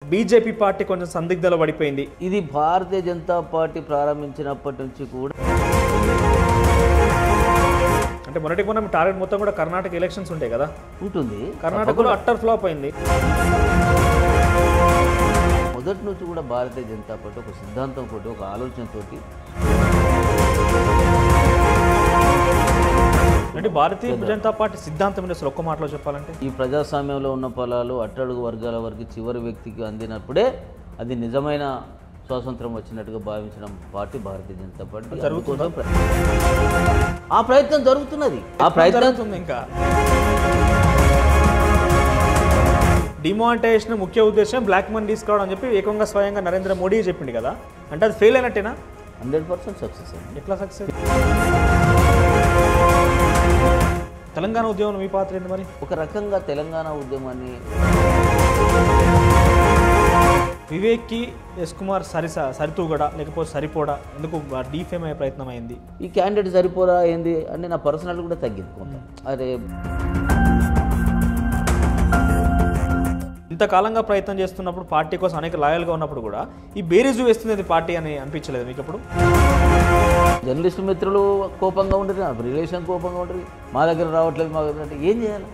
BJP party కొంచెం సందిగ్ధలో పడిపోయింది ఇది భారతీయ జనతా పార్టీ ప్రారంభించినప్పటి నుంచి కూడా అంటే మొన్నటికి మొన్న టార్గెట్ మొత్తం కూడా కర్ణాటక ఎలక్షన్స్ ఉంటాయి కదా ఉంటుంది కర్ణాటకలో అట్టర్ ఫ్లాప్ అయింది మొదటి నుంచి కూడా భారతీయ జనతా పార్టీ ఒక సిద్ధాంతం తోటి ఒక ఆలోచనతోటి అంటే భారతీయ జనతా పార్టీ సిద్ధాంతం మీద అసలు ఒక్క మాటలో చెప్పాలంటే ఈ ప్రజాస్వామ్యంలో ఉన్న ఫలాలు అట్టడుగు వర్గాల వరకు చివరి వ్యక్తికి అందినప్పుడే అది నిజమైన స్వాతంత్రం వచ్చినట్టుగా భావించిన పార్టీ భారతీయ జనతా పార్టీ అందుకోసం ప్ర- ఆ ప్రయత్నం జరుగుతున్నది ఆ ప్రయత్నం జరుగుతుంది ఇంకా డిమానిటైజేషన్ ముఖ్య ఉద్దేశం బ్లాక్ మనీ తీసుకోవడం అని చెప్పి ఏకంగా స్వయంగా నరేంద్ర మోడీ చెప్పింది కదా అంటే అది ఫెయిల్ అయినట్టేనా హండ్రెడ్ పర్సెంట్ సక్సెస్ అయింది ఎట్లా సక్సెస్ తెలంగాణ ఉద్యమం మీ పాత్ర ఏంది మరి ఒక రకంగా తెలంగాణ ఉద్యమాన్ని వివేక్కి ఎస్ కుమార్ సరిస సరితూగడ లేకపోతే సరిపోడా ఎందుకు డీఫేమ్ అయ్యే ప్రయత్నం అయింది ఈ క్యాండిడేట్ సరిపోరా ఏంది అంటే నా పర్సనల్ కూడా తగ్గింది కొంత అరే ఇంతకాలంగా ప్రయత్నం చేస్తున్నప్పుడు పార్టీ కోసం అనేక లాయల్గా ఉన్నప్పుడు కూడా ఈ బేరీజు వేస్తుంది పార్టీ అని అనిపించలేదు మీకు అప్పుడు జర్నలిస్ట్ మిత్రులు కోపంగా ఉంటుంది నా రిలేషన్ కోపంగా ఉంటుంది మా దగ్గర రావట్లేదు మా దగ్గర అంటే ఏం చేయాలి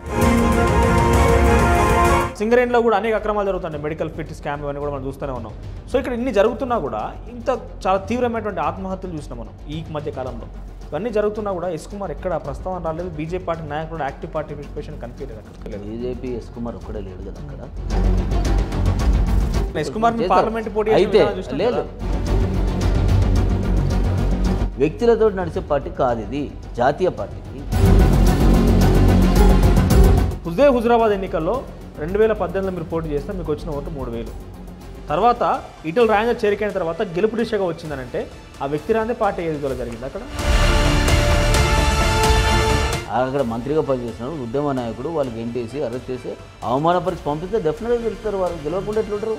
సింగరేణిలో కూడా అనేక అక్రమాలు జరుగుతున్నాయి మెడికల్ ఫిట్ స్కామ్ ఇవన్నీ కూడా మనం చూస్తూనే ఉన్నాం సో ఇక్కడ ఇన్ని జరుగుతున్నా కూడా ఇంత చాలా తీవ్రమైనటువంటి ఆత్మహత్యలు చూసినాం మనం ఈ మధ్య కాలంలో ఇవన్నీ జరుగుతున్నా కూడా ఎస్ కుమార్ ఎక్కడ ప్రస్తావన రాలేదు బీజేపీ పార్టీ నాయకుడు యాక్టివ్ పార్టిసిపేషన్ కనిపించలేదు అక్కడ బీజేపీ ఎస్ కుమార్ ఒక్కడే లేడు కదా అక్కడ ఎస్ కుమార్ చేశారు. పార్లమెంట్ పోటీ చేసిన అయితే విధానం చూసినాం లేదు కదా. వ్యక్తులతో నడిచే పార్టీ కాదు ఇది జాతీయ పార్టీ హుజే హుజరాబాద్ ఎన్నికల్లో రెండు వేల పద్దెనిమిదిలో మీరు పోటీ చేస్తే మీకు వచ్చిన ఓటు మూడు వేలు తర్వాత ఈటల రాజేందర్ చేరికైన తర్వాత గెలుపు దిశగా వచ్చిందనంటే ఆ వ్యక్తి రాందే పార్టీ ఎదుగుదల జరిగింది అక్కడ అక్కడ మంత్రిగా పనిచేసినాడు ఉద్యమ నాయకుడు వాళ్ళకి ఎంటేసి అరెస్ట్ చేసి అవమానపరిచి పంపిస్తే డెఫినెట్గా గెలుస్తారు వాళ్ళు గెలవకుండా ఎట్లుంటారు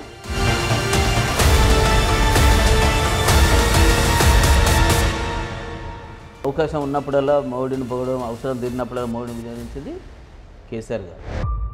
అవకాశం ఉన్నప్పుడల్లా మౌడిని పొగడం అవసరం తీరినప్పుడల్లా మౌడిని వినియోగించింది KCR garu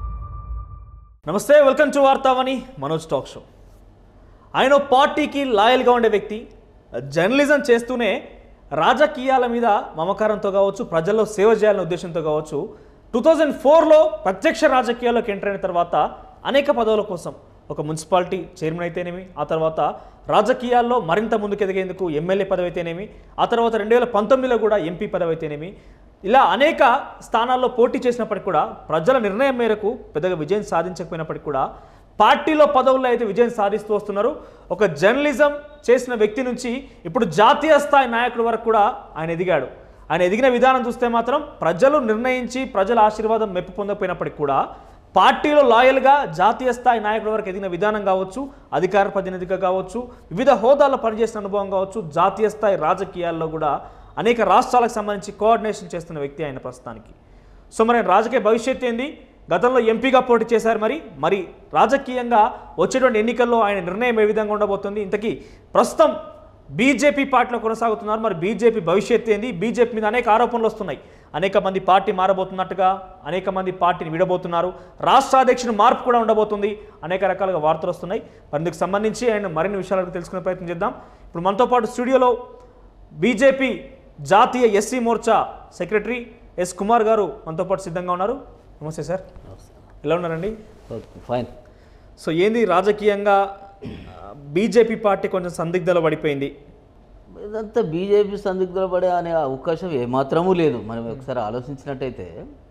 namaste welcome to Vartavani Manoj talk show ఆయన ఓ పార్టీకి లాయల్గా ఉండే వ్యక్తి జర్నలిజం చేస్తూనే రాజకీయాల మీద మమకారంతో కావచ్చు ప్రజల్లో సేవ చేయాలనే ఉద్దేశంతో కావచ్చు టూ థౌజండ్ ఫోర్లో ప్రత్యక్ష రాజకీయాల్లోకి ఎంటర్ అయిన తర్వాత అనేక పదవుల కోసం ఒక మున్సిపాలిటీ చైర్మన్ అయితేనేమి ఆ తర్వాత రాజకీయాల్లో మరింత ముందుకు ఎదిగేందుకు ఎమ్మెల్యే పదవి అయితేనేమి ఆ తర్వాత రెండు వేల పంతొమ్మిదిలో కూడా ఎంపీ పదవి అయితేనేమి ఇలా అనేక స్థానాల్లో పోటీ చేసినప్పటికీ కూడా ప్రజల నిర్ణయం మేరకు పెద్దగా విజయం సాధించకపోయినప్పటికీ కూడా పార్టీలో పదవుల్లో అయితే విజయం సాధిస్తూ వస్తున్నారు ఒక జర్నలిజం చేసిన వ్యక్తి నుంచి ఇప్పుడు జాతీయ స్థాయి నాయకుడి వరకు కూడా ఆయన ఎదిగాడు ఆయన ఎదిగిన విధానం చూస్తే మాత్రం ప్రజలు నిర్ణయించి ప్రజల ఆశీర్వాదం మెప్పు పొందకపోయినప్పటికీ కూడా పార్టీలో లాయల్గా జాతీయ స్థాయి నాయకుడి వరకు ఎదిగిన విధానం కావచ్చు అధికార ప్రతినిధిగా కావచ్చు వివిధ హోదాల్లో పనిచేసిన అనుభవం కావచ్చు జాతీయ స్థాయి రాజకీయాల్లో కూడా అనేక రాష్ట్రాలకు సంబంధించి కోఆర్డినేషన్ చేస్తున్న వ్యక్తి ఆయన ప్రస్తుతానికి సో మరి ఆయన రాజకీయ భవిష్యత్తు ఏంది గతంలో ఎంపీగా పోటీ చేశారు మరి మరి రాజకీయంగా వచ్చేటువంటి ఎన్నికల్లో ఆయన నిర్ణయం ఏ విధంగా ఉండబోతుంది ఇంతకీ ప్రస్తుతం బీజేపీ పార్టీలో కొనసాగుతున్నారు మరి బీజేపీ భవిష్యత్తు ఏంది బీజేపీ మీద అనేక ఆరోపణలు వస్తున్నాయి అనేక మంది పార్టీ మారబోతున్నట్టుగా అనేక మంది పార్టీని విడబోతున్నారు రాష్ట్ర అధ్యక్షుని మార్పు కూడా ఉండబోతుంది అనేక రకాలుగా వార్తలు వస్తున్నాయి మరి ఇందుకు సంబంధించి ఆయన మరిన్ని విషయాలను తెలుసుకునే ప్రయత్నం చేద్దాం ఇప్పుడు మనతో పాటు స్టూడియోలో బీజేపీ జాతీయ SC Morcha secretary S Kumar garu మనతో పాటు సిద్ధంగా ఉన్నారు నమస్తే సార్ ఎలా ఉన్నారండి ఓకే ఫైన్ సో ఏంది రాజకీయంగా బీజేపీ పార్టీ కొంచెం సందిగ్ధలో పడిపోయింది ఇదంతా బీజేపీ సందిగ్ధులు పడే అనే అవకాశం ఏమాత్రమూ లేదు మనం ఒకసారి ఆలోచించినట్టయితే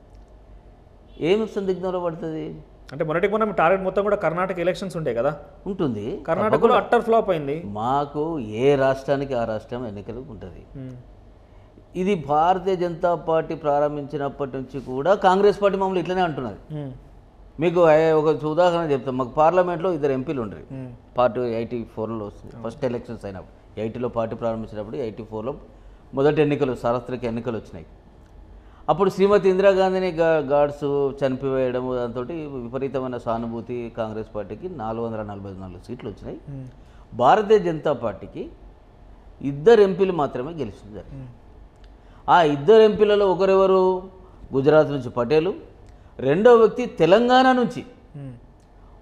ఏమి సందిగ్ధంలో పడుతుంది అంటే మొన్నటికి మొన్న టార్గెట్ మొత్తం కూడా కర్ణాటక ఎలక్షన్స్ ఉంటాయి కదా ఉంటుంది కర్ణాటకలో అట్టర్ ఫ్లాప్ అయింది మాకు ఏ రాష్ట్రానికి ఆ రాష్ట్రం ఎన్నికలు ఉంటుంది ఇది భారతీయ జనతా పార్టీ ప్రారంభించినప్పటి నుంచి కూడా కాంగ్రెస్ పార్టీ మమ్మల్ని ఇట్లనే అంటున్నది మ్మ్. మీకు ఏ- ఒక ఉదాహరణ చెప్తాం మాకు పార్లమెంట్లో ఇద్దరు ఎంపీలు ఉండరు మ్మ్. పార్టీ ఎయిటీ ఫోర్లో వస్తుంది ఫస్ట్ ఎలక్షన్స్ అయినప్పుడు ఎయిటీలో పార్టీ ప్రారంభించినప్పుడు ఎయిటీ ఫోర్లో మొదటి ఎన్నికలు సార్వత్రిక ఎన్నికలు వచ్చినాయి అప్పుడు శ్రీమతి ఇందిరాగాంధీని గా గాడ్స్ చనిపివేయడం దాంతో విపరీతమైన సానుభూతి కాంగ్రెస్ పార్టీకి నాలుగు వందల నలభై నాలుగు సీట్లు వచ్చినాయి మ్మ్. భారతీయ జనతా పార్టీకి ఇద్దరు ఎంపీలు మాత్రమే గెలిచింది జరిగింది మ్మ్. ఆ ఇద్దరు ఎంపీలలో ఒకరెవరు గుజరాత్ నుంచి పటేలు రెండో వ్యక్తి తెలంగాణ నుంచి మ్మ్.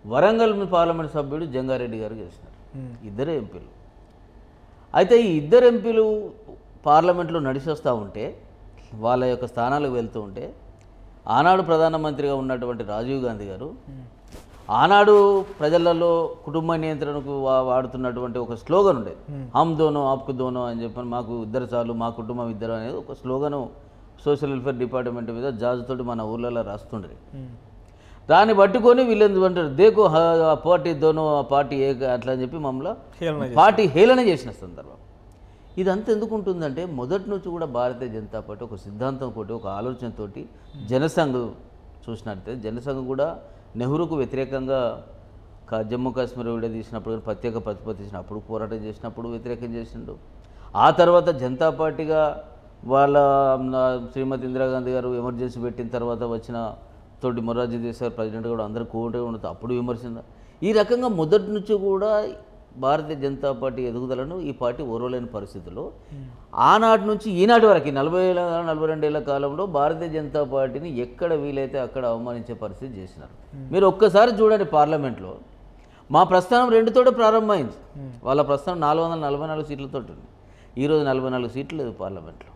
వరంగల్ పార్లమెంట్ సభ్యుడు జంగారెడ్డి గారు గెలిచినారు ఇద్దరే ఎంపీలు అయితే ఈ ఇద్దరు ఎంపీలు పార్లమెంట్లో నడిచి వస్తూ ఉంటే వాళ్ళ యొక్క స్థానాలకు వెళ్తూ ఉంటే ఆనాడు ప్రధానమంత్రిగా ఉన్నటువంటి రాజీవ్ గాంధీ గారు ఆనాడు ప్రజలలో కుటుంబ నియంత్రణకు వా- వాడుతున్నటువంటి ఒక స్లోగన్ ఉండేది హమ్ దోనో ఆప్కు దోనో అని చెప్పని మాకు ఇద్దరు చాలు మా కుటుంబం ఇద్దరు అనేది ఒక స్లోగను సోషల్ వెల్ఫేర్ డిపార్ట్మెంట్ మీద జాజుతోటి మన ఊర్లలో రాస్తుండ్రి దాన్ని పట్టుకొని వీళ్ళని అంటారు దేకు హ- ఆ పార్టీ దోనో ఆ పార్టీ ఏ అట్లా అని చెప్పి మమ్మల్ని హేళన పార్టీ హేళన చేసిన సందర్భం ఇదంతా ఎందుకు ఉంటుందంటే మొదటి నుంచి కూడా భారతీయ జనతా పార్టీ ఒక సిద్ధాంతం తోటి ఒక ఆలోచనతోటి జనసంఘ్ చూసినట్టే జనసంఘ్ కూడా నెహ్రూకు వ్యతిరేకంగా కా- జమ్మూ కాశ్మీర్ విడదీసినప్పుడు కానీ ప్రత్యేక ప్రతిపత్తి ఇచ్చినప్పుడు పోరాటం చేసినప్పుడు వ్యతిరేకం చేసిండు ఆ తర్వాత జనతా పార్టీగా వాళ్ళ ఆ, శ్రీమతి ఇందిరాగాంధీ గారు ఎమర్జెన్సీ పెట్టిన తర్వాత వచ్చిన తోటి మొరార్జీ దేశాయ్ ప్రెసిడెంట్ కూడా అందరూ కోటే ఉండదు అప్పుడు విమర్శింద ఈ రకంగా మొదటి నుంచి కూడా భారతీయ జనతా పార్టీ ఎదుగుదలను ఈ పార్టీ ఓర్వలేని పరిస్థితుల్లో ఆనాటి నుంచి ఈనాటి వరకు ఈ నలభై ఏళ్ళ నలభై రెండేళ్ల కాలంలో భారతీయ జనతా పార్టీని ఎక్కడ వీలైతే అక్కడ అవమానించే పరిస్థితి చేసినారు మీరు ఒక్కసారి చూడండి పార్లమెంట్లో మా ప్రస్థానం రెండుతోటే ప్రారంభమైంది వాళ్ళ ప్రస్థానం నాలుగు వందల నలభై నాలుగు సీట్లతో ఉంది ఈరోజు నలభై నాలుగు సీట్లు లేదు పార్లమెంట్లో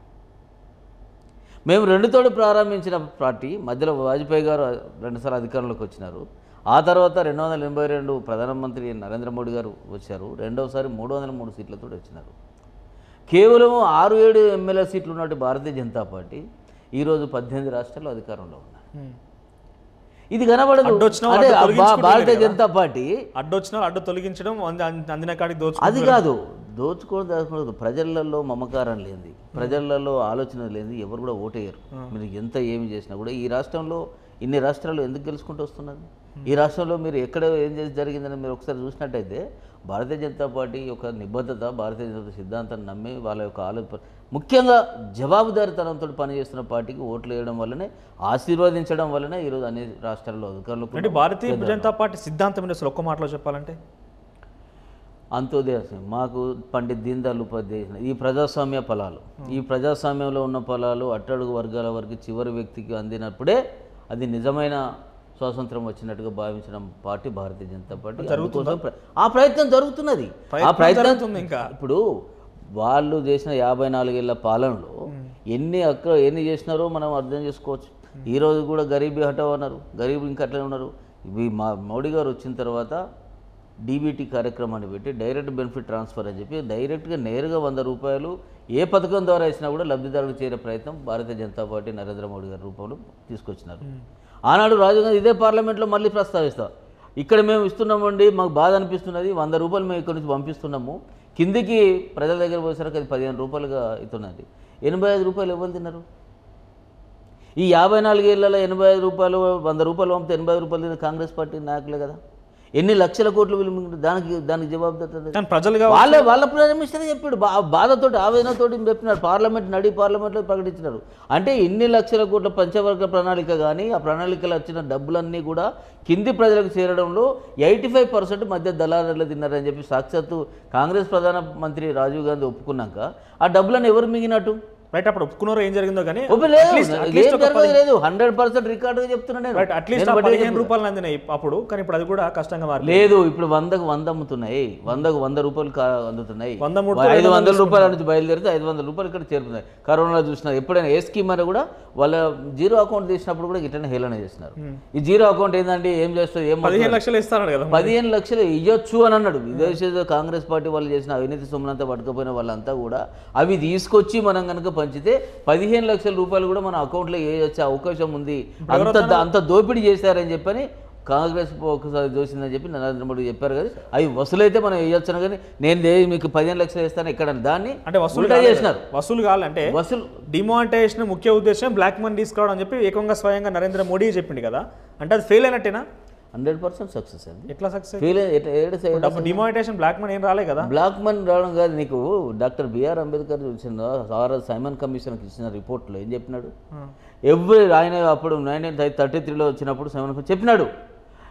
మేము రెండుతోటి ప్రారంభించిన పార్టీ మధ్యలో వాజ్పేయి గారు రెండుసార్లు అధికారంలోకి వచ్చినారు ఆ తర్వాత రెండు వందల ఎనభై రెండు ప్రధానమంత్రి నరేంద్ర మోడీ గారు వచ్చారు రెండవసారి మూడు వందల మూడు సీట్లతో వచ్చినారు కేవలం ఆరు ఏడు ఎమ్మెల్యే సీట్లు ఉన్నట్టు భారతీయ జనతా పార్టీ ఈరోజు పద్దెనిమిది రాష్ట్రాల్లో అధికారంలో ఉన్నారు ఇది కనబడదు అడ్డొచ్చినా అంటే అడ్డు ఆ భా- తొలగించుకుంటూ భారతీయ వెళ్ళారు జనతా పార్టీ అడ్డొచ్చినా అడ్డు తొలగించడం అంది- అంది- అందిన కాడికి దోచు అది కాదు దోచుకోవడం దాచుకోవడం ప్రజలలో మమకారం లేనిది ప్రజలలో ఆలోచన లేనిది ఎవరు కూడా ఓటేయరు మీరు ఎంత ఏమి చేసినా కూడా ఈ రాష్ట్రంలో ఇన్ని రాష్ట్రాలు ఎందుకు గెలుచుకుంటూ వస్తున్నది ఈ రాష్ట్రంలో మీరు ఎక్కడ ఏం చేసి జరిగిందని మీరు ఒకసారి చూసినట్టయితే భారతీయ జనతా పార్టీ యొక్క నిబద్ధత భారతీయ జనతా సిద్ధాంతాన్ని నమ్మి వాళ్ళ యొక్క ఆలోచన ముఖ్యంగా జవాబుదారీతనంతో పనిచేస్తున్న పార్టీకి ఓట్లు వేయడం వల్లనే ఆశీర్వదించడం వల్లనే ఈరోజు అన్ని రాష్ట్రాల్లో అధికారులకు అంటే భారతీయ జనతా పార్టీ సిద్ధాంతం మీద అసలు ఒక్క మాటలో చెప్పాలంటే అంత్యోదయ సింగ్ మాకు పండిత్ దీన్ దయాళ్ ఉపాధ్యాయ చేసిన ఈ ప్రజాస్వామ్య ఫలాలు ఈ ప్రజాస్వామ్యంలో ఉన్న ఫలాలు అట్టడుగు వర్గాల వరకు చివరి వ్యక్తికి అందినప్పుడే అది నిజమైన స్వాతంత్రం వచ్చినట్టుగా భావించడం పార్టీ భారతీయ జనతా పార్టీ అందుకోసం ప్ర- ఆ ప్రయత్నం జరుగుతున్నది ఆ ప్రయత్నం ప్రయత్నం జరుగుతుంది ఇంకా. ఇప్పుడు వాళ్ళు చేసిన యాభై నాలుగేళ్ల పాలనలో ఎన్ని అక్క ఎన్ని చేసినారో మనం అర్థం చేసుకోవచ్చు ఈ రోజు కూడా గరీబీ హటావ్ అన్నారు గరీబ్ ఇంకా అట్లనే ఉన్నారు ఇవి మా మోడీ గారు వచ్చిన తర్వాత డీబీటీ కార్యక్రమాన్ని పెట్టి డైరెక్ట్ బెనిఫిట్ ట్రాన్స్ఫర్ అని చెప్పి డైరెక్ట్గా నేరుగా వంద రూపాయలు ఏ పథకం ద్వారా ఇచ్చినా కూడా లబ్ధిదారులకు చేరే ప్రయత్నం భారతీయ జనతా పార్టీ నరేంద్ర మోడీ గారి రూపంలో తీసుకొచ్చినారు ఆనాడు రాజీవ్ గాంధీ ఇదే పార్లమెంట్లో మళ్ళీ ప్రస్తావిస్తా ఇక్కడ మేము ఇస్తున్నామండి మాకు బాధ అనిపిస్తున్నది వంద రూపాయలు మేము ఇక్కడ నుంచి పంపిస్తున్నాము కిందికి ప్రజల దగ్గర పోయేసరికి అది పదిహేను రూపాయలుగా అవుతున్నది ఎనభై ఐదు రూపాయలు ఎవరు తిన్నారు ఈ యాభై నాలుగేళ్లలో ఎనభై ఐదు రూపాయలు వంద రూపాయలు పంపితే ఎనభై ఐదు రూపాయలు తిన్న కాంగ్రెస్ పార్టీ నాయకులే కదా ఎన్ని లక్షల కోట్లు వీళ్ళు మింగిన- దానికి దానికి జవాబుదారి కానీ ప్రజలుగా వాళ్ళే వాళ్ళ ప్రారంభిస్తారని చెప్పాడు బా బాధతోటి ఆవేదనతోటి చెప్పినారు పార్లమెంట్ నడి పార్లమెంట్లో ప్రకటించినారు అంటే ఇన్ని లక్షల కోట్ల పంచవర్గ ప్రణాళిక కానీ ఆ ప్రణాళికలో వచ్చిన డబ్బులన్నీ కూడా కింది ప్రజలకు చేరడంలో ఎయిటీ ఫైవ్ పర్సెంట్ మధ్య దళారులు తిన్నారని చెప్పి సాక్షాత్తు కాంగ్రెస్ ప్రధాన మంత్రి రాజీవ్ గాంధీ ఒప్పుకున్నాక ఆ డబ్బులను ఎవరు మింగినట్టు రైట్ అప్పుడు ఒప్పుకున్నారో ఏం జరిగిందో కానీ ఒప్పు లేదు atleast- ఏం atleast ఒక జరగదు లేదు హండ్రెడ్ పర్సెంట్ రికార్డుగా చెప్తున్నా నేను రైట్ అట్లీస్ట్ నేను బట్టి పదిహేను రూపాయలు అందినాయి అప్పుడు కానీ ఇప్పుడు అది కూడా కష్టంగా మారింది లేదు ఇప్పుడు వందకు వంద అమ్ముతున్నాయి వందకు వంద రూపాయలు కా- అందుతున్నాయి వంద మూడు ఐదు వందల రూపాయల నుంచి బయలుదేరితే ఐదు వందల రూపాయలు ఇక్కడ చేరుతున్నాయి కరోనాలో చూసినారు ఎప్పుడైనా ఏ స్కీమ్ అని కూడా వాళ్ళ జీరో అకౌంట్ తీసినప్పుడు కూడా ఇట్లనే హేళన చేస్తున్నారు ఈ జీరో అకౌంట్ ఏంటంటే ఏం చేస్తుంది ఏం పదిహేను లక్షలు ఇస్తాడు కదా పదిహేను లక్షలు ఇవ్వచ్చు అని అన్నాడు విదేశీ కాంగ్రెస్ పార్టీ వాళ్ళు చేసిన అవినీతి సొమ్మునంతా పట్టుకపోయిన వాళ్ళంతా కూడా అవి తీసుకొచ్చి మనం కనుక పంచితే పదిహేను లక్షల రూపాయలు కూడా మన అకౌంట్లో వేయొచ్చే అవకాశం ఉంది అంత అంత దోపిడీ చేశారని చెప్పని కాంగ్రెస్ ఒకసారి చూసిందని చెప్పి నరేంద్ర మోడీ చెప్పారు కదా అవి వసూలైతే మనం వేయొచ్చును కానీ నేను లే- మీకు పదిహేను లక్షలు వేస్తాను ఎక్కడ దాన్ని అంటే వసూలు ఉల్టా కాలేదు. చేసినారు వసూలు కావాలంటే వసూలు డిమానిటైజేషన్ ముఖ్య ఉద్దేశం బ్లాక్ మనీ తీసుకురావడం అని చెప్పి ఏకంగా స్వయంగా నరేంద్ర మోడీ చెప్పింది కదా అంటే అది ఫెయిల్ అయినట్టేనా హండ్రెడ్ పర్సెంట్ సక్సెస్ అండి ఎట్లా సక్సెస్ ఫెయిల్ ఏడు సైడ్ అప్పుడు డిమానిటైజేషన్ బ్లాక్ మనీ ఏం రాలే కదా బ్లాక్ మనీ రావడం కాదు నీకు డాక్టర్ బిఆర్ అంబేద్కర్ చూసిన సార్ సైమన్ కమిషన్కి ఇచ్చిన రిపోర్ట్లో ఏం చెప్పినాడు ఎవ్రీ ఆయన అప్పుడు నైన్టీన్ థర్టీ త్రీలో వచ్చినప్పుడు సైమన్ కమిషన్ చెప్పినాడు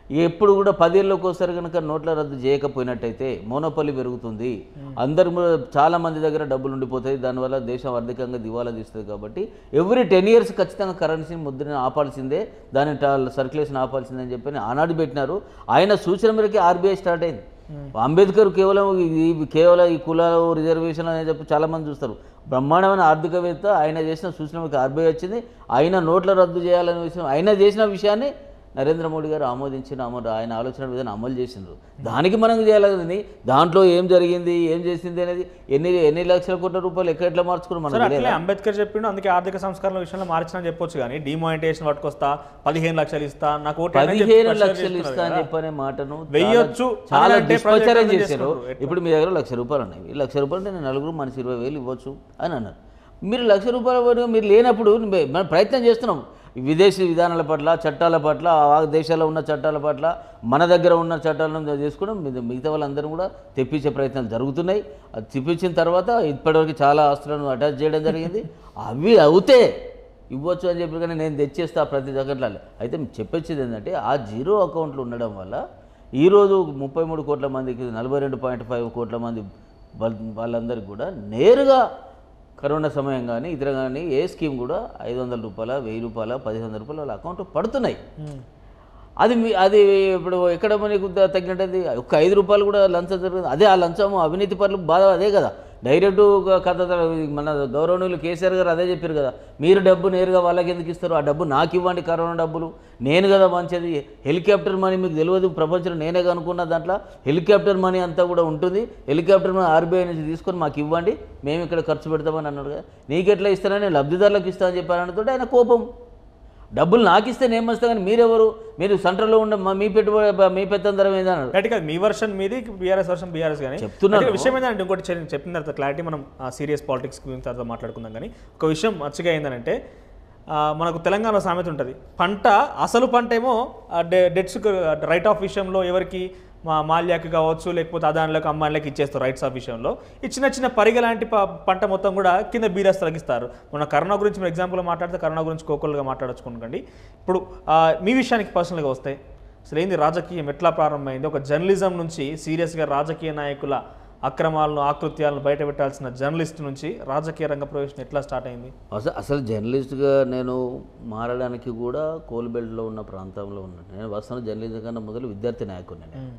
ఎప్పుడు కూడా పదేళ్ళకి ఒకసారి కనుక నోట్ల రద్దు చేయకపోయినట్టయితే మోనోపల్లి పెరుగుతుంది అందరు ము- చాలా మంది దగ్గర డబ్బులు ఉండిపోతాయి దానివల్ల దేశం ఆర్థికంగా దివాలా తీస్తుంది కాబట్టి ఎవ్రీ టెన్ ఇయర్స్ ఖచ్చితంగా కరెన్సీని ముద్రని ఆపాల్సిందే దాని సర్క్యులేషన్ ఆపాల్సిందే అని చెప్పి ఆనాడు పెట్టినారు ఆయన సూచన మేరకి ఆర్బీఐ స్టార్ట్ అయింది అంబేద్కర్ కేవలం ఈ కేవలం ఈ కులాలు రిజర్వేషన్ అని చెప్పి చాలా మంది చూస్తారు బ్రహ్మాండమైన ఆర్థికవేత్త ఆయన చేసిన సూచన మేరకు ఆర్బీఐ వచ్చింది ఆయన నోట్ల రద్దు చేయాలనే విషయం ఆయన చేసిన విషయాన్ని నరేంద్ర మోడీ గారు ఆమోదించిన అమలు ఆయన ఆలోచన విధానం అమలు చేసిండ్రు దానికి మనం చేయాలని దాంట్లో ఏం జరిగింది ఏం చేసింది అనేది ఎన్ని ఎన్ని లక్షల కోట్ల రూపాయలు ఎక్కడ ఎట్లా మార్చుకుని సరే మనం అట్లే అంబేద్కర్ చెప్పిండు అందుకే ఆర్థిక సంస్కరణల విషయంలో మార్చిన చెప్పొచ్చు కానీ డిమానిటేషన్ పట్టుకొస్తా పదిహేను లక్షలు ఇస్తా నాకు ఓటు అని చెప్పి పదిహేను ప్రచారం లక్షలు చేస్తున్నారు ఇస్తా అని కదా. చెప్పనే మాటను చాలా- వెయ్యొచ్చు చాలా అని అంటే దుష్ప్రచారం ప్రజలు చేశారు చేసుకుంటారు. ఎట్లా? ఇప్పుడు మీ దగ్గర లక్ష రూపాయలు ఉన్నాయి ఈ లక్ష రూపాయలు అంటే నేను నలుగురు మనిషి ఇరవై వేలు ఇవ్వచ్చు అని అన్నారు మీరు లక్ష రూపాయల వరకు మీరు లేనప్పుడు మే- మనం ప్రయత్నం చేస్తున్నాం ఈ విదేశీ విధానాల పట్ల చట్టాల పట్ల ఆ దేశాల్లో ఉన్న చట్టాల పట్ల మన దగ్గర ఉన్న చట్టాలను చేసుకుని మిగ- మిగతా వాళ్ళందరూ కూడా తెప్పించే ప్రయత్నాలు జరుగుతున్నాయి అది తెప్పించిన తర్వాత ఇప్పటివరకు చాలా ఆస్తులను అటాచ్ చేయడం జరిగింది అవి అవుతే ఇవ్వచ్చు అని చెప్పి కానీ నేను తెచ్చేస్తా ప్రతి దగ్గరలో అయితే చెప్పొచ్చేది ఏంటంటే ఆ జీరో అకౌంట్లు ఉండడం వల్ల ఈరోజు ముప్పై మూడు కోట్ల మందికి నలభై రెండు పాయింట్ ఫైవ్ కోట్ల మంది వాళ్ళ- వాళ్ళందరికీ కూడా నేరుగా కరోనా సమయం కానీ ఇతర కానీ ఏ స్కీమ్ కూడా ఐదు వందల రూపాయల వెయ్యి రూపాయల పదిహేను వందల రూపాయల వాళ్ళ అకౌంట్ పడుతున్నాయి ఉమ్. అది మీ అది ఇప్పుడు ఎక్కడ మనకు తగ్గినట్టది ఒక్క ఐదు రూపాయలు కూడా లంచం జరుగుతుంది అదే ఆ లంచము అవినీతి పనులు బాధ అదే కదా డైరెక్ట్ కథ మన గౌరవనీయులు కేసీఆర్ గారు అదే చెప్పారు కదా మీరు డబ్బు నేరుగా వాళ్ళకి ఎందుకు ఇస్తారు ఆ డబ్బు నాకు ఇవ్వండి కరోనా డబ్బులు నేను కదా మంచిది హెలికాప్టర్ మనీ మీకు తెలియదు ప్రపంచంలో నేనే కనుక్కున్న దాంట్లో హెలికాప్టర్ మనీ అంతా కూడా ఉంటుంది హెలికాప్టర్ మనీ ఆర్బీఐ నుంచి తీసుకొని మాకు ఇవ్వండి మేము ఇక్కడ ఖర్చు పెడతామని అన్నాడు కదా నీకెట్లా ఇస్తానని నేను లబ్ధిదారులకు ఇస్తానని చెప్పానంటే ఆయన కోపం డబ్బులు నాకు ఇస్తే నేను వస్తా కానీ మీరెవరు మీరు సెంటర్లో ఉన్న మా- మీ పెట్టుబడి మీ పెత్తందరం ఏందన్నాడు రైట్ కాదు మీ వర్షన్ మీది బీఆర్ఎస్ వర్షన్ బీఆర్ఎస్ కానీ చెప్తున్నాను. అయితే విషయం ఏంటంటే ఇంకోటి చె- చెప్పిన తర్వాత క్లారిటీ మనం సీరియస్ పాలిటిక్స్ గురించి తర్వాత మాట్లాడుకుందాం కానీ ఒక విషయం మర్చిగా ఏంటంటే ఆ, మనకు తెలంగాణ సామెత ఉంటుంది పంట అసలు పంట ఏమో డెట్స్ రైట్ ఆఫ్ విషయంలో ఎవరికి మా మాల్యాకి కావచ్చు లేకపోతే అదానిలకు అమ్మాయిలకు ఇచ్చేస్తారు రైట్స్ ఆఫ్ విషయంలో ఈ చిన్న చిన్న పరిగ లాంటి ప- పంట మొత్తం కూడా కింద బీరస్ తగ్గిస్తారు మన కరోనా గురించి మీరు ఎగ్జాంపుల్ మాట్లాడితే కరోనా గురించి కోకోలుగా మాట్లాడచ్చుకోకండి ఇప్పుడు ఆ, మీ విషయానికి పర్సనల్గా వస్తే అసలు ఏంది రాజకీయం ఎట్లా ప్రారంభమైంది ఒక జర్నలిజం నుంచి సీరియస్గా రాజకీయ నాయకుల అక్రమాలను ఆకృత్యాలను బయట పెట్టాల్సిన జర్నలిస్ట్ నుంచి రాజకీయ రంగ ప్రవేశం ఎట్లా స్టార్ట్ అయింది అసలు అసలు జర్నలిస్ట్గా నేను మారడానికి కూడా కోల్బెల్ట్లో ఉన్న ప్రాంతంలో ఉన్నాను నేను వస్తాను జర్నలిజం కన్నా మొదలు విద్యార్థి నాయకుడిని నేను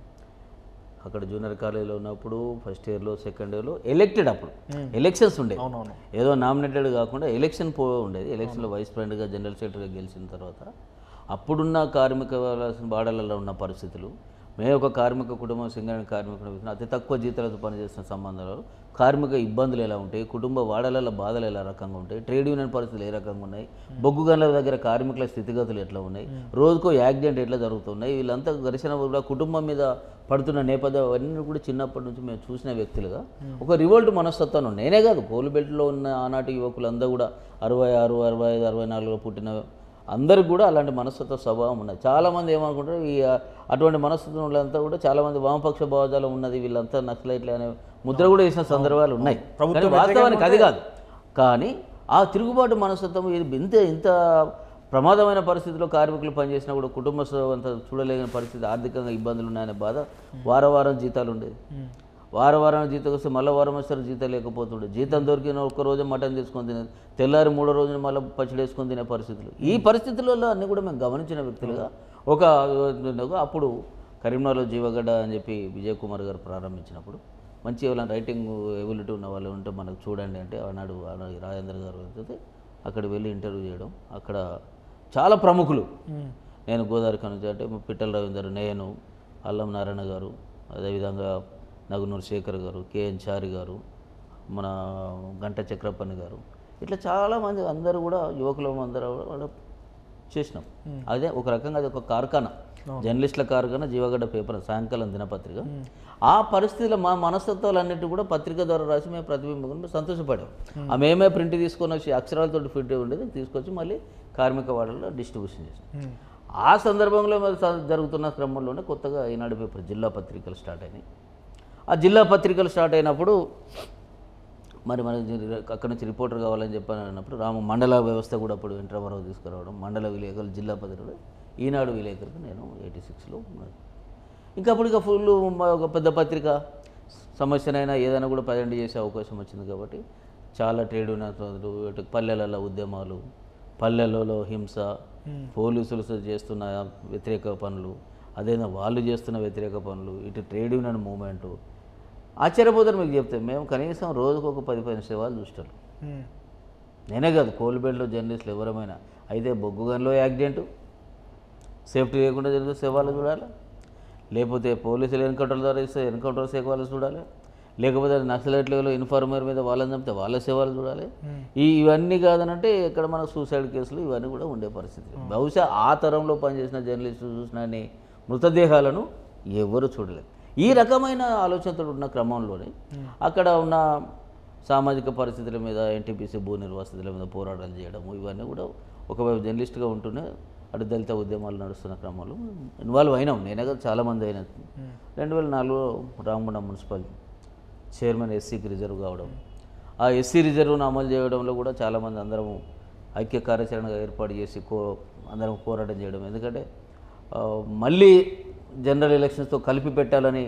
అక్కడ జూనియర్ కాలేజీలో ఉన్నప్పుడు ఫస్ట్ ఇయర్లో సెకండ్ ఇయర్లో ఎలక్టెడ్ అప్పుడు ఎలక్షన్స్ ఉండేవి అవునవును ఏదో నామినేటెడ్ కాకుండా ఎలక్షన్ పో ఉండేది ఎలక్షన్లో వైస్ ప్రెసిడెంట్గా జనరల్ సెక్రటరీగా గెలిచిన తర్వాత అప్పుడున్న కార్మిక వాళ్ళ బాడలలో ఉన్న పరిస్థితులు మేము ఒక కార్మిక కుటుంబం సింగరేణి కార్మికుడు అతి తక్కువ జీతాలతో పనిచేస్తున్న సంబంధాలు కార్మిక ఇబ్బందులు ఎలా ఉంటాయి కుటుంబ వాడలలో బాధలు ఎలా రకంగా ఉంటాయి ట్రేడ్ యూనియన్ పరిస్థితులు ఏ రకంగా ఉన్నాయి బొగ్గు గనుల దగ్గర కార్మికుల స్థితిగతులు ఎట్లా ఉన్నాయి రోజుకో యాక్సిడెంట్ ఎట్లా జరుగుతున్నాయి వీళ్ళంతా ఘర్షణ కూడా కుటుంబం మీద పడుతున్న నేపథ్యం అవన్నీ కూడా చిన్నప్పటి నుంచి మేము చూసిన వ్యక్తులుగా ఒక రివోల్ట్ మనస్తత్వం ఉంది. నేనే కాదు కోలుబెల్ట్లో ఉన్న ఆనాటి యువకులంతా కూడా అరవై ఆరు అరవై ఐదు అరవై నాలుగులో పుట్టిన అందరికి కూడా అలాంటి మనస్తత్వ స్వభావం ఉన్నది చాలామంది ఏమనుకుంటారు ఈ ఆ, అటువంటి మనస్తత్వం వాళ్ళంతా కూడా చాలామంది వామపక్ష భావజాలం ఉన్నది వీళ్ళంతా నక్సలైట్లు అనే ముద్ర కూడా వేసిన సందర్భాలు ఉన్నాయి ప్రభుత్వం కానీ వాస్తవానికి అది కాదు కానీ ఆ తిరుగుబాటు మనస్తత్వం ఇది ఇంత ఇంత ప్రమాదమైన పరిస్థితిలో కార్మికులు పనిచేసినా కూడా కుటుంబ స- అంత చూడలేని పరిస్థితి ఆర్థికంగా ఇబ్బందులు ఉన్నాయనే బాధ వారం వారం జీతాలు ఉండేది వారం వారం జీతం వస్తే మళ్ళీ వారం వస్తారు జీతం లేకపోతుండే జీతం దొరికిన ఒక్క రోజు మటన్ తీసుకొని తినేది తెల్లారి మూడో రోజున మళ్ళీ పచ్చడి వేసుకొని తినే పరిస్థితులు ఈ పరిస్థితులలో అన్నీ కూడా మేము గమనించిన వ్యక్తులుగా ఒక అప్పుడు కరీంనగర్లో జీవగడ్డ అని చెప్పి విజయ్ కుమార్ గారు ప్రారంభించినప్పుడు మంచి ఎవరైనా రైటింగ్ ఎబిలిటీ ఉన్న వాళ్ళు ఉంటే మనకు చూడండి అంటే ఆనాడు ఆనాడు రాజేంద్ర గారు వెళ్తే అక్కడికి వెళ్ళి ఇంటర్వ్యూ చేయడం అక్కడ చాలా ప్రముఖులు నేను గోదావరి కనుక అంటే పిట్టల రవీందర్ నేను అల్లం నారాయణ గారు అదేవిధంగా నగునూరు శేఖర్ గారు కేఎన్ చారి గారు మన గంట చక్రపల్లి గారు ఇట్లా చాలామంది అందరూ కూడా యువకులు అందరూ కూడా చేసినాం అదే ఒక రకంగా అది ఒక కార్ఖానా జర్నలిస్టుల కార్ఖానా జీవగడ్డ పేపర్ సాయంకాలం దినపత్రిక ఆ పరిస్థితిలో మా మనస్తత్వాలన్నిటి కూడా పత్రిక ద్వారా రాసి మేము ప్రతిబింబం సంతోషపడాం ఆ మేమే ప్రింట్ తీసుకొని వచ్చి అక్షరాలతో ఫిట్ ఉండేది తీసుకొచ్చి మళ్ళీ కార్మిక వాడల్లో డిస్ట్రిబ్యూషన్ చేసాం ఆ సందర్భంలో మరి స- జరుగుతున్న క్రమంలోనే కొత్తగా ఈనాడు పేపర్ జిల్లా పత్రికలు స్టార్ట్ అయినాయి ఆ జిల్లా పత్రికలు స్టార్ట్ అయినప్పుడు మరి మన అక్కడ నుంచి రిపోర్టర్ కావాలని చెప్పని అన్నప్పుడు రామ మండల వ్యవస్థ కూడా అప్పుడు వెంట్రవరావు తీసుకురావడం మండల విలేకరులు జిల్లా పత్రికలు ఈనాడు విలేకరుగా నేను ఎయిటీ సిక్స్లో ఇంకా అప్పుడు ఇక ఫుల్ ఒక పెద్ద పత్రిక సమస్యనైనా ఏదైనా కూడా ప్రజెంట్ చేసే అవకాశం వచ్చింది కాబట్టి చాలా ట్రేడ్ యూనియన్లు ఇటు పల్లెలలో ఉద్యమాలు పల్లెలలో హింస పోలీసులు చేస్తున్న వ్యతిరేక పనులు అదేనా వాళ్ళు చేస్తున్న వ్యతిరేక పనులు ఇటు ట్రేడ్ యూనియన్ మూమెంటు ఆశ్చర్యపోతారు మీకు చెప్తే మేము కనీసం రోజుకు ఒక పది పదిహేను సేవలు చూస్తాం ఉమ్. నేనే కాదు కోల్బెల్ట్లో జర్నలిస్టులు ఎవరమైనా అయితే బొగ్గు గన్లో యాక్సిడెంట్ సేఫ్టీ లేకుండా జరిగితే సేవలు చూడాలి లేకపోతే పోలీసులు ఎన్కౌంటర్ ద్వారా ఇస్తే ఎన్కౌంటర్ సేవలు చూడాలి లేకపోతే నక్సలైట్లలో ఇన్ఫార్మర్ మీద వాళ్ళని చంపితే వాళ్ళ సేవలు చూడాలి ఈ ఇవన్నీ కాదనంటే ఇక్కడ మన సూసైడ్ కేసులు ఇవన్నీ కూడా ఉండే పరిస్థితి బహుశా ఆ తరంలో పనిచేసిన జర్నలిస్టులు చూసిన మృతదేహాలను ఎవరు చూడలేదు ఈ రకమైన ఆలోచనతో ఉన్న క్రమంలోనే అక్కడ ఉన్న సామాజిక పరిస్థితుల మీద ఎన్టీపీసీ భూ నిర్వాసితుల మీద పోరాటాలు చేయడము ఇవన్నీ కూడా ఒకవైపు జర్నలిస్ట్గా ఉంటూనే అటు దళిత ఉద్యమాలు నడుస్తున్న క్రమంలో ఇన్వాల్వ్ అయినాం నేనే కదా చాలామంది అయినా రెండు వేల నాలుగులో రామగుండం మున్సిపల్ చైర్మన్ ఎస్సీకి రిజర్వ్ కావడం ఆ ఎస్సీ రిజర్వ్ను అమలు చేయడంలో కూడా చాలామంది అందరం ఐక్య కార్యాచరణగా ఏర్పాటు చేసి కో అందరం పోరాటం చేయడం ఎందుకంటే ఆ, మళ్ళీ జనరల్ ఎలక్షన్స్తో కలిపి పెట్టాలని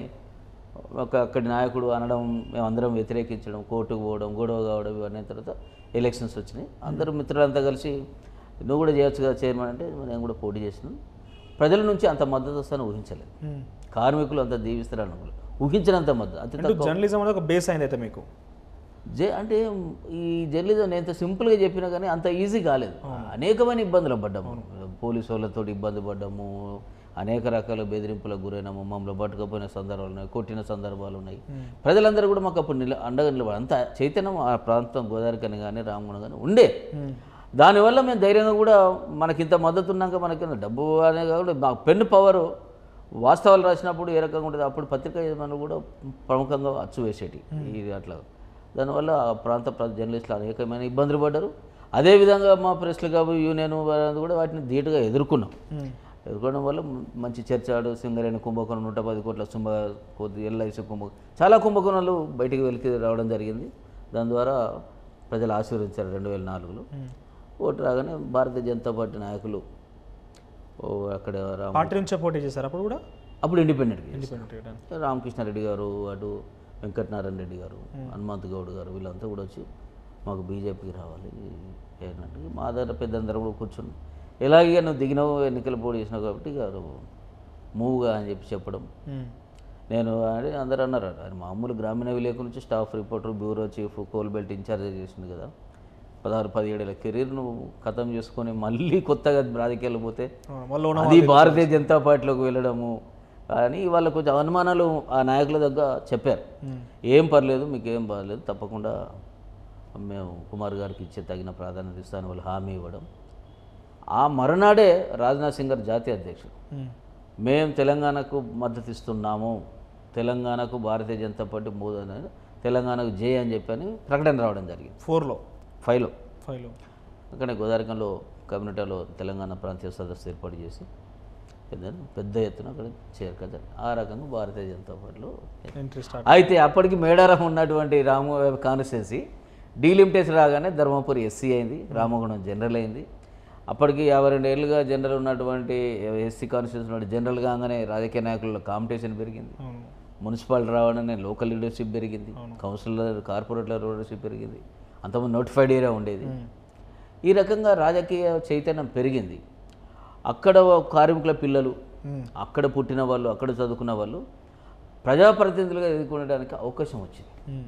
ఒక అక్కడి నాయకుడు అనడం మేమందరం వ్యతిరేకించడం కోర్టుకు పోవడం గొడవ కావడం ఇవన్నీ అయిన తర్వాత ఎలక్షన్స్ వచ్చినాయి అందరూ మిత్రులంతా కలిసి నువ్వు కూడా చేయొచ్చు కదా చైర్మన్ అంటే నేను కూడా పోటీ చేసినాను ప్రజల నుంచి అంత మద్దతు వస్తాను ఊహించలేదు ఉమ్. కార్మికులు అంత దీవిస్తారని అనుకోలేదు. ఊహించినంత మద్దతు అతి అంటే జర్నలిజం అనేది ఒక బేస్ అయింది అయితే మీకు జే అంటే ఈ జర్నలిజం నేను ఎంత సింపుల్గా చెప్పినా కానీ అంత ఈజీ కాలేదు అనేకమైన ఇబ్బందులు పడ్డాము పోలీసు వాళ్ళతో ఇబ్బంది పడ్డాము అనేక రకాల బెదిరింపులకు గురైనాము మమ్మల్ని పట్టుకపోయిన సందర్భాలు ఉన్నాయి కొట్టిన సందర్భాలు ఉన్నాయి ప్రజలందరూ కూడా మాకు అప్పుడు నిల అండగా నిలబడి అంత చైతన్యం ఆ ప్రాంతం గోదావరి కని కానీ రామగుండం కానీ ఉండే దానివల్ల మేము ధైర్యంగా కూడా మనకింత మద్దతు ఉన్నాక మనకి డబ్బు అనే కాకుండా మా పెన్ పవర్ వాస్తవాలు రాసినప్పుడు ఏ రకంగా ఉంటుంది అప్పుడు పత్రికా యజమానులు కూడా ప్రముఖంగా అచ్చు వేసేటి ఇది అట్లా దానివల్ల ఆ ప్రాంత ప్ర- జర్నలిస్టులు అనేకమైన ఇబ్బందులు పడ్డారు అదేవిధంగా మా ప్రెస్లు కాబట్టి యూనియన్ వారందరూ కూడా వాటిని ధీటుగా ఎదుర్కొన్నాం ఉమ్. ఎదుర్కోవడం వల్ల మ- మంచి చర్చాడు సింగరేణి కుంభకోణం నూట పది కోట్ల కుంభ కొద్ది ఎల్ఐసి కుంభ చాలా కుంభకోణాలు బయటికి వెలికి రావడం జరిగింది దాని ద్వారా ప్రజలు ఆశీర్వదించారు రెండు వేల నాలుగులో ఓటు రాగానే భారతీయ జనతా పార్టీ నాయకులు ఓ అక్కడ రామ్ పార్టీ నుంచే పోటీ చేశారు అప్పుడు కూడా అప్పుడు ఇండిపెండెంట్ ఇండిపెండెంట్ రామకృష్ణారెడ్డి గారు అటు వెంకటనారాయణ రెడ్డి గారు హనుమంత్ గౌడ్ గారు వీళ్ళంతా కూడా వచ్చి మాకు బీజేపీకి రావాలి ఏంటంటే మా దగ్గర పెద్దందరూ కూడా కూర్చుని ఎలాగే నువ్వు దిగినావు ఎన్నికలు పోటీ చేసినావు కాబట్టి ఇక నువ్వు మూవ్గా అని చెప్పి చెప్పడం నేను అంటే అందరూ అన్నారు ఆయన మామూలు గ్రామీణ విలేకరు నుంచి staff reporter bureau chief coal belt incharge చేసింది కదా పదహారు పదిహేడేళ్ళ కెరీర్ నువ్వు ఖతం చేసుకొని మళ్ళీ కొత్తగా రాజకీయాలు పోతే మళ్ళీ ఉన్న అది భారతీయ జనతా పార్టీలోకి వెళ్ళడము అని వాళ్ళ కొంచెం అనుమానాలు ఆ నాయకుల దగ్గర చెప్పారు ఏం పర్లేదు మీకు ఏం పర్లేదు తప్పకుండా మేము కుమార్ గారికి ఇచ్చే తగిన ప్రాధాన్యత ఇస్తాను వాళ్ళు హామీ ఇవ్వడం ఆ మరునాడే రాజ్నాథ్ సింగ్ గారు జాతీయ అధ్యక్షుడు ఉమ్. మేము తెలంగాణకు మద్దతు ఇస్తున్నాము తెలంగాణకు భారతీయ జనతా పార్టీ మోదని తెలంగాణకు జై అని చెప్పని ప్రకటన రావడం జరిగింది ఫోర్లో ఫైవ్లో ఫైవ్లో అక్కడే గోదావరికంలో కమ్యూనిటీలో తెలంగాణ ప్రాంతీయ సదస్సు ఏర్పాటు చేసి పెద్ద పెద్ద ఎత్తున అక్కడ చేరక ఆ రకంగా భారతీయ జనతా పార్టీలో ఎంట్రీ స్టార్ట్ అయితే అప్పటికి మేడారం ఉన్నటువంటి రాము కాన్స్టిట్యున్సీ డీలిమిటేషన్ రాగానే ధర్మపురి ఎస్సీ అయింది రామగుణం జనరల్ అయింది అప్పటికి యాభై రెండు ఏళ్ళుగా జనరల్ ఉన్నటువంటి ఎస్సీ కాన్స్టిట్యూన్సీ జనరల్ కాగానే రాజకీయ నాయకుల్లో కాంపిటీషన్ పెరిగింది అవును మున్సిపాలిటీ రావడమే లోకల్ లీడర్షిప్ పెరిగింది కౌన్సిలర్ కార్పొరేటర్ లీడర్షిప్ పెరిగింది అంతకుముందు నోటిఫైడ్ ఏరియా ఉండేది ఈ రకంగా రాజకీయ చైతన్యం పెరిగింది అక్కడ కార్మికుల పిల్లలు ఉమ్. అక్కడ పుట్టిన వాళ్ళు అక్కడ చదువుకున్న వాళ్ళు ప్రజాప్రతినిధులుగా ఎదుర్కొనడానికి అవకాశం వచ్చింది ఉమ్.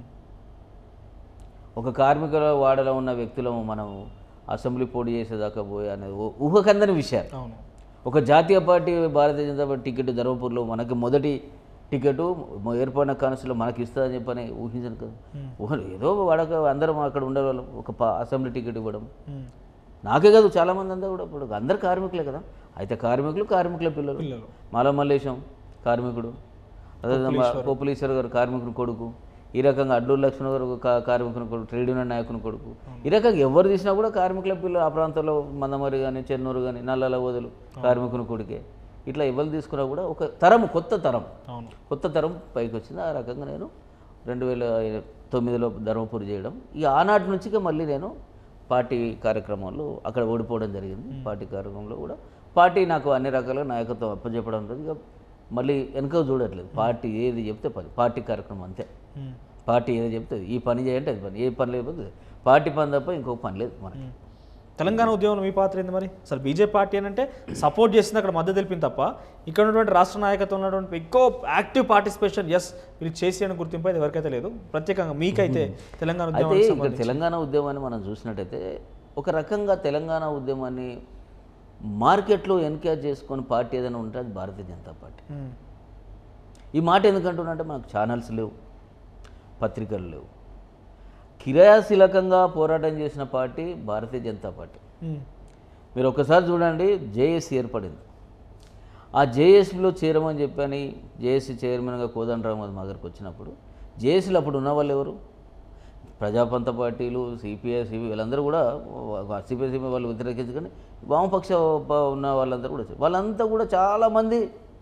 ఒక కార్మికుల వాడలో ఉన్న వ్యక్తులము మనం అసెంబ్లీ పోటీ చేసేదాకా పోయి అనేది ఊ- ఊహకందని విషయాలు అవును ఒక జాతీయ party Bharatiya Janata party ticket ధర్మపూర్లో మనకి మొదటి టికెట్ ఏర్పడిన కాన్స్టిలో మనకి ఇస్తుందని చెప్పని ఊహించను కదా ఊహ ఏదో వాడక అందరం అక్కడ ఉండేవాళ్ళం ఒక పా- అసెంబ్లీ టికెట్ ఇవ్వడం ఉమ్. నాకే కాదు చాలామంది అంతా కూడా ఇప్పుడు అందరు కార్మికులే కదా అయితే కార్మికులు కార్మికుల పిల్లలు పిల్లలు మాల మల్లేశం కార్మికుడు అదే పోపులీశ్వర్ గారు కార్మికుని కొడుకు ఈ రకంగా అడ్డూరు లక్ష్మణ్ గారు ఒక కా- కార్మికుని కొడుకు ట్రేడ్ యూనియన్ నాయకుని కొడుకు ఈ రకంగా ఎవరు తీసినా కూడా కార్మికుల పిల్లలు ఆ ప్రాంతంలో మందమరి కానీ చెన్నూరు కానీ నల్లల వదులు కార్మికుని కొడుకే ఇట్లా ఎవరు తీసుకున్నా కూడా ఒక తరం కొత్త తరం అవును కొత్త తరం పైకి వచ్చింది ఆ రకంగా నేను రెండు వేల తొమ్మిదిలో ధర్మపురి చేయడం ఈ ఆనాటి నుంచి ఇక మళ్ళీ నేను పార్టీ కార్యక్రమాల్లో అక్కడ ఓడిపోవడం జరిగింది పార్టీ కార్యక్రమంలో కూడా పార్టీ నాకు అన్ని రకాలుగా నాయకత్వం అప్పచెప్పడం ఉంటుంది ఇక మళ్ళీ వెనక చూడట్లేదు పార్టీ ఏది చెప్తే పని పార్టీ కార్యక్రమం అంతే ఉమ్. పార్టీ ఏది చెప్తే ఈ పని చేయంటే అది పని ఏ పని లేకపోతే పార్టీ పని తప్ప ఇంకొక పని లేదు మనకి తెలంగాణ ఉద్యమంలో మీ పాత్ర ఏంది మరి అసలు బీజేపీ పార్టీ అని అంటే సపోర్ట్ చేసింది అక్కడ మద్దతు తెలిపింది తప్ప ఇక్కడ ఉన్నటువంటి రాష్ట్ర నాయకత్వం ఉన్నటువంటి ఎక్కువ యాక్టివ్ పార్టిసిపేషన్ ఎస్ వీళ్ళు చేసి అని గుర్తింపు అయితే ఎవరికైతే లేదు ప్రత్యేకంగా మీకైతే తెలంగాణ అయితే ఉద్యమానికి ఇక్కడ సంబంధించి తెలంగాణ ఉద్యమాన్ని మనం చూసినట్టయితే ఒక రకంగా తెలంగాణ ఉద్యమాన్ని మార్కెట్లో ఎన్కేజ్ చేసుకొని పార్టీ ఏదైనా ఉంటే అది భారతీయ జనతా పార్టీ ఉమ్. ఈ మాట ఎందుకంటున్నంటే మనకు ఛానల్స్ లేవు పత్రికలు లేవు క్రియాశీలకంగా పోరాటం చేసిన పార్టీ భారతీయ జనతా పార్టీ ఉమ్. మీరు ఒకసారి చూడండి జేఏసీ ఏర్పడింది ఆ జేఏసీలో చేరమని చెప్పని జేఏసీ చైర్మన్గా కోదండరామ్ మా దగ్గరకు వచ్చినప్పుడు జేఏసీలో అప్పుడు ఉన్న వాళ్ళు ఎవరు ప్రజాపంత పార్టీలు సిపిఐ సిపి వీళ్ళందరూ కూడా సిపిఐ సిపి వాళ్ళు వ్యతిరేకించుకొని వామపక్ష ప- ఉన్న వాళ్ళందరూ కూడా వచ్చారు. వాళ్ళంతా కూడా చాలామంది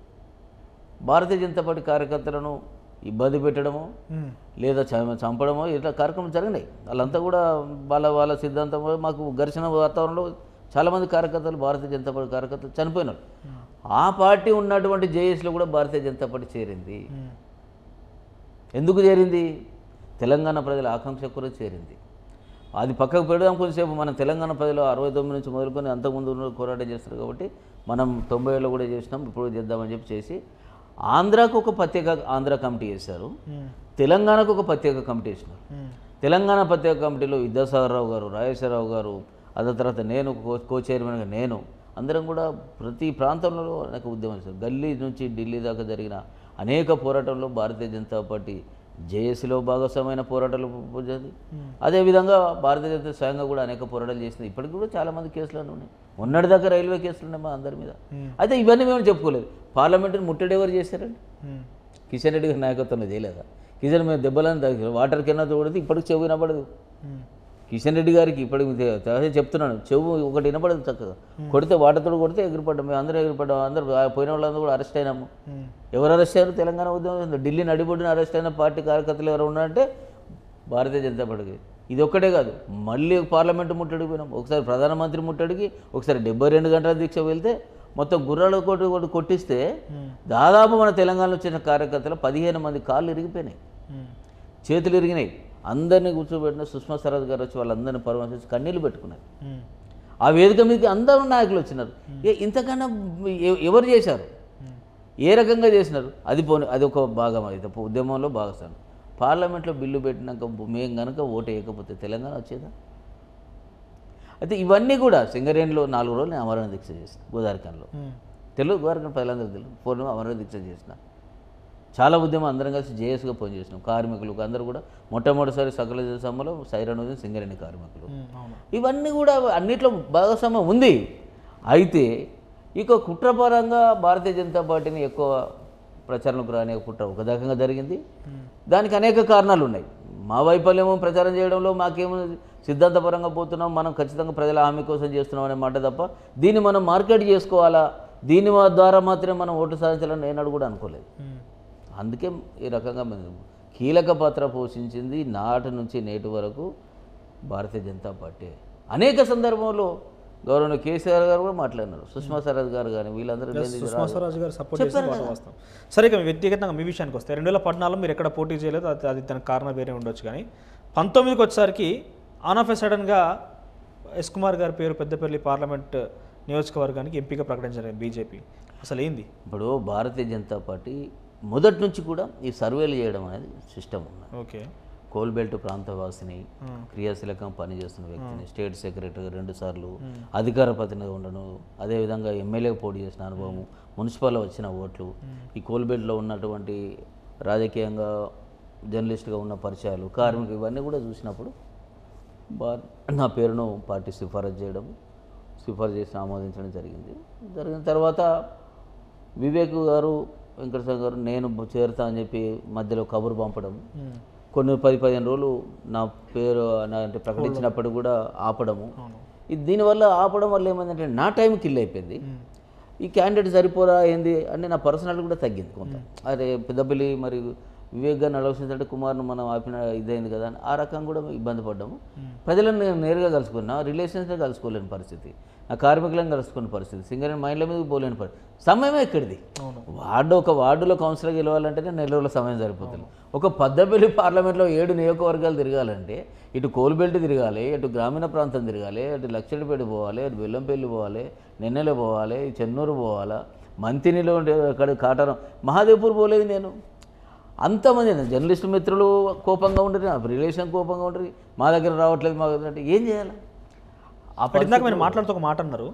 భారతీయ జనతా పార్టీ కార్యకర్తలను ఇబ్బంది పెట్టడము ఉమ్. లేదా చ- చంపడమో ఇట్లా కార్యక్రమాలు జరిగినాయి వాళ్ళంతా కూడా వాళ్ళ వాళ్ళ సిద్ధాంతం మాకు ఘర్షణ వాతావరణంలో చాలామంది కార్యకర్తలు భారతీయ జనతా పార్టీ కార్యకర్తలు చనిపోయినారు ఆ పార్టీ ఉన్నటువంటి జేఏసీలో కూడా భారతీయ జనతా పార్టీ చేరింది ఉమ్. ఎందుకు చేరింది తెలంగాణ ప్రజల ఆకాంక్ష కూడా చేరింది అది పక్కకు పెడదాం కొంచెంసేపు మనం తెలంగాణ ప్రజలు అరవై తొమ్మిది నుంచి మొదలుకొని అంతకుముందు ఉన్న పోరాటం చేస్తారు కాబట్టి మనం తొంభై ఏళ్ళు కూడా చేసినాం ఇప్పుడు చేద్దామని చెప్పి చేసి ఆంధ్రాకు ఒక ప్రత్యేక ఆంధ్ర కమిటీ చేశారు ఉమ్. తెలంగాణకు ఒక ప్రత్యేక కమిటీ వేసినారు ఉమ్. తెలంగాణ ప్రత్యేక కమిటీలో విద్యాసాగరరావు గారు రాజేశ్వరరావు గారు అదే తర్వాత నేను కో కో చైర్మన్గా నేను అందరం కూడా ప్రతి ప్రాంతంలో అనేక ఉద్యమం చేశారు గల్లీ నుంచి ఢిల్లీ దాకా జరిగిన అనేక పోరాటంలో భారతీయ జనతా పార్టీ జేఏసీలో భాగస్వామైన పోరాటాలు జరిగింది అదేవిధంగా భారతీయ జనతా స్వయంగా కూడా అనేక పోరాటాలు చేసింది ఇప్పటికి కూడా చాలామంది కేసులు ఉన్నాయి మొన్నటి దాకా రైల్వే కేసులు ఉన్నాయి మా అందరి మీద అయితే ఇవన్నీ మేము చెప్పుకోలేదు పార్లమెంటుని ముట్టడి ఎవరు చేశారండి ఉమ్. కిషన్ రెడ్డి గారి నాయకత్వంలో చేయలేదా కిషన్ మేము దెబ్బలను తగ్గి వాటర్ కింద చూడదు ఇప్పటికి చెవు వినపడదు ఉమ్. కిషన్ రెడ్డి గారికి ఇప్పటికి మీకు తె- అదే చెప్తున్నాను చెవు ఒకటి వినపడదు చక్కగా కొడితే వాటర్తో కొడితే ఎగిరిపడ్డాం మేము అందరూ ఎగిరిపడ్డాం అందరూ ఆ పోయిన వాళ్ళందరూ కూడా అరెస్ట్ అయినాము ఉమ్. ఎవరు అరెస్ట్ అయ్యారు తెలంగాణ ఉద్యమం ఢిల్లీ నడిబొడ్డున అరెస్ట్ అయిన పార్టీ కార్యకర్తలు ఎవరు ఉన్నారంటే భారతీయ జనతా పార్టీకి ఇది ఒక్కటే కాదు మళ్ళీ పార్లమెంటు ముట్టడికి పోయినాం ఒకసారి ప్రధానమంత్రి ముట్టడికి ఒకసారి డెబ్బై రెండు గంటల దీక్ష వెళ్తే మొత్తం గుర్రాల కొట్టి కొట్టి కొట్టిస్తే దాదాపు మన తెలంగాణలో వచ్చిన కార్యకర్తలు పదిహేను మంది కాళ్ళు ఇరిగిపోయినాయి ఉమ్. చేతులు ఇరిగినాయి అందరినీ కూర్చోబెట్టిన సుష్మా స్వరాజ్ గారు వచ్చి వాళ్ళందరినీ పరామర్శించి కన్నీళ్ళు పెట్టుకున్నారు ఉమ్. ఆ వేదిక మీదకి అందరూ నాయకులు వచ్చినారు ఏ ఇంతకన్నా ఎ- ఎవరు చేశారు ఏ రకంగా చేసినారు అది పోనీ అది ఒక భాగం అయితే ఉద్యమంలో భాగస్వామి పార్లమెంట్లో బిల్లు పెట్టినాక మేము కనుక ఓటు వేయకపోతే తెలంగాణ వచ్చేదా అయితే ఇవన్నీ కూడా సింగరేణిలో నాలుగు రోజులు నేను అమరణ దీక్ష చేసిన గోదావరికంలో ఉమ్. తెలుగు గోదావరికం ప్రజలందరూ తెలుగు పూర్ణం అమరణ దీక్ష చేసిన చాలా ఉద్యమం అందరం కలిసి జేఎస్గా పనిచేసినాం కార్మికులు అందరూ కూడా మొట్టమొదటిసారి సకల సమ్మలో సైరన్ ఉదయం సింగరేణి కార్మికులు ఉమ్. అవును ఇవన్నీ కూడా అన్నిట్లో భాగస్వామ్యం ఉంది అయితే ఇక కుట్రపరంగా భారతీయ జనతా పార్టీని ఎక్కువ ప్రచారంలోకి రాని కుట్ర ఒక రకంగా జరిగింది దానికి అనేక కారణాలు ఉన్నాయి మా వైఫల్యము ప్రచారం చేయడంలో మాకేమో సిద్ధాంతపరంగా పోతున్నాం మనం ఖచ్చితంగా ప్రజల హామీ కోసం చేస్తున్నాం అనే మాట తప్ప దీన్ని మనం మార్కెట్ చేసుకోవాలా దీని ద్వారా మాత్రమే మనం ఓటు సాధించాలని నేను కూడా అనుకోలేదు ఉమ్. అందుకే ఈ రకంగా మేము కీలక పాత్ర పోషించింది నాటి నుంచి నేటి వరకు భారతీయ జనతా పార్టీ అనేక సందర్భంలో గౌరవ కేసీఆర్ గారు కూడా మాట్లాడినారు సుష్మా స్వరాజ్ గారు కానీ వీళ్ళందరూ లేదు ఇది సుష్మా రాదు. స్వరాజ్ గారు సపోర్ట్ చేసిన మాట వాస్తవం సరే ఇక మీ వ్యక్తిగతంగా మీ విషయానికి వస్తే రెండు వేల పద్నాలుగులో మీరు ఎక్కడ పోటీ చేయలేదు అది అది దానికి కారణం వేరే ఉండొచ్చు కానీ పంతొమ్మిదికి వచ్చేసరికి ఆన్ ఆఫ్ ఎ సడన్గా ఎస్ కుమార్ గారి పేరు పెద్దపల్లి పార్లమెంట్ నియోజకవర్గానికి ఎంపీగా ప్రకటించారు బీజేపీ అసలు ఏంది ఇప్పుడు భారతీయ జనతా పార్టీ మొదటి నుంచి కూడా ఈ సర్వేలు చేయడం అనేది సిస్టమ్ ఉన్నది ఓకే కోల్బెల్ట్ ప్రాంతవాసిని క్రియాశీలకంగా పనిచేస్తున్న వ్యక్తిని స్టేట్ సెక్రటరీ రెండు సార్లు అధికార ప్రతినిధిగా ఉండను అదేవిధంగా ఎమ్మెల్యే పోటీ చేసిన అనుభవం మున్సిపల్లో వచ్చిన ఓట్లు ఈ కోల్బెల్ట్లో ఉన్నటువంటి రాజకీయంగా జర్నలిస్ట్గా ఉన్న పరిచయాలు కార్మికులు ఇవన్నీ కూడా చూసినప్పుడు బా నా పేరును పార్టీ సిఫారసు చేయడం సిఫారసు చేసి ఆమోదించడం జరిగింది జరిగిన తర్వాత వివేక్ గారు వెంకటేశ్వర గారు నేను చేరుతా అని చెప్పి మధ్యలో కబురు పంపడం కొన్ని పది పదిహేను రోజులు నా పేరు నా అంటే ప్రకటించినప్పుడు కూడా ఆపడము ఇది దీనివల్ల ఆపడం వల్ల ఏమైందంటే నా టైం కిల్ అయిపోయింది ఈ క్యాండిడేట్ సరిపోరా ఏంది అంటే నా పర్సనాలిటీ కూడా తగ్గింది కొంత అరే పెద్దపల్లి మరి వివేక్ గారిని ఆలోచించాలంటే కుమార్ను మనం ఆపిన ఇదైంది కదా అని ఆ రకంగా కూడా ఇబ్బంది పడ్డాము ప్రజలను నేను నేరుగా కలుసుకున్నా రిలేషన్స్లో కలుసుకోలేని పరిస్థితి నా కార్మికులను కలుసుకునే పరిస్థితి సింగర్ మైండ్ల మీద పోలేని పరిస్థితి సమయమే ఎక్కడిది అవును. వార్డు ఒక వార్డులో కౌన్సిలర్ గెలవాలంటేనే నెల రోజుల సమయం సరిపోతుంది ఒక పద్దపల్లి పార్లమెంట్లో ఏడు నియోజకవర్గాలు తిరగాలంటే ఇటు కోల్బెల్ట్ తిరగాలి ఇటు గ్రామీణ ప్రాంతం తిరగాలి అటు లక్షడిపేట పోవాలి అటు బెల్లంపల్లి పోవాలి నెన్నెల పోవాలి చెన్నూరు పోవాలా మంతినిలో ఉండే అక్కడ కాటారం మహాదేవ్పూర్ పోలేదు నేను అంతమంది జర్నలిస్ట్ మిత్రులు కోపంగా ఉండరు నా రిలేషన్ కోపంగా ఉండరు మా దగ్గర రావట్లేదు మా దగ్గర అంటే ఏం చేయాలి ఆ అప్పుడు ఇందాక మీరు మాట్లాడుతూ ఒక మాట అన్నారు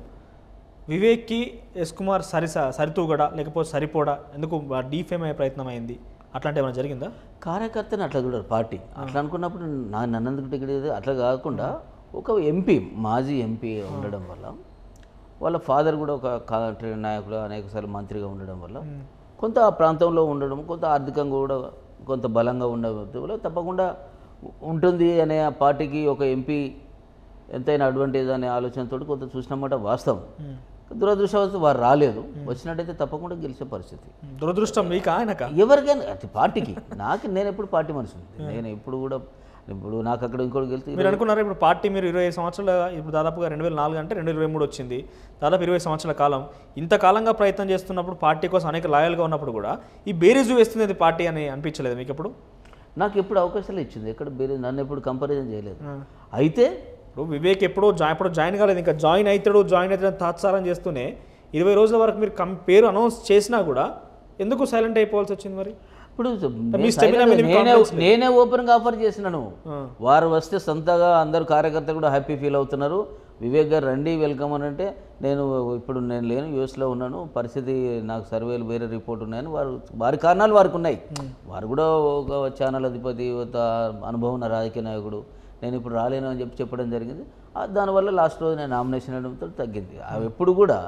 వివేక్కి ఎస్ కుమార్ సరి సరితూగడ లేకపోతే సరిపోడా ఎందుకు డీఫేమ్ అయ్యే ప్రయత్నం అయింది అట్లాంటి ఏమైనా జరిగిందా కార్యకర్తని అట్లా చూడరు పార్టీ అట్లా అనుకున్నప్పుడు నా నన్నందుకు టికెట్ ఇవ్వదు. అట్లా కాకుండా ఒక ఎంపీ మాజీ ఎంపీ ఉండడం వల్ల వాళ్ళ ఫాదర్ కూడా ఒక కాంట్రీ నాయకుడు అనేకసార్లు మంత్రిగా ఉండడం వల్ల కొంత ఆ ప్రాంతంలో ఉండడం కొంత ఆర్థికంగా కూడా కొంత బలంగా ఉండడం వల్ల తప్పకుండా ఉంటుంది అనే ఆ పార్టీకి ఒక ఎంపీ ఎంతైనా అడ్వాంటేజ్ అనే ఆలోచనతో కొంత చూసినమాట వాస్తవం దురదృష్టవశాత్తు వారు రాలేదు వచ్చినట్టయితే తప్పకుండా గెలిచే పరిస్థితి దురదృష్టం మీకా ఆయనక ఎవరికైనా అది పార్టీకి నాకు నేను ఎప్పుడు పార్టీ మనిషిని నేను ఎప్పుడు కూడా ఇప్పుడు నాకు అక్కడ ఇంకోటి గెలిస్తే మీరు అనుకున్నారు ఇప్పుడు పార్టీ మీరు ఇరవై ఐదు సంవత్సరాల ఇప్పుడు దాదాపుగా రెండు వేల నాలుగు అంటే రెండు వేల ఇరవై మూడు వచ్చింది దాదాపు ఇరవై సంవత్సరాల కాలం ఇంతకాలంగా ప్రయత్నం చేస్తున్నప్పుడు పార్టీ కోసం అనేక లాయల్గా ఉన్నప్పుడు కూడా ఈ బేరీజు వేస్తుంది అది పార్టీ అని అనిపించలేదు మీకు ఎప్పుడు నాకు ఎప్పుడు అవకాశాలు ఇచ్చింది ఎక్కడ వేరే నన్ను ఎప్పుడు కంపారిజన్ చేయలేదు అయితే ఇప్పుడు వివేక్ ఎప్పుడో జా ఎప్పుడో జాయిన్ కాలేదు ఇంకా జాయిన్ అవుతాడు జాయిన్ అవుతాడు తాత్సారం చేస్తూనే ఇరవై రోజుల వరకు మీరు కం పేరు అనౌన్స్ చేసినా కూడా ఎందుకు సైలెంట్ అయిపోవాల్సి వచ్చింది మరి ఇప్పుడు మీ నేను stamina మీద మీకు నేనే confidence నేనే ఓపెన్గా ఆఫర్ చేసినాను ఆ. వారు వస్తే సొంతగా అందరు కార్యకర్తలు కూడా హ్యాపీ ఫీల్ అవుతున్నారు వివేక్ గారు రండి వెల్కమ్ అని అంటే నేను ఇప్పుడు నేను లేను యూఎస్లో ఉన్నాను పరిస్థితి నాకు సర్వేలు వేరే రిపోర్ట్ ఉన్నాయని వారు వారి కారణాలు వారికి ఉన్నాయి వారు కూడా ఒక ఛానల్ అధిపతి ఒక అనుభవం ఉన్న రాజకీయ నాయకుడు నేను ఇప్పుడు రాలేను అని చెప్పి చెప్పడం జరిగింది ఆ దానివల్ల లాస్ట్ రోజు నేను నామినేషన్ వేయడంతో తగ్గింది అవి ఎప్పుడు కూడా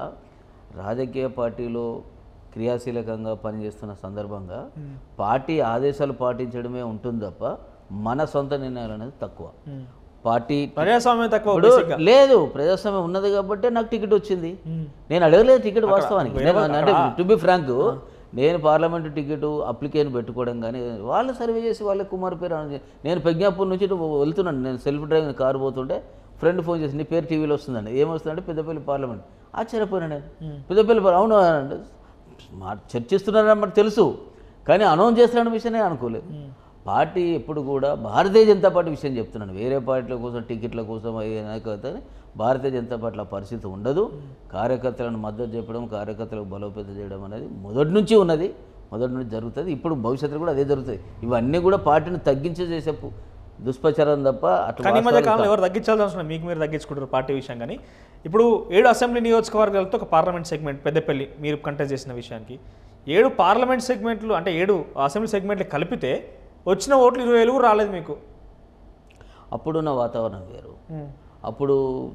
రాజకీయ పార్టీలో క్రియాశీలకంగా పనిచేస్తున్న సందర్భంగా పార్టీ ఆదేశాలు పాటించడమే ఉంటుంది తప్ప మన సొంత నిర్ణయాలు అనేది తక్కువ పార్టీ ప్రజాస్వామ్యం తక్కువ ఇప్పుడు లేదు ప్రజాస్వామ్యం ఉన్నది కాబట్టి నాకు టికెట్ వచ్చింది నేను అడగలేదు టికెట్ వాస్తవానికి నేను అంటే టు బి ఫ్రాంక్ నేను పార్లమెంట్ టికెట్ అప్లికేషన్ పెట్టుకోవడం కానీ వాళ్ళు సర్వే చేసి వాళ్ళ కుమార్ పేరు అనౌన్స్ చేసి- నేను ప్రజ్ఞాపూర్ నుంచి ఇటు వెళ్తున్నాను నేను సెల్ఫ్ డ్రైవింగ్ కారు పోతుంటే ఫ్రెండ్ ఫోన్ చేసి నీ పేరు టీవీలో వస్తుందండి ఏమొస్తుందంటే పెద్దపల్లి పార్లమెంట్ ఆశ్చర్యపోయినా నేను పెద్దపల్లి పార్- అవును అంటే మా చర్చిస్తున్నారని మనకు తెలుసు కానీ అనౌన్స్ చేస్తున్న విషయం నేను అనుకోలేదు పార్టీ ఎప్పుడు కూడా భారతీయ జనతా పార్టీ విషయం చెప్తున్నాను వేరే పార్టీల కోసం టికెట్ల కోసం అయ్యే నాయకత్వం భారతీయ జనతా పార్టీల పరిస్థితి ఉండదు కార్యకర్తలను మద్దతు చెప్పడం కార్యకర్తలకు బలోపేతం చేయడం అనేది మొదటి నుంచి ఉన్నది మొదటి నుంచి జరుగుతుంది ఇప్పుడు భవిష్యత్తులో కూడా అదే జరుగుతుంది ఇవన్నీ కూడా పార్టీని తగ్గించే చేసే పు- దుష్ప్రచారం తప్ప అట్లా కానీ ఈ మధ్య కాలంలో ఎవరు తగ్గించాల్సిన అవసరం లేదు. మీకు మీరు తగ్గించుకుంటారు పార్టీ విషయం కానీ ఇప్పుడు ఏడు అసెంబ్లీ నియోజకవర్గాలతో ఒక పార్లమెంట్ సెగ్మెంట్ పెద్దపల్లి మీరు కంటెస్ట్ చేసిన విషయానికి ఏడు పార్లమెంట్ సెగ్మెంట్లు అంటే ఏడు అసెంబ్లీ సెగ్మెంట్లు కలిపితే వచ్చిన ఓట్లు ఇరవై వేలు కూడా రాలేదు మీకు అప్పుడున్న వాతావరణం వేరు అప్పుడు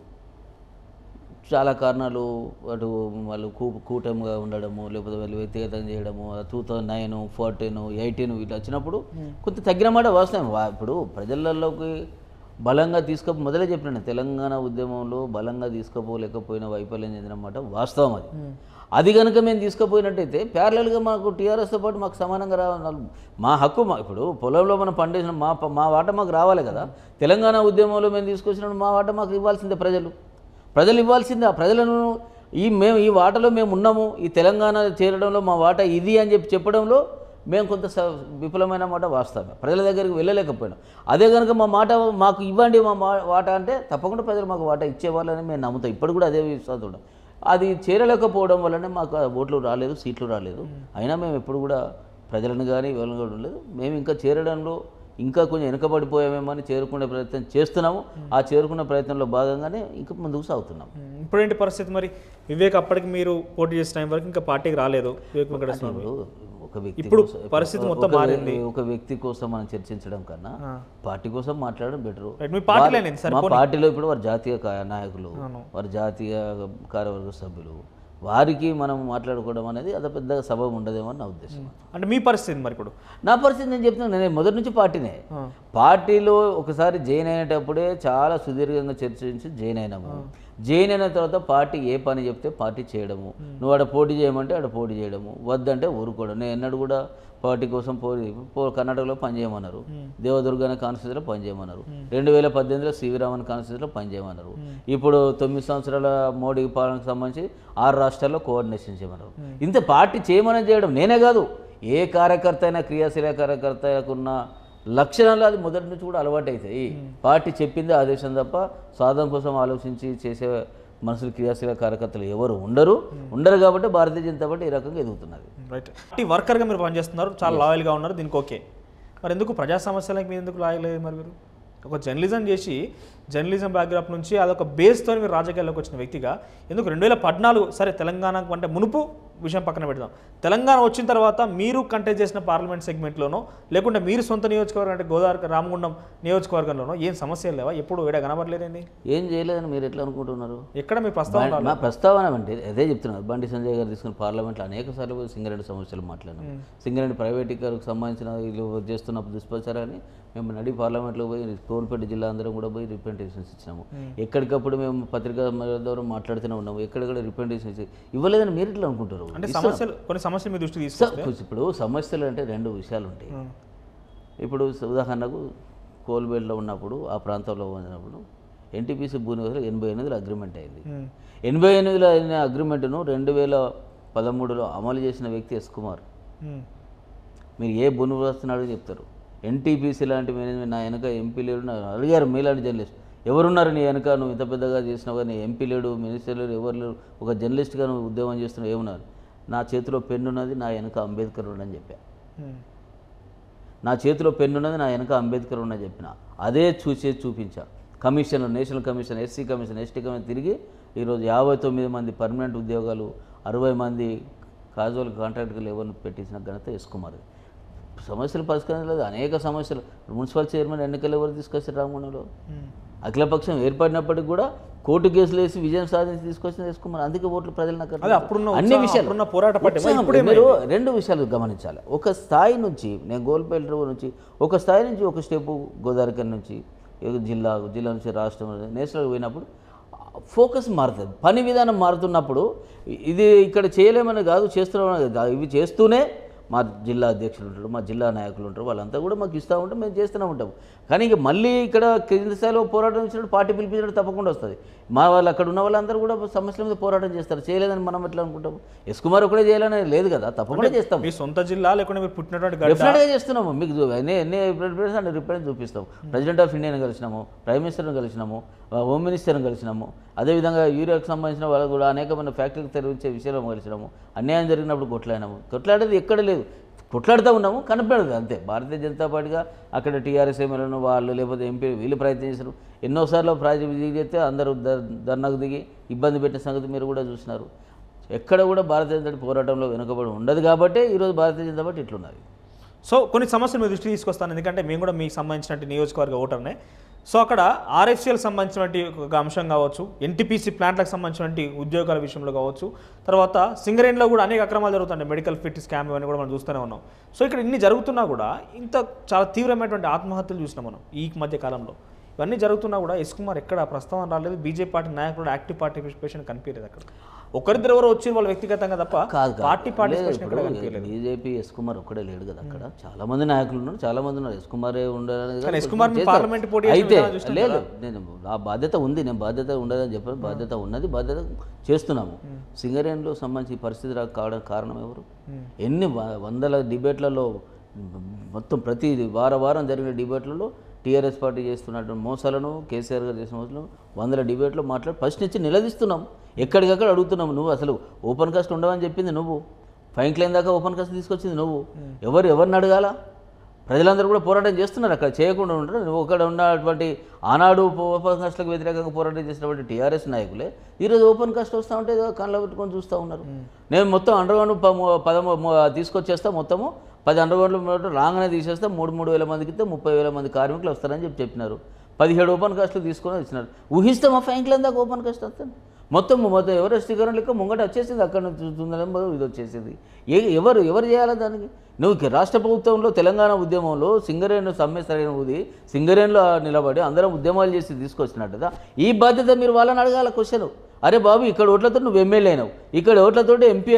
చాలా కారణాలు అటు వాళ్ళు కూ కూటమిగా ఉండడము లేకపోతే వాళ్ళు వ్యక్తిగతంగా చేయడము two thousand nine fourteen eighteen ఇట్లా వచ్చినప్పుడు కొంత తగ్గిన మాట వాస్తవం వా- ఇప్పుడు ప్రజలలోకి బలంగా తీసుకో మొదలే చెప్పినాను తెలంగాణ ఉద్యమంలో బలంగా తీసుకుపోలేకపోయిన వైఫల్యం చెందిన మాట వాస్తవం అది అది కనుక మేము తీసుకుపోయినట్టయితే ప్యారలల్గా మాకు టీఆర్ఎస్తో పాటు మాకు సమానంగా రావాలి మా హక్కు మా ఇప్పుడు పొలంలో మనం పండించిన మా ప- మా వాట మాకు రావాలి కదా తెలంగాణ ఉద్యమంలో మేము తీసుకొచ్చినప్పుడు మా వాట మాకు ఇవ్వాల్సిందే ప్రజలు ప్రజలు ఇవ్వాల్సిందే ఆ ప్రజలను ఈ మేము ఈ వాటలో మేము ఉన్నాము ఈ తెలంగాణ చేరడంలో మా వాటా ఇది అని చెప్పి చెప్పడంలో మేము కొంత స- విఫలమైన మాట వాస్తవమే ప్రజల దగ్గరికి వెళ్ళలేకపోయినాం అదే కనుక మా మాట మాకు ఇవ్వండి మా మా వాటా అంటే తప్పకుండా ప్రజలు మాకు వాటా ఇచ్చేవాళ్ళని మేము నమ్ముతాం ఇప్పుడు కూడా అదే విశ్వాసం ఉన్నాం అది చేరలేకపోవడం వల్లనే మాకు ఆ ఓట్లు రాలేదు సీట్లు రాలేదు అయినా మేము ఎప్పుడు కూడా ప్రజలను కానీ ఎవరిని కూడా ఉండలేదు మేము ఇంకా చేరడంలో ఇంకా కొంచెం వెనుకబడిపోయామేమో అని చేరుకునే ప్రయత్నం చేస్తున్నాము ఆ చేరుకునే ప్రయత్నంలో భాగంగానే ఇంకా ముందుకు సాగుతున్నాం ఇప్పుడేంటి పరిస్థితి మరి వివేక్ అప్పటికి మీరు పోటీ చేసిన టైం వరకు ఇంకా పార్టీకి రాలేదు వివేక్ వెంకటస్వామి ఇప్పుడు ఒక వ్యక్తి ఇప్పుడు కోసం- పరిస్థితి మొత్తం ఒక- మారింది. ఒక వ్యక్తి కోసం మనం చర్చించడం కన్నా ఆ. పార్టీ కోసం మాట్లాడడం బెటర్ రైట్, మీ పార్టీలో ఏంటి సార్ మా పార్టీలో ఇప్పుడు వారు జాతీయ కా- నాయకులు వారు జాతీయ కార్యవర్గ సభ్యులు వారికి మనం మాట్లాడుకోవడం అనేది అంత పెద్ద సభ ఉండదేమో అని నా ఉద్దేశం అంటే మీ పరిస్థితి మరి ఇప్పుడు నా పరిస్థితి నేను చెప్తున్నాను నేను మొదటి నుంచి పార్టీనే ఆ. పార్టీలో ఒకసారి జాయిన్ అయినప్పుడే చాలా సుదీర్ఘంగా చర్చించి జాయిన్ అయినాము జాయిన్ అయిన తర్వాత పార్టీ ఏ పని చెప్తే పార్టీ చేయడము నువ్వు ఆడ పోటీ చేయమంటే ఆడ పోటీ చేయడము వద్దంటే ఊరుకోవడం నేను ఎన్నడూ కూడా పార్టీ కోసం పోయి పో కర్ణాటకలో పనిచేయమన్నారు దేవదుర్గ అనే కాన్స్టిట్యూన్సీలో పనిచేయమన్నారు రెండు వేల పద్దెనిమిదిలో సివిరామన్ కాన్స్టిట్యూన్సీలో పనిచేయమన్నారు ఇప్పుడు తొమ్మిది సంవత్సరాల మోడీ పాలనకు సంబంధించి ఆరు రాష్ట్రాల్లో కోఆర్డినేషన్ చేయమన్నారు ఇంత పార్టీ చేయమని చేయడం నేనే కాదు ఏ కార్యకర్త అయినా క్రియాశీల కార్యకర్తకున్న లక్షణాలు అది మొదటి నుంచి కూడా అలవాటు అవుతాయి పార్టీ చెప్పింది ఆదేశం తప్ప స్వార్థం కోసం ఆలోచించి చేసే మనుషులు క్రియాశీల కార్యకర్తలు ఎవరు ఉండరు ఉండరు కాబట్టి భారతీయ జనతా పార్టీ ఈ రకంగా ఎదుగుతున్నది రైట్ ఈ వర్కర్గా మీరు పనిచేస్తున్నారు చాలా లాయల్గా ఉన్నారు దీనికి ఓకే మరి ఎందుకు ప్రజా సమస్యలకు మీరు ఎందుకు లాయల్ అయ్యారు మరి మీరు ఒక జర్నలిజం చేసి జర్నలిజం బ్యాక్గ్రౌండ్ నుంచి అదొక బేస్తో మీరు రాజకీయాల్లోకి వచ్చిన వ్యక్తిగా ఎందుకు రెండు వేల పద్నాలుగు సరే తెలంగాణకు అంటే మునుపు విషయం పక్కన పెడదాం తెలంగాణ వచ్చిన తర్వాత మీరు కంటెస్ట్ చేసిన పార్లమెంట్ సెగ్మెంట్లోనో లేకుంటే మీరు సొంత నియోజకవర్గం అంటే గోదావరి రామగుండం నియోజకవర్గంలోనో ఏం సమస్యలు లేవా ఎప్పుడు ఏడా కనబడలేదండి ఏం చేయలేదని మీరు ఎట్లా అనుకుంటున్నారు ఎక్కడ మీ ప్రస్తావన బం- మా ప్రస్తావన అంటే అదే చెప్తున్నారు బండి సంజయ్ గారు తీసుకున్న పార్లమెంట్లో అనేక సార్లు పోయి సింగరేణి సమస్యలు మాట్లాడినాం సింగరేణి ప్రైవేటీకరణకు సంబంధించిన వీళ్ళు చేస్తున్న దుష్ప్రచారాన్ని మేము నడి పార్లమెంట్లో పోయి కోల్పేట జిల్లా అందరం కూడా పోయి రిప్రజెంటేషన్స్ ఇచ్చినాము ఎక్కడికప్పుడు మేము పత్రికా ద్వారా మాట్లాడుతూనే ఉన్నాము ఎక్కడిక్కడ రిప్రజెంటేషన్స్ ఇవ్వలేదని మీరు ఎట్లా అనుకుంటారు అంటే సమస్యలు కొన్ని సమస్యలు మీ దృష్టికి తీసుకొస్తే స- ఇప్పుడు సమస్యలు అంటే రెండు విషయాలు ఉంటాయి ఇప్పుడు ఉదాహరణకు కోల్బేట్లో ఉన్నప్పుడు ఆ ప్రాంతంలో ఉన్నప్పుడు ఎన్టీపీసీ భూనివాసులు ఎనభై ఎనిమిదిలో అగ్రిమెంట్ అయింది ఉమ్. ఎనభై ఎనిమిదిలో అయిన అగ్రిమెంట్ను రెండు వేల పదమూడులో అమలు చేసిన వ్యక్తి ఎస్ కుమార్ ఉమ్. మీరు ఏ భూనివాస్తున్నాడో చెప్తారు ఎన్టీపీసీ లాంటి మేనేజ్మెంట్ నా వెనక ఎంపీ లేడు నా అడిగారు మీలాంటి జర్నలిస్ట్ ఎవరున్నారు నీ వెనక నువ్వు ఇంత పెద్దగా చేసినావు కానీ ఎంపీ లేడు మినిస్టర్ లేడు ఎవరు లేరు ఒక జర్నలిస్ట్గా నువ్వు ఉద్యోగం చేస్తున్నావు ఏమున్నారు నా చేతిలో పెన్ను ఉన్నది నా వెనక అంబేద్కర్ ఉండని చెప్పా ఉమ్. నా చేతిలో పెన్ను ఉన్నది నా వెనక అంబేద్కర్ ఉన్నది చెప్పిన అదే చూసే చూపించా commission national commission SC commission ST commission తిరిగి ఈరోజు యాభై తొమ్మిది మంది పర్మనెంట్ ఉద్యోగాలు అరవై మంది కాజువల్ కాంట్రాక్టులు ఎవరిని పెట్టించిన ఘనత ఎస్ కుమార్ సమస్యలు పరిష్కరించలేదు అనేక సమస్యలు మున్సిపల్ చైర్మన్ ఎన్నికలు ఎవరు తీసుకొచ్చారు రామగుండంలో ఉమ్. అఖిలపక్షం ఏర్పడినప్పటికీ కూడా కోర్టు కేసులు వేసి విజయం సాధించి తీసుకొచ్చిన ఎస్ కుమార్ అందుకే ఓట్లు ప్రజలు నాకు అదే అప్పుడున్న అన్ని ఉత్సాహం, విషయాలు అప్పుడున్న పోరాట పట్టిమ ఉత్సాహం. ఇప్పుడే మీరు రెండు విషయాలు గమనించాలి ఒక స్థాయి నుంచి నేను గోల్పేట నుంచి ఒక స్థాయి నుంచి ఒక స్టెప్ గోదావరికర్ నుంచి ఒక జిల్లా జిల్లా నుంచి రాష్ట్రం నేషనల్ పోయినప్పుడు ఫోకస్ మారుతుంది పని విధానం మారుతున్నప్పుడు ఇది ఇక్కడ చేయలేమని కాదు చేస్తున్నామని కాదు ఇవి చేస్తూనే మా జిల్లా అధ్యక్షులు ఉంటారు మా జిల్లా నాయకులు ఉంటారు వాళ్ళంతా కూడా మాకు ఇస్తూ ఉంటాం మేము చేస్తూనే ఉంటాం కానీ ఇక మళ్ళీ ఇక్కడ కింది స్థాయిలో పోరాటం ఇచ్చినప్పుడు పార్టీ పిలిపించినప్పుడు తప్పకుండా వస్తుంది మా వాళ్ళు అక్కడ ఉన్న వాళ్ళందరూ కూడా సమస్యల మీద పోరాటం చేస్తారు చేయలేదని మనం ఎట్లా అనుకుంటాం ఎస్ కుమార్ ఒకటే చేయాలని లేదు కదా తప్పకుండా చేస్తాం మీ సొంత జిల్లా లేకుంటే మీరు పుట్టినటువంటి గడ్డ డెఫినెట్గా చేస్తున్నాము మీకు చూ- ఎన్ని ఎన్ని రిప్రజెంటేషన్ అంటే రిప్రజెంట్ చూపిస్తాం ప్రెసిడెంట్ ఆఫ్ ఇండియాని కలిసినాము ప్రైమ్ మినిస్టర్ని కలిసినాము ఆ, హోమ్ మినిస్టర్ని కలిసినాము అదేవిధంగా యూరియాకి సంబంధించిన వాళ్ళు కూడా అనేకమైన ఫ్యాక్టరీకి తెరిపించే విషయంలో కలిసినాము అన్యాయం జరిగినప్పుడు కొట్లాడినాము కొట్లాడేది ఎక్కడ లేదు కొట్లాడుతూ ఉన్నాము కనపడదు అంతే భారతీయ జనతా పార్టీగా అక్కడ టీఆర్ఎస్ ఎమ్మెల్యేను వాళ్ళు లేకపోతే ఎంపీ వీళ్ళు ప్రయత్నం చేశారు ఎన్నోసార్లు ప్రాజెక్ట్ దిగి చేస్తే అందరూ ధర్- ధర్నాకు దిగి ఇబ్బంది పెట్టిన సంగతి మీరు కూడా చూసినారు ఎక్కడ కూడా భారతీయ జనతా పార్టీ పోరాటంలో వెనుకబడి ఉండదు కాబట్టే ఈరోజు భారతీయ జనతా పార్టీ ఇట్లున్నది సో కొన్ని సమస్యలు మీ దృష్టికి తీసుకొస్తాను ఎందుకంటే మేము కూడా మీకు సంబంధించినటువంటి నియోజకవర్గ ఓటర్నే సో అక్కడ ఆర్ఎఫ్సిఎల్ సంబంధించినటువంటి ఒక అంశం కావచ్చు ఎన్టీపీసీ ప్లాంట్లకు సంబంధించినటువంటి ఉద్యోగాల విషయంలో కావచ్చు తర్వాత సింగరేణిలో కూడా అనేక అక్రమాలు జరుగుతున్నాయి మెడికల్ ఫిట్ స్కామ్ ఇవన్నీ కూడా మనం చూస్తూనే ఉన్నాం సో ఇక్కడ ఇన్ని జరుగుతున్నా కూడా ఇంత చాలా తీవ్రమైనటువంటి ఆత్మహత్యలు చూసినాం మనం ఈ మధ్య కాలంలో ఇవన్నీ జరుగుతున్నా కూడా ఎస్ కుమార్ ఎక్కడ ప్రస్తావన రాలేదు బీజేపీ పార్టీ నాయకుడు యాక్టివ్ పార్టిసిపేషన్ కనిపించలేదు అక్కడ ఒకరిద్దరు ఎవరో వచ్చి వాళ్ళు వ్యక్తిగతంగా తప్ప కాదు కాదు. పార్టీ లేదు, పార్టిసిపేషన్ ఎక్కడ ఇప్పుడు కనిపించలేదు బీజేపీ ఎస్ కుమార్ ఒక్కడే లేడు కదా అక్కడ చాలా మంది నాయకులు ఉన్నారు చాలా మంది ఉన్నారు ఎస్ కుమారే ఉండాలని కానీ ఎస్ కుమార్ మీ చేస్తారు. పార్లమెంట్ పోటీ చేసిన అయితే విధానం చూసినాం లేదు నేను ఆ బాధ్యత ఉంది నేను బాధ్యత ఉండదని చెప్పాను బాధ్యత ఉన్నది బాధ్యత చేస్తున్నాము సింగరేణిలో సంబంధించి ఈ పరిస్థితి రాక కావడం కారణం ఎవరు ఎన్ని వ- వందల డిబేట్లలో మొత్తం ప్రతి వార వారం జరిగిన డిబేట్లలో టీఆర్ఎస్ పార్టీ చేస్తున్నటువంటి మోసాలను కేసీఆర్ గారు చేసిన మోసాలను వందల డిబేట్లో మాట్లాడి ఫస్ట్ నుంచి నిలదీస్తున్నాం ఎక్కడికక్కడ అడుగుతున్నాం నువ్వు అసలు ఓపెన్ కాస్ట్ ఉండవని చెప్పింది నువ్వు ఫైన్ క్లైమ్ దాకా ఓపెన్ కాస్ట్ తీసుకొచ్చింది నువ్వు ఎవరు ఎవరిని అడగాల ప్రజలందరూ కూడా పోరాటం చేస్తున్నారు అక్కడ చేయకుండా ఉంటారు నువ్వు అక్కడ ఉన్నటువంటి ఆనాడు ఓపెన్ కాస్ట్లకు వ్యతిరేకంగా పోరాటం చేసినటువంటి టీఆర్ఎస్ నాయకులే ఈరోజు ఓపెన్ కాస్ట్ వస్తూ ఉంటే ఏదో కళ్ళ పెట్టుకొని చూస్తూ ఉన్నారు నేను మొత్తం అండర్గ్రౌండ్ పదము ము- తీసుకొచ్చేస్తా మొత్తము పది అండర్గ్రౌండ్లు రాగానే తీసేస్తే మూడు మూడు వేల మందికి ఇస్తే ముప్పై వేల మంది కార్మికులు వస్తారని చెప్పి చెప్పినారు పదిహేడు ఓపెన్ కాస్ట్లు తీసుకొని ఇచ్చినారు ఊహిస్తే మా ఫ్యాంక్ దాకా ఓపెన్ కాస్ట్ వస్తుంది మొత్తం మొత్తం ఎవరెస్ట్ స్థికరణ లెక్క ముంగట వచ్చేసింది అక్కడ నుంచి చూస్తుందని ఇది వచ్చేసింది ఏ ఎవరు ఎవరు చేయాలి దానికి నువ్వు ఇక రాష్ట్ర ప్రభుత్వంలో తెలంగాణ ఉద్యమంలో సింగరేణి సమ్మె సరైన ఊది సింగరేణిలో నిలబడి అందరం ఉద్యమాలు చేసి తీసుకొచ్చినట్టుగా ఈ బాధ్యత మీరు వాళ్ళని అడగాల క్వశ్చన్ అరే బాబు ఇక్కడ ఓట్లతో నువ్వు ఎమ్మెల్యే అయినావు ఇక్కడ ఓట్లతో ఎంపీ అయినావు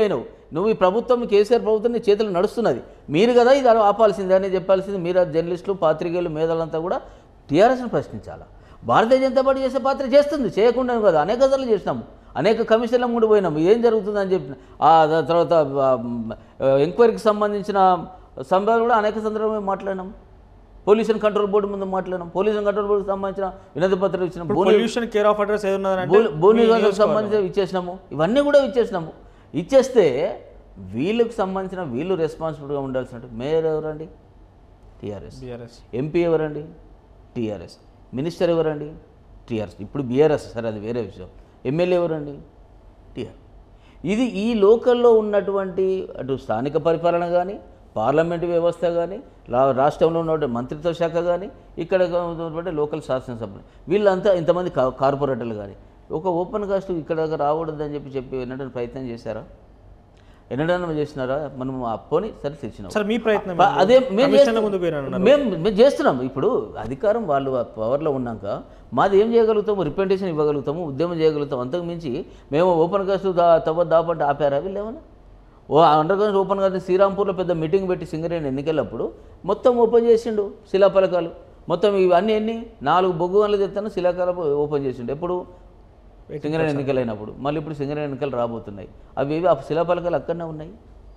నువ్వు ఈ ప్రభుత్వం కేసీఆర్ ప్రభుత్వం నీ చేతులు నడుస్తున్నది మీరు కదా ఇది ఆపాల్సింది అని చెప్పాల్సింది మీరు ఆ జర్నలిస్టులు పాత్రికేయులు మేధాలంతా కూడా టీఆర్ఎస్ని ప్రశ్నించాలి భారతీయ జనతా పార్టీ చేసే పాత్ర చేస్తుంది చేయకుండా కదా అనేక సార్లు చేసినాము అనేక కమిషన్ల ముందు పోయినాము ఏం జరుగుతుందని చెప్పిన ఆ దా- తర్వాత ఆ, ఎంక్వైరీకి సంబంధించిన సందర్భాలు కూడా అనేక సందర్భంలో మాట్లాడినాం పొల్యూషన్ కంట్రోల్ బోర్డు ముందు మాట్లాడినాం పొల్యూషన్ కంట్రోల్ బోర్డుకి సంబంధించిన వినతి పత్రం ఇచ్చినాం భూ పొల్యూషన్ కేర్ ఆఫ్ అడ్రస్ ఏది ఉన్నదంటే భూ భూ నివాసాలకు సంబంధించి ఇచ్చేసినాము ఇవన్నీ కూడా ఇచ్చేసినాము ఇచ్చేస్తే వీళ్ళకి సంబంధించిన వీళ్ళు రెస్పాన్సిబుల్గా ఉండాల్సిన మేయర్ ఎవరండి టీఆర్ఎస్ బీఆర్ఎస్ ఎంపీ ఎవరండి టీఆర్ఎస్ మినిస్టర్ ఎవరండి టీఆర్ఎస్ ఇప్పుడు బీఆర్ఎస్ సరే అది వేరే విషయం ఎమ్మెల్యే ఎవరండి టీఆర్ ఇది ఈ లోకల్లో ఉన్నటువంటి అటు స్థానిక పరిపాలన కానీ పార్లమెంటు వ్యవస్థ కానీ రా- రాష్ట్రంలో ఉన్నటువంటి మంత్రిత్వ శాఖ కానీ ఇక్కడ ఉన్నటువంటి లోకల్ శాసనసభ్యులు వీళ్ళంతా ఇంతమంది కా- కార్పొరేటర్లు కానీ ఒక ఓపెన్ కాస్ట్ ఇక్కడ దాకా రాకూడదని చెప్పి చెప్పి వినడానికి ప్రయత్నం చేశారా ఎన్నడన్నా చేసినారా మనం అప్పని సరే తెచ్చినాం సార్ మీ ప్రయత్నం ప- అదే మేము కమిషన్ల ముందు పోయినా మేము మేము చేస్తున్నాం ఇప్పుడు అధికారం వాళ్ళు ఆ పవర్లో ఉన్నాక మాది ఏం చేయగలుగుతాము రిప్రజెంటేషన్ ఇవ్వగలుగుతాము ఉద్యమం చేయగలుగుతాం అంతకు మించి మేము ఓపెన్ కాస్ట్ దా తవ్వ దాపంటే ఆపారా వీళ్ళు ఏమన్నా ఓ అండర్ గ్రౌండ్ ఓపెన్ కాస్ట్ శ్రీరాంపూర్లో పెద్ద మీటింగ్ పెట్టి సింగరేణి ఎన్నికలప్పుడు మొత్తం ఓపెన్ చేసిండు శిలాఫలకాలు మొత్తం ఇవన్నీ ఎన్ని నాలుగు బొగ్గు గనులు తెస్తాను శిలాకాలు ఓపెన్ చేసిండు ఎప్పుడు సింగరేణి ఎన్నికలు అయినప్పుడు మళ్ళీ ఇప్పుడు సింగరేణి ఎన్నికలు రాబోతున్నాయి అవి ఏవి ఆ శిలాఫలకాలు అక్కడనే ఉన్నాయి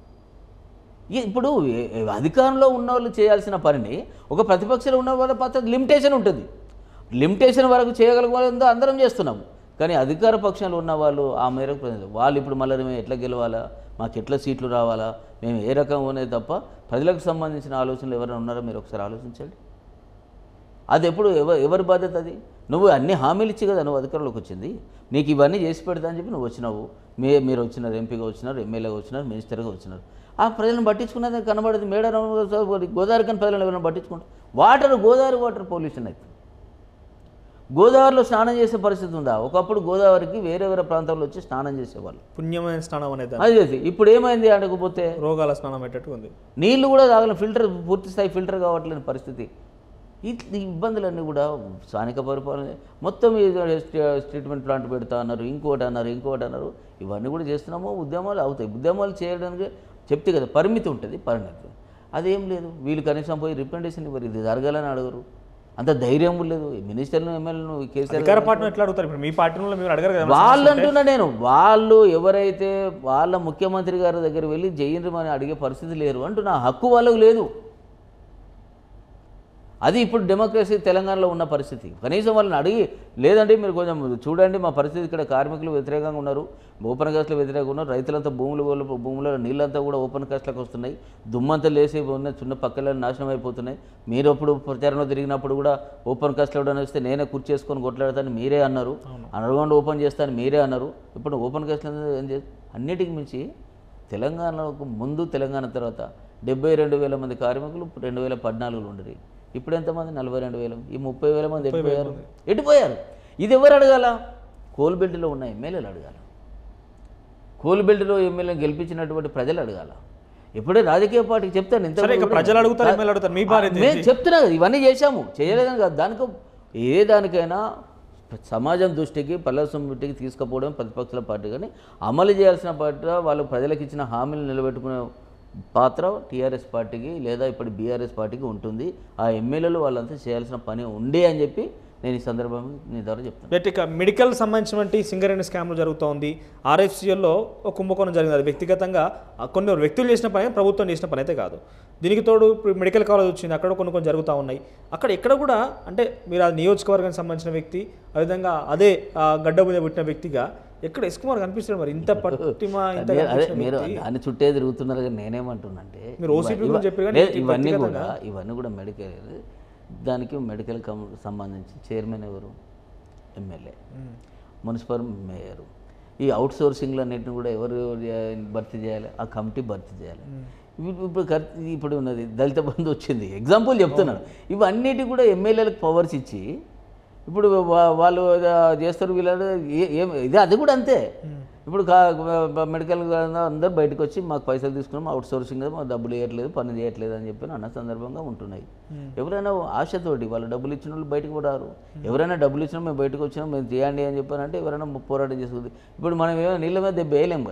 ఈ- ఇప్పుడు ఏ- ఏ- అధికారంలో ఉన్న వాళ్ళు చేయాల్సిన పనిని ఒక ప్రతిపక్షంలో ఉన్న వాళ్ళ పాత్ర లిమిటేషన్ ఉంటుంది లిమిటేషన్ వరకు చేయగలిగే అందరం చేస్తున్నాము కానీ అధికార పక్షంలో ఉన్న వాళ్ళు ఆ మేరకు ప్రజలు- వాళ్ళు ఇప్పుడు మళ్ళీ మేము ఎట్లా గెలవాలా మాకు ఎట్లా సీట్లు రావాలా మేము ఏ రకంగా ఉన్నాయి తప్ప ప్రజలకు సంబంధించిన ఆలోచనలు ఎవరైనా ఉన్నారో మీరు ఒకసారి ఆలోచించండి అది ఎప్పుడు ఎవరు ఎవరి బాధ్యత అది నువ్వు అన్ని హామీలు ఇచ్చి కదా నువ్వు అధికారంలోకి వచ్చింది నీకు ఇవన్నీ చేసి పెడతా అని చెప్పి నువ్వు వచ్చినావు మీ మీరు వచ్చినారు ఎంపీగా వచ్చినారు ఎమ్మెల్యేగా వచ్చినారు మినిస్టర్గా వచ్చినారు ఆ ప్రజలను పట్టించుకున్నది కనబడదు మేడారం గోదావరి కానీ ప్రజలను ఎవరైనా పట్టించుకుంటారు వాటర్ గోదావరి వాటర్ పొల్యూషన్ అవుతుంది గోదావరిలో స్నానం చేసే పరిస్థితి ఉందా ఒకప్పుడు గోదావరికి వేరే వేరే ప్రాంతాల్లో వచ్చి స్నానం చేసేవాళ్ళు పుణ్యమైన స్నానం అనేది అది అది. ఇప్పుడు ఏమైంది అడగపోతే రోగాల స్నానం పెట్టట్టు ఉంది నీళ్లు కూడా తాగలేం ఫిల్టర్ పూర్తి స్థాయి ఫిల్టర్ కావట్లేని పరిస్థితి ఈ ఈ ఇబ్బందులన్నీ కూడా స్థానిక పరిపాలన మొత్తం ఈ ట్రీట్మెంట్ ప్లాంట్ పెడతా అన్నారు ఇంకోటి అన్నారు ఇంకోటి అన్నారు ఇవన్నీ కూడా చేస్తున్నాము ఉద్యమాలు అవుతాయి ఉద్యమాలు చేయడానికి చెప్తే కదా పరిమితి ఉంటుంది పరిణతి అదేం లేదు వీళ్ళు కనీసం పోయి రిప్రజెంటేషన్ ఇవ్వరు ఇది జరగాలని అడగరు అంత ధైర్యం లేదు మినిస్టర్లు ఎమ్మెల్యేలు కేసీఆర్ అధికార పార్టీని ఎట్లా అడుగుతారు ఇప్పుడు మీ పార్టీలో మీరు అడగారు కదా వాళ్ళు అంటున్నా నేను వాళ్ళు ఎవరైతే వాళ్ళ ముఖ్యమంత్రి గారి దగ్గర వెళ్ళి జయించమని అడిగే పరిస్థితి లేరు అంటున్నా హక్కు వాళ్ళకు లేదు అది ఇప్పుడు డెమోక్రసీ తెలంగాణలో ఉన్న పరిస్థితి కనీసం వాళ్ళని అడిగి లేదంటే మీరు కొంచెం చూడండి మా పరిస్థితి ఇక్కడ కార్మికులు వ్యతిరేకంగా ఉన్నారు ఓపెన్ కాస్ట్లో వ్యతిరేకంగా ఉన్నారు రైతులంతా భూములు కోల్పో- భూముల నీళ్ళంతా కూడా ఓపెన్ కాస్ట్లకు వస్తున్నాయి దుమ్మంతా లేసి ఉన్న చిన్న పక్కల నాశనం అయిపోతున్నాయి మీరు అప్పుడు ప్రచారంలో తిరిగినప్పుడు కూడా ఓపెన్ కాస్ట్లో ఎవడైనా వస్తే నేనే కుర్చేసుకొని కొట్లాడతాను మీరే అన్నారు అండర్గ్రౌండ్ ఓపెన్ చేస్తాను మీరే అన్నారు ఇప్పుడు ఓపెన్ కాస్ట్లో ఏం చేసి అన్నిటికి మించి తెలంగాణకు ముందు తెలంగాణ తర్వాత డెబ్బై రెండు వేల మంది కార్మికులు రెండు వేల పద్నాలుగులో ఉండరు ఇప్పుడు ఎంతమంది నలభై రెండు వేల ఈ ముప్పై వేల మంది ఎటుపోయారు ఎటుపోయారు ఇది ఎవరు అడగాల కోల్ బెల్ట్లో ఉన్న ఎమ్మెల్యేలు అడగాల కోల్ బెల్ట్లో ఎమ్మెల్యేలు గెలిపించినటువంటి ప్రజలు అడగాల ఇప్పుడే రాజకీయ పార్టీకి చెప్తాను ఇంత సరే ఇక ప్రజలు అడుగుతారు ఎమ్మెల్యే అడుగుతారు మీ బాధ్యత ఏంటి? మేము చెప్తున్నా కదా ఇవన్నీ చేశాము చేయలేదని కాదు దానికి ఏ దానికైనా సమాజం దృష్టికి పల్లెసం దృష్టికి తీసుకుపోవడం ప్రతిపక్షాల పార్టీ కానీ అమలు చేయాల్సిన పార్టీ వాళ్ళు ప్రజలకు ఇచ్చిన హామీలు నిలబెట్టుకునే పాత్ర టీఆర్ఎస్ పార్టీకి లేదా ఇప్పుడు బీఆర్ఎస్ పార్టీకి ఉంటుంది ఆ ఎమ్మెల్యేలు వాళ్ళంతా చేయాల్సిన పని ఉండే అని చెప్పి నేను ఈ సందర్భంగా నీ ద్వారా చెప్తాను బట్ ఇక మెడికల్ సంబంధించినటువంటి సింగరేణి స్కామ్లు జరుగుతోంది ఆర్ఎఫ్సిఎల్లో ఒక కుంభకోణం జరిగింది అది వ్యక్తిగతంగా ఆ కొన్ని వ్యక్తులు చేసిన పని ప్రభుత్వం చేసిన పని అయితే కాదు దీనికి తోడు ఇప్పుడు మెడికల్ కాలేజ్ వచ్చింది అక్కడ కొన్ని కొన్ని జరుగుతూ ఉన్నాయి అక్కడ ఎక్కడ కూడా అంటే మీరు ఆ నియోజకవర్గానికి సంబంధించిన వ్యక్తి అదేవిధంగా అదే ఆ గడ్డ మీద పుట్టిన వ్యక్తిగా ఎక్కడ ఎస్కుమార్ కనిపిస్తాడు మరి ఇంత పట్టిమ ఇంత అదే అదే కనిపించిన మీరు వ్యక్తి. దాన్ని చుట్టే తిరుగుతున్నారు కానీ నేనేమంటున్నానంటే మీరు OCP ఇవ- గురించి చెప్పారు కానీ లేదు, ఇది ఇవన్నీ కూడా వ్యక్తిగతంగా. ఇవన్నీ కూడా మెడికల్ దానికి మెడికల్ కం సంబంధించి చైర్మన్ ఎవరు ఎమ్మెల్యే మ్మ్. మున్సిపల్ మేయర్ ఈ అవుట్ సోర్సింగ్లు అన్నింటిని కూడా ఎవరు భర్తీ చేయాలి ఆ కమిటీ భర్తీ చేయాలి ఇవి- ఇప్పుడు కర్- ఇప్పుడు ఉన్నది దళిత బంధు వచ్చింది ఎగ్జాంపుల్ చెప్తున్నాను ఇవన్నిటి కూడా ఎమ్మెల్యేలకు పవర్స్ ఇచ్చి ఇప్పుడు వా- వాళ్ళు ఆ, చేస్తారు వీళ్ళు ఏ- ఏం ఇది అది కూడా అంతే ఇప్పుడు కా- మెడికల్ అందరు బయటకు వచ్చి మాకు పైసలు తీసుకున్నాం అవుట్ సోర్సింగ్ మాకు డబ్బులు ఇవ్వట్లేదు పని చేయట్లేదు అని చెప్పి అన్న సందర్భంగా ఉంటున్నాయి ఎవరైనా ఆశతోటి వాళ్ళు డబ్బులు ఇచ్చిన వాళ్ళు బయటకు కూడా రారు ఎవరైనా డబ్బులు ఇచ్చినా మేము బయటకు వచ్చినాం మేము చేయండి అని చెప్పారంటే ఎవరైనా పోరాటం చేసుకుంది ఇప్పుడు మనం ఏమైనా నీళ్ళ మీద దెబ్బ వేయలేం కదా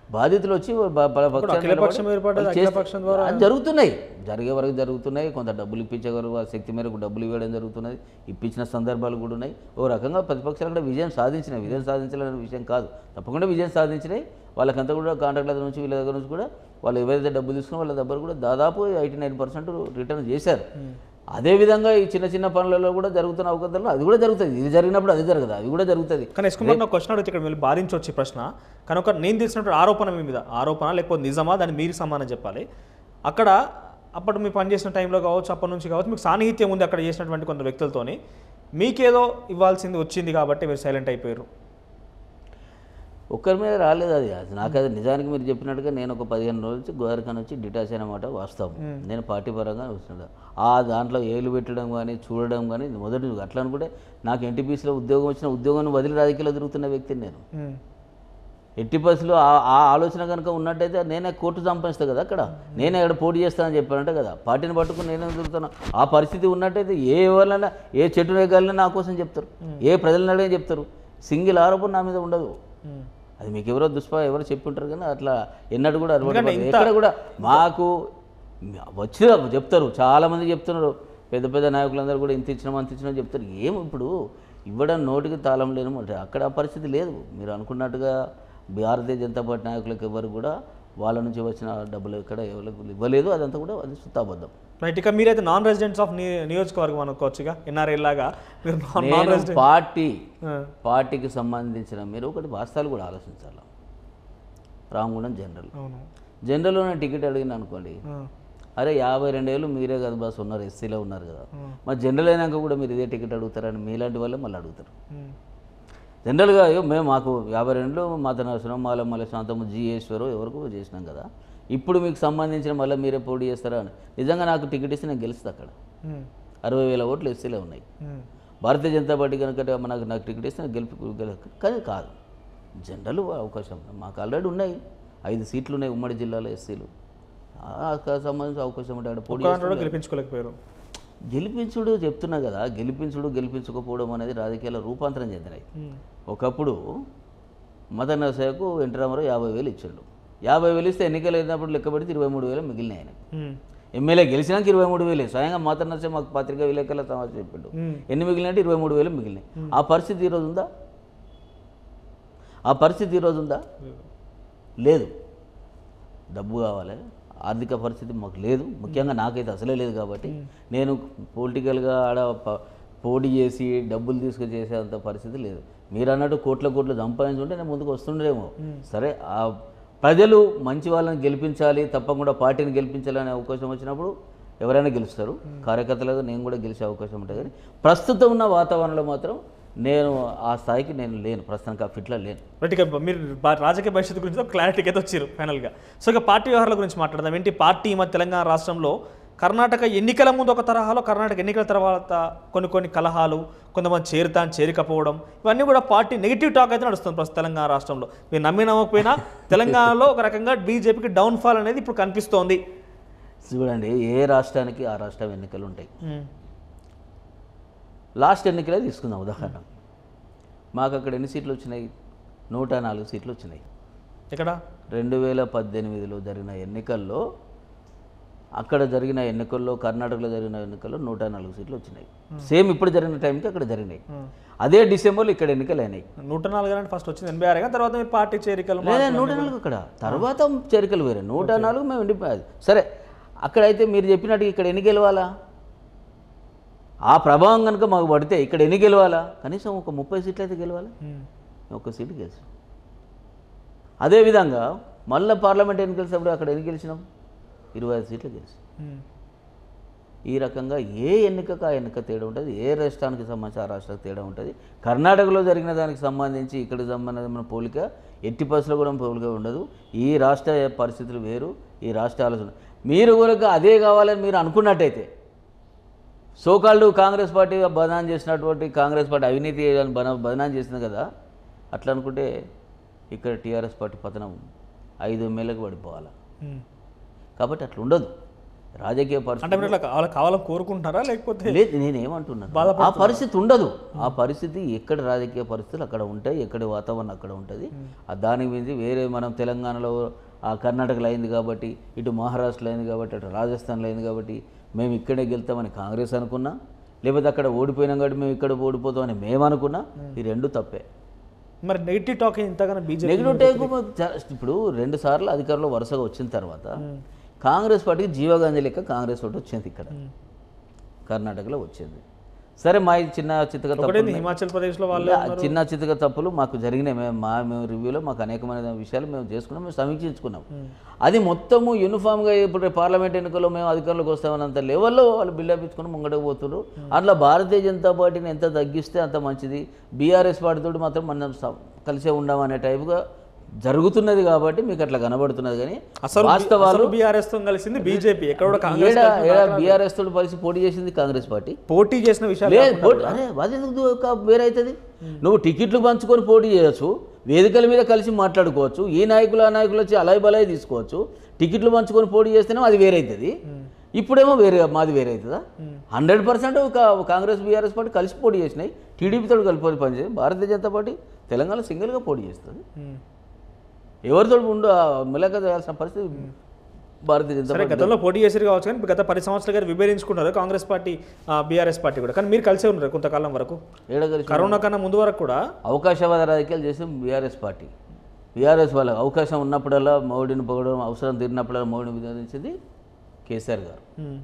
బాధితులు వచ్చి బ- బ- పక్షాన అఖిల పక్షం నిలబడి ఏర్పడ్డది, వాళ్ళు అఖిల చేస్తే- పక్షం ద్వారా- అది జరుగుతున్నాయి జరిగే వరకు జరుగుతున్నాయి కొంత డబ్బులు ఇప్పించే వరకు ఆ శక్తి మేరకు డబ్బులు ఇవ్వడం జరుగుతున్నది ఇప్పించిన సందర్భాలు కూడా ఉన్నాయి ఓ రకంగా ప్రతిపక్షాలు కూడా విజయం సాధించినాయి విజయం సాధించాలనే విషయం కాదు తప్పకుండా విజయం సాధించినాయి వాళ్ళకంతా కూడా కాంట్రాక్ట్ల దగ్గర నుంచి వీళ్ళ దగ్గర నుంచి కూడా వాళ్ళు ఎవరైతే డబ్బులు తీసుకున్నా వాళ్ళ దగ్గర కూడా దాదాపు ఎయిటీ నైన్ పర్సెంట్ రిటర్న్ చేశారు అదేవిధంగా ఈ చిన్న చిన్న పనులలో కూడా జరుగుతున్న అవకాశాలు అది కూడా జరుగుతుంది ఇది జరిగినప్పుడు అది జరగదు అది కూడా జరుగుతుంది కానీ ఎస్కుమార్ నాకు క్వశ్చన్ అడిగితే ఇక్కడ మీరు బాధించవచ్చు ఈ ప్రశ్న కానీ ఒక నేను తెలిసినటువంటి ఆరోపణ మీ మీద ఆరోపణ లేకపోతే నిజమా దాన్ని మీరు సమానం చెప్పాలి అక్కడ అప్పుడు మీరు పనిచేసిన టైంలో కావచ్చు అప్పటి నుంచి కావచ్చు మీకు సాన్నిహిత్యం ఉంది అక్కడ చేసినటువంటి కొంత వ్యక్తులతోని మీకేదో ఇవ్వాల్సింది వచ్చింది కాబట్టి మీరు సైలెంట్ అయిపోయారు ఒక్కరి మీద రాలేదు అది అది నాకు అది నిజానికి మీరు చెప్పినట్టుగా నేను ఒక పదిహేను రోజుల నుంచి గోదావరిఖాన్ నుంచి డిటాచ్ అయినమాట వాస్తవం నేను పార్టీ పరంగా వస్తున్నాడు ఆ దాంట్లో ఏలు పెట్టడం కానీ చూడడం కానీ మొదటి అట్లా అనుకుంటే నాకు ఎన్టీపీసీలో ఉద్యోగం వచ్చిన ఉద్యోగాన్ని వదిలి రాజకీయాల్లో తిరుగుతున్న వ్యక్తిని నేను ఉమ్. ఎట్టి పరిస్థితుల్లో ఆ ఆ ఆలోచన కనుక ఉన్నట్టయితే నేనే కోర్టు సంపాదిస్తాను కదా అక్కడ నేనే అక్కడ పోటీ చేస్తానని చెప్పానంటే కదా పార్టీని పట్టుకుని నేనే తిరుగుతాను ఆ పరిస్థితి ఉన్నట్టయితే ఏ ఎవరైనా ఏ చెట్టు రేగాలన్నా నా కోసం చెప్తారు ఏ ప్రజలను అడిగే చెప్తారు సింగిల్ ఆరోపణ నా మీద ఉండదు ఉమ్. అది మీకు ఎవరో దుష్ప ఎవరో చెప్పి ఉంటారు కానీ అట్లా ఎన్నడూ కూడా అలవాటు ఎందుకంటే పడదు. ఇంత- ఎక్కడ కూడా మాకు వచ్చి చెప్తారు చాలామంది చెప్తున్నారు పెద్ద పెద్ద నాయకులందరూ కూడా ఇంత ఇచ్చినాం అంత ఇచ్చినాం చెప్తారు ఏం ఇప్పుడు ఇవ్వడం నోటికి తాళం లేను అంటే అక్కడ ఆ పరిస్థితి లేదు మీరు అనుకున్నట్టుగా భారతీయ జనతా పార్టీ నాయకులకు ఎవరు కూడా వాళ్ళ నుంచి వచ్చిన డబ్బులు ఎక్కడ ఎవరికి ఇవ్వలేదు అదంతా కూడా అది సుత్తాబద్ధం రైట్ ఇక మీరైతే నాన్ రెసిడెంట్స్ ఆఫ్ నియోజకవర్గం అనుకోవచ్చుగా ఎన్ఆర్ఐ లాగా మీరు నాన్ నాన్ నేను రెసిడెంట్ పార్టీ ఆ. పార్టీకి సంబంధించిన మీరు ఒకటి వాస్తవాలు కూడా ఆలోచించాలి రామగుండం జనరల్ అవును జనరల్లో నేను టికెట్ అడిగిన అనుకోండి ఆ. అరే యాభై రెండు ఏళ్ళు మీరే కదా బస్ ఉన్నారు ఎస్సీలో ఉన్నారు కదా Hmm. మరి జనరల్ అయినాక కూడా మీరు ఇదే టికెట్ అడుగుతారని మీలాంటి వాళ్ళే మళ్ళీ అడుగుతారు ఉమ్. జనరల్గా అయ్యో మేము మాకు యాభై రెండులో మాత నరసింహం మాల మల్ల శాంతము జీయేశ్వరు ఎవరికో చేసినాం కదా ఇప్పుడు మీకు సంబంధించిన మళ్ళీ మీరే పోటీ చేస్తారా అని నిజంగా నాకు టికెట్ ఇస్తే నేను గెలుస్తా అక్కడ ఉమ్. అరవై వేల ఓట్లు ఎస్సీలో ఉన్నాయి ఉమ్. భారతీయ జనతా పార్టీ కనుక నాకు నాకు టికెట్ ఇస్తే నాకు గెలుపు గెల కానీ కాదు జనరల్ అవకాశం మాకు ఆల్రెడీ ఉన్నాయి ఐదు సీట్లు ఉన్నాయి ఉమ్మడి జిల్లాలో ఎస్సీలు సంబంధించిన అవకాశం ఉంటే అక్కడ పోటీ ఒక్క కూడా గెలిపించుకోలేకపోయారు గెలిపించుడు చెప్తున్నా కదా గెలిపించుడు గెలిపించకపోవడం అనేది రాజకీయాల రూపాంతరం చెందినాయి ఉమ్. ఒకప్పుడు మత నరసయ్యకు ఎన్టీ రామారావు యాభై వేలు ఇచ్చిండు యాభై వేలు ఇస్తే ఎన్నికలు అయినప్పుడు లెక్క పెడితే ఇరవై మూడు వేలు మిగిలినాయి ఆయన ఉమ్. ఎమ్మెల్యే గెలిచినాక ఇరవై మూడు వేలే స్వయంగా మత నరసయ్య మాకు పత్రికా విలేకరుల సమాచారం చెప్పిండు ఉమ్. ఎన్ని మిగిలినట్టు ఇరవై మూడు వేలు మిగిలినాయి ఆ పరిస్థితి ఈరోజు ఉందా ఆ పరిస్థితి ఈరోజు ఉందా లేదు డబ్బు కావాలి ఆర్థిక పరిస్థితి మాకు లేదు ముఖ్యంగా నాకైతే అసలే లేదు కాబట్టి నేను పొలిటికల్గా ఆడ ప- పోటీ చేసి డబ్బులు తీసుకొని చేసేంత పరిస్థితి లేదు మీరు అన్నట్టు కోట్ల కోట్లు సంపాదించుంటే నేను ముందుకు వస్తుండేమో సరే ఆ ప్రజలు మంచి వాళ్ళని గెలిపించాలి తప్పకుండా పార్టీని గెలిపించాలి అనే అవకాశం వచ్చినప్పుడు ఎవరైనా గెలుస్తారు కార్యకర్తలుగా నేను కూడా గెలిచే అవకాశం ఉంటుంది కానీ ప్రస్తుతం ఉన్న వాతావరణంలో మాత్రం నేను ఆ స్థాయికి నేను లేను ప్రస్తుతానికి ఆ ఫిట్లో లేను రైట్ ఇక మీరు బా- రాజకీయ భవిష్యత్తు గురించి ఒక క్లారిటీకి అయితే వచ్చారు ఫైనల్గా సో ఇక పార్టీ వ్యవహారాల గురించి మాట్లాడదాం ఏంటి పార్టీ మన తెలంగాణ రాష్ట్రంలో కర్ణాటక ఎన్నికల ముందు ఒక తరహాలో కర్ణాటక ఎన్నికల తర్వాత కొన్ని కొన్ని కలహాలు కొంతమంది చేరుతాను చేరికపోవడం ఇవన్నీ కూడా పార్టీ నెగిటివ్ టాక్ అయితే నడుస్తుంది ప్రస్తుతం తెలంగాణ రాష్ట్రంలో మీరు నమ్మి నమ్మకపోయినా తెలంగాణలో ఒక రకంగా బీజేపీకి డౌన్ఫాల్ అనేది ఇప్పుడు కనిపిస్తోంది చూడండి ఏ రాష్ట్రానికి ఆ రాష్ట్రం ఎన్నికలు ఉంటాయి లాస్ట్ ఎన్నికలే తీసుకుందాం ఉదాహరణ మాకు అక్కడ ఎన్ని సీట్లు వచ్చినాయి నూట నాలుగు సీట్లు వచ్చినాయి ఇక్కడ రెండు వేల పద్దెనిమిదిలో జరిగిన ఎన్నికల్లో అక్కడ జరిగిన ఎన్నికల్లో కర్ణాటకలో జరిగిన ఎన్నికల్లో నూట నాలుగు సీట్లు వచ్చినాయి సేమ్ ఇప్పుడు జరిగిన టైంకి అక్కడ జరిగినాయి అదే డిసెంబర్లో ఇక్కడ ఎన్నికలు అయినాయి నూట నాలుగు అంటే ఫస్ట్ వచ్చింది ఎనభై ఆరు కానీ తర్వాత మీరు పార్టీ చేరికలు లేదా నూట నాలుగు అక్కడ తర్వాత చేరికలు వేరే నూట నాలుగు మేము ఉండిపోయాది సరే అక్కడైతే మీరు చెప్పినట్టు ఇక్కడ ఎన్ని గెలవాలా ఆ ప్రభావం కనుక మాకు పడితే ఇక్కడ ఎన్ని గెలవాలా కనీసం ఒక ముప్పై సీట్లు అయితే గెలవాలి ఉమ్. ఒక సీటు గెలిచాం అదేవిధంగా మళ్ళీ పార్లమెంట్ ఎన్నికలు సభ్యుడు అక్కడ ఎన్ని గెలిచినాం ఇరవై ఐదు సీట్లు గెలిచాం ఉమ్. ఈ రకంగా ఏ ఎన్నికకు ఆ ఎన్నిక తేడా ఉంటుంది ఏ రాష్ట్రానికి సంబంధించి ఆ రాష్ట్రానికి తేడా ఉంటుంది కర్ణాటకలో జరిగిన దానికి సంబంధించి ఇక్కడ సంబంధించిన పోలిక ఎట్టి పరిస్థితుల్లో కూడా పోలిక ఉండదు ఈ రాష్ట్ర పరిస్థితులు వేరు ఈ రాష్ట్ర ఆలోచన మీరు కనుక అదే కావాలని మీరు అనుకున్నట్టయితే సోకాళ్ళు కాంగ్రెస్ పార్టీ బదనాం చేసినటువంటి కాంగ్రెస్ పార్టీ అవినీతి అని బన బదనాం చేసింది కదా అట్లా అనుకుంటే ఇక్కడ టీఆర్ఎస్ పార్టీ పతనం ఐదు ఎమ్మెల్యేలకు పడిపోవాలి ఉమ్. కాబట్టి అట్లా ఉండదు రాజకీయ పరిస్థితి అంటే మీరు ఇట్లా కావాల- కావాలని కోరుకుంటున్నారా లేకపోతే లేదు నేనేమంటున్నాను ఆ పరిస్థితి ఉండదు ఆ పరిస్థితి ఎక్కడ రాజకీయ పరిస్థితులు అక్కడ ఉంటాయి ఎక్కడ వాతావరణం అక్కడ ఉంటుంది ఆ దానికి మించి వేరే మనం తెలంగాణలో ఆ కర్ణాటకలో అయింది కాబట్టి ఇటు మహారాష్ట్రలో అయింది కాబట్టి అటు రాజస్థాన్లో అయింది కాబట్టి మేము ఇక్కడే గెలుతామని కాంగ్రెస్ అనుకున్నా లేకపోతే అక్కడ ఓడిపోయినాం కాబట్టి మేము ఇక్కడ ఓడిపోతామని మేము అనుకున్నా ఈ రెండు తప్పే మరి నెగిటివ్ టాక్ ఇంతగానో బీజేపీ నెగిటివ్ టేక్ ఇప్పుడు రెండు సార్లు అధికారంలో వరుసగా వచ్చిన తర్వాత కాంగ్రెస్ పార్టీకి జీవగాంధీ లెక్క కాంగ్రెస్ ఒకటి వచ్చింది ఇక్కడ కర్ణాటకలో వచ్చింది సరే మా ఈ చిన్న చిత్తక ఒకటే తప్పులు హిమాచల్ ప్రదేశ్లో వాళ్ళు ఆ చిన్న చిత్తక తప్పులు మాకు జరిగినాయి మేము మా మేము రివ్యూలో మాకు అనేకమైన విషయాలు మేము చేసుకున్నాం మేము సమీక్షించుకున్నాం అది మొత్తము యూనిఫామ్గా ఇప్పుడు రేపు పార్లమెంట్ ఎన్నికల్లో మేము అధికారంలోకి వస్తామన్నంత లెవెల్లో వాళ్ళు బిల్డప్ ఇచ్చుకుని ముంగడకు పోతున్నారు అట్లా భారతీయ జనతా పార్టీని ఎంత తగ్గిస్తే అంత మంచిది బీఆర్ఎస్ పార్టీతో మాత్రం మనం స- కలిసే ఉండామనే టైపుగా జరుగుతున్నది కాబట్టి మీకు అట్లా కనబడుతున్నది కానీ అసలు వాస్తవాలు బీఆర్ఎస్ తో కలిసింది బీజేపీ ఎక్కడ కూడా కాంగ్రెస్ ఏడా ఏడా బీఆర్ఎస్ తోటి కలిసి పోటీ చేసింది కాంగ్రెస్ పార్టీ పోటీ చేసిన విషయాలు లేదు పోటీ అరే అది ఎందుకు కా- వేరైతుంది నువ్వు టికెట్లు పంచుకొని పోటీ చేయొచ్చు వేదికల మీద కలిసి మాట్లాడుకోవచ్చు ఈ నాయకులు ఆ నాయకులు వచ్చి అలాయి బలాయి తీసుకోవచ్చు టికెట్లు పంచుకొని పోటీ చేస్తేనే అది వేరైతుంది ఇప్పుడేమో వేరే మాది వేరే అవుతుందా hundred percent Congress BRS party కలిసి పోటీ చేసినాయి టీడీపీతో కలిపి పనిచేసి భారతీయ జనతా పార్టీ తెలంగాణ సింగిల్గా పోటీ చేస్తుంది ఉమ్. ఎవరితో ఉండు మిలక చేయాల్సిన పరిస్థితి భారతీయ జనతా సరే గతంలో పోటీ చేసారు కావచ్చు కానీ గత పది సంవత్సరాలుగా విభేదించుకున్నారు కాంగ్రెస్ పార్టీ బీఆర్ఎస్ పార్టీ కూడా కానీ మీరు కలిసే ఉన్నారు కొంతకాలం వరకు ఏడగలిసి కరోనా కన్నా ముందు వరకు కూడా అవకాశవాద రాజకీయాలు చేసిన బీఆర్ఎస్ పార్టీ బీఆర్ఎస్ వాళ్ళకి అవకాశం ఉన్నప్పుడల్లా మౌడిని పొగడం అవసరం తీరినప్పుడల్లా మౌడిని విధించింది కేసీఆర్ గారు ఉమ్.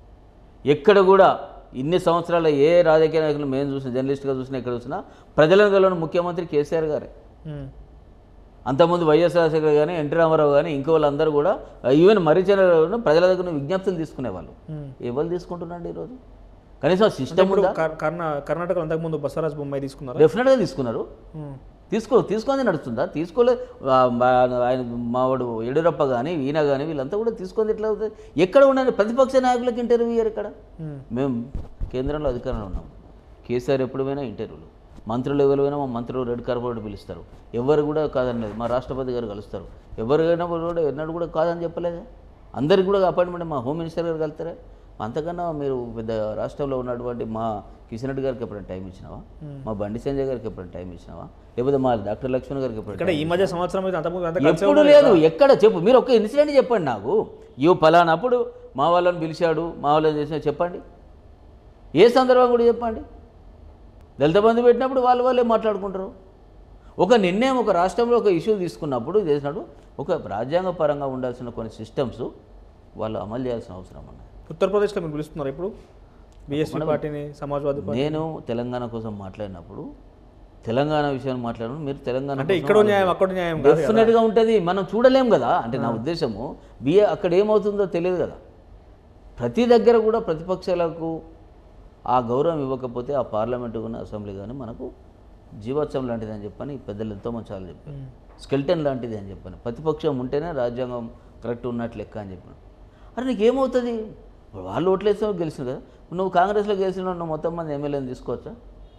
ఎక్కడ కూడా ఇన్ని సంవత్సరాల ఏ రాజకీయ నాయకులు మేము చూసిన జర్నలిస్ట్గా చూసినా ఎక్కడ చూసినా ప్రజలను గెలవని ముఖ్యమంత్రి కేసీఆర్ గారే ఉమ్. అంతకుముందు వైఎస్ రాజశేఖర్ కానీ ఎన్టీ రామారావు కానీ ఇంకో వాళ్ళందరూ కూడా ఈవెన్ మరిచిన ప్రజల దగ్గర నుంచి విజ్ఞప్తులు తీసుకునేవాళ్ళు ఉమ్. ఎవరు తీసుకుంటున్నారండి ఈరోజు కనీసం సిస్టమ్ ఇప్పుడు కర్- కర్ణా కర్ణాటకలో అంతకుముందు బసవరాజ్ బొమ్మాయి తీసుకున్నారు డెఫినెట్గా తీసుకున్నారు తీసుకో తీసుకొని నడుస్తుందా తీసుకోలే ఆ, మా- ఆయన మావాడు యడియూరప్ప కానీ ఈయన కానీ వీళ్ళంతా కూడా తీసుకొని ఎట్లా అవుతుంది ఎక్కడ ఉండండి ప్రతిపక్ష నాయకులకు ఇంటర్వ్యూ ఇయ్యరు ఇక్కడ మేము కేంద్రంలో అధికారంలో ఉన్నాం కేసీఆర్ ఎప్పుడు పోయినా ఇంటర్వ్యూలు మంత్రులు ఎవరు పోయినా మా మంత్రులు రెడ్ కార్పొరేట్ పిలుస్తారు ఎవరు కూడా కాదనలేదు మా రాష్ట్రపతి గారు కలుస్తారు ఎవరికైనా కూడా ఎన్నడూ కూడా కాదని చెప్పలేదా అందరికి కూడా అపాయింట్మెంట్ మా హోమ్ మినిస్టర్ గారు కలుతారా అంతకన్నా మీరు పెద్ద రాష్ట్రంలో ఉన్నటువంటి మా కిషన్ రెడ్డి గారికి ఎప్పుడైనా టైం ఇచ్చినావా మా బండి సంజయ్ గారికి ఎప్పుడైనా టైం ఇచ్చినావా లేకపోతే మా డాక్టర్ లక్ష్మణ్ గారికి ఎప్పుడైనా ఇక్కడ ఈ మధ్య సంవత్సరం అయితే అంతకుముందు అంత కలిసే ఎప్పుడు లేదు ఎక్కడ చెప్పు మీరు ఒక ఇన్సిడెంట్ చెప్పండి నాకు ఇవి పలానప్పుడు మా వాళ్ళని పిలిచాడు మా వాళ్ళని చేసిన చెప్పండి ఏ సందర్భం కూడా చెప్పండి దళిత బంధు పెట్టినప్పుడు వాళ్ళు వాళ్ళే మాట్లాడుకుంటారు ఒక నిర్ణయం ఒక రాష్ట్రంలో ఒక ఇష్యూ తీసుకున్నప్పుడు చేసినప్పుడు ఒక రాజ్యాంగ పరంగా ఉండాల్సిన కొన్ని సిస్టమ్స్ వాళ్ళు అమలు చేయాల్సిన అవసరం ఉన్నది ఉత్తరప్రదేశ్లో మీరు పిలుస్తున్నారు ఇప్పుడు బీఎస్పీ పార్టీని సమాజ్వాదీ పార్టీ నేను తెలంగాణ కోసం మాట్లాడినప్పుడు తెలంగాణ విషయాన్ని మాట్లాడినప్పుడు మీరు తెలంగాణ అంటే కోసం ఇక్కడో న్యాయం అక్కడ న్యాయం కాదు కదా. డెఫినెట్గా ఉంటుంది మనం చూడలేం కదా అంటే నా ఉద్దేశము బిఏ అక్కడ ఏమవుతుందో తెలియదు కదా ప్రతి దగ్గర కూడా ప్రతిపక్షాలకు ఆ గౌరవం ఇవ్వకపోతే ఆ పార్లమెంటు కానీ అసెంబ్లీ కానీ మనకు జీవోత్సవం లాంటిది అని చెప్పని పెద్దలు ఎంతో మంది చాలా చెప్పారు స్కెల్టన్ లాంటిది అని చెప్పాను ప్రతిపక్షం ఉంటేనే రాజ్యాంగం కరెక్ట్ ఉన్నట్లు లెక్క అని చెప్పాను అరే నీకు ఏమవుతుంది వాళ్ళు ఓట్లేస్తే గెలిచిన కదా నువ్వు కాంగ్రెస్లో గెలిచిన నువ్వు మొత్తం మంది ఎమ్మెల్యేని తీసుకోవచ్చా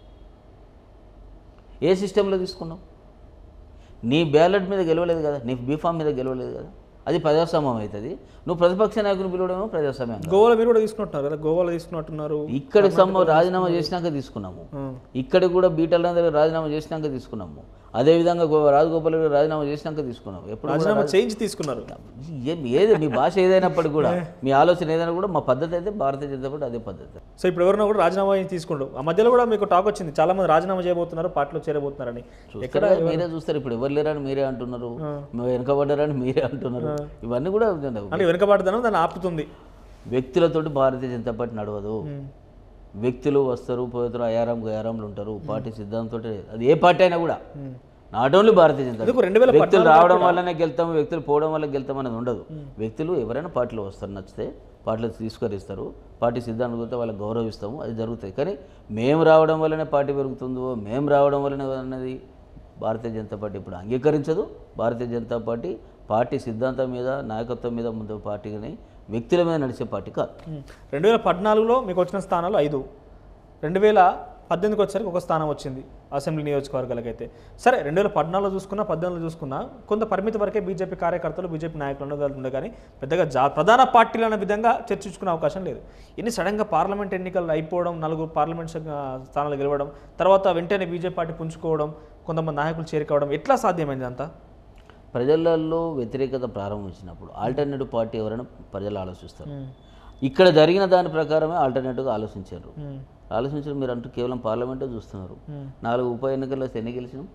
ఏ సిస్టంలో తీసుకున్నావు నీ బ్యాలెట్ మీద గెలవలేదు కదా నీ బీఫామ్ మీద గెలవలేదు కదా అది ప్రజాస్వామ్యం అవుతుంది నువ్వు ప్రతిపక్ష నాయకుని పిలవడమేమో ప్రజాస్వామ్యం కాదు. గోవాలో మీరు కూడా తీసుకుంటున్నారు కదా గోవాలో తీసుకున్నట్టున్నారు ఇక్కడ సమ్మ రాజీనామా చేసినాక తీసుకున్నాము ఉమ్. ఇక్కడ కూడా బీటల్ దగ్గర రాజీనామా చేసినాక తీసుకున్నాము అదేవిధంగా గో రాజగోపాల్ గారు రాజీనామా చేసినాక తీసుకున్నాము ఎప్పుడు కూడా రాజీనామా చేంజ్ తీసుకున్నారు ఏం ఏది మీ భాష ఏదైనప్పటికీ కూడా మీ ఆలోచన ఏదైనా కూడా మా పద్ధతి అయితే భారతీయ జనతా పార్టీ అదే పద్ధతి సో ఇప్పుడు ఎవరైనా కూడా రాజీనామా చేసి తీసుకుంటారు ఆ మధ్యలో కూడా మీకు టాక్ వచ్చింది చాలా మంది రాజీనామా చేయబోతున్నారు పార్టీలో చేరబోతున్నారని చూస్తారు కదా, మీరే చూస్తారు ఇప్పుడు ఎవరు లేరని మీరే అంటున్నారు మేము వెనకబడ్డారని మీరే అంటున్నారు ఇవన్నీ కూడా అంటే వెనుకబాటుదనం దాన్ని ఆపుతుంది వ్యక్తులతోటి భారతీయ జనతా పార్టీ నడవదు ఉమ్. వ్యక్తులు వస్తారు పోతారు అయారం గయారంలు ఉంటారు పార్టీ సిద్ధాంతంతో అది ఏ పార్టీ అయినా కూడా ఉమ్. నాట్ ఓన్లీ భారతీయ జనతా ఎందుకు రెండు వేల వ్యక్తులు రావడం వల్లనే గెలుతాం వ్యక్తులు పోవడం వల్ల గెలుతాం అనేది ఉండదు వ్యక్తులు ఎవరైనా పార్టీలో వస్తారు నచ్చితే పార్టీలో తీసుకరిస్తారు పార్టీ సిద్ధాంతం గురించి వాళ్ళకి గౌరవిస్తాము అది జరుగుతుంది కానీ మేము రావడం వల్లనే పార్టీ పెరుగుతుందో మేము రావడం వల్లనే అన్నది భారతీయ జనతా పార్టీ ఇప్పుడు అంగీకరించదు భారతీయ జనతా పార్టీ పార్టీ సిద్ధాంతం మీద నాయకత్వం మీద ముందు పార్టీని వ్యక్తుల మీద నడిచే పార్టీ కాదు ఉమ్. రెండు వేల పద్నాలుగులో మీకు వచ్చిన స్థానాలు ఐదు రెండు వేల పద్దెనిమిదికి వచ్చేసరికి ఒక స్థానం వచ్చింది అసెంబ్లీ నియోజకవర్గాలకైతే సరే రెండు వేల పద్నాలుగులో చూసుకున్నా పద్దెనిమిదిలో చూసుకున్నా కొంత పరిమితి వరకే బీజేపీ కార్యకర్తలు బీజేపీ నాయకులు ఉండగలుగుతుండే కానీ పెద్దగా జా ప్రధాన పార్టీలు అనే విధంగా చర్చించుకునే అవకాశం లేదు ఇన్ని సడన్గా పార్లమెంట్ ఎన్నికలు అయిపోవడం నలుగురు పార్లమెంట్ సభ్య- స్థానాలు గెలవడం తర్వాత వెంటనే బీజేపీ పార్టీ పుంజుకోవడం కొంతమంది నాయకులు చేరుకోవడం ఎట్లా సాధ్యమైంది అంతా ప్రజలలో వ్యతిరేకత ప్రారంభించినప్పుడు ఆల్టర్నేటివ్ పార్టీ ఎవరైనా ప్రజలు ఆలోచిస్తారు ఇక్కడ జరిగిన దాని ప్రకారమే ఆల్టర్నేటివ్గా ఆలోచించారు ఆలోచించారు మీరు అంటూ కేవలం పార్లమెంటే చూస్తున్నారు నాలుగు ఉప ఎన్నికల్లో ఎన్ని గెలిచినాం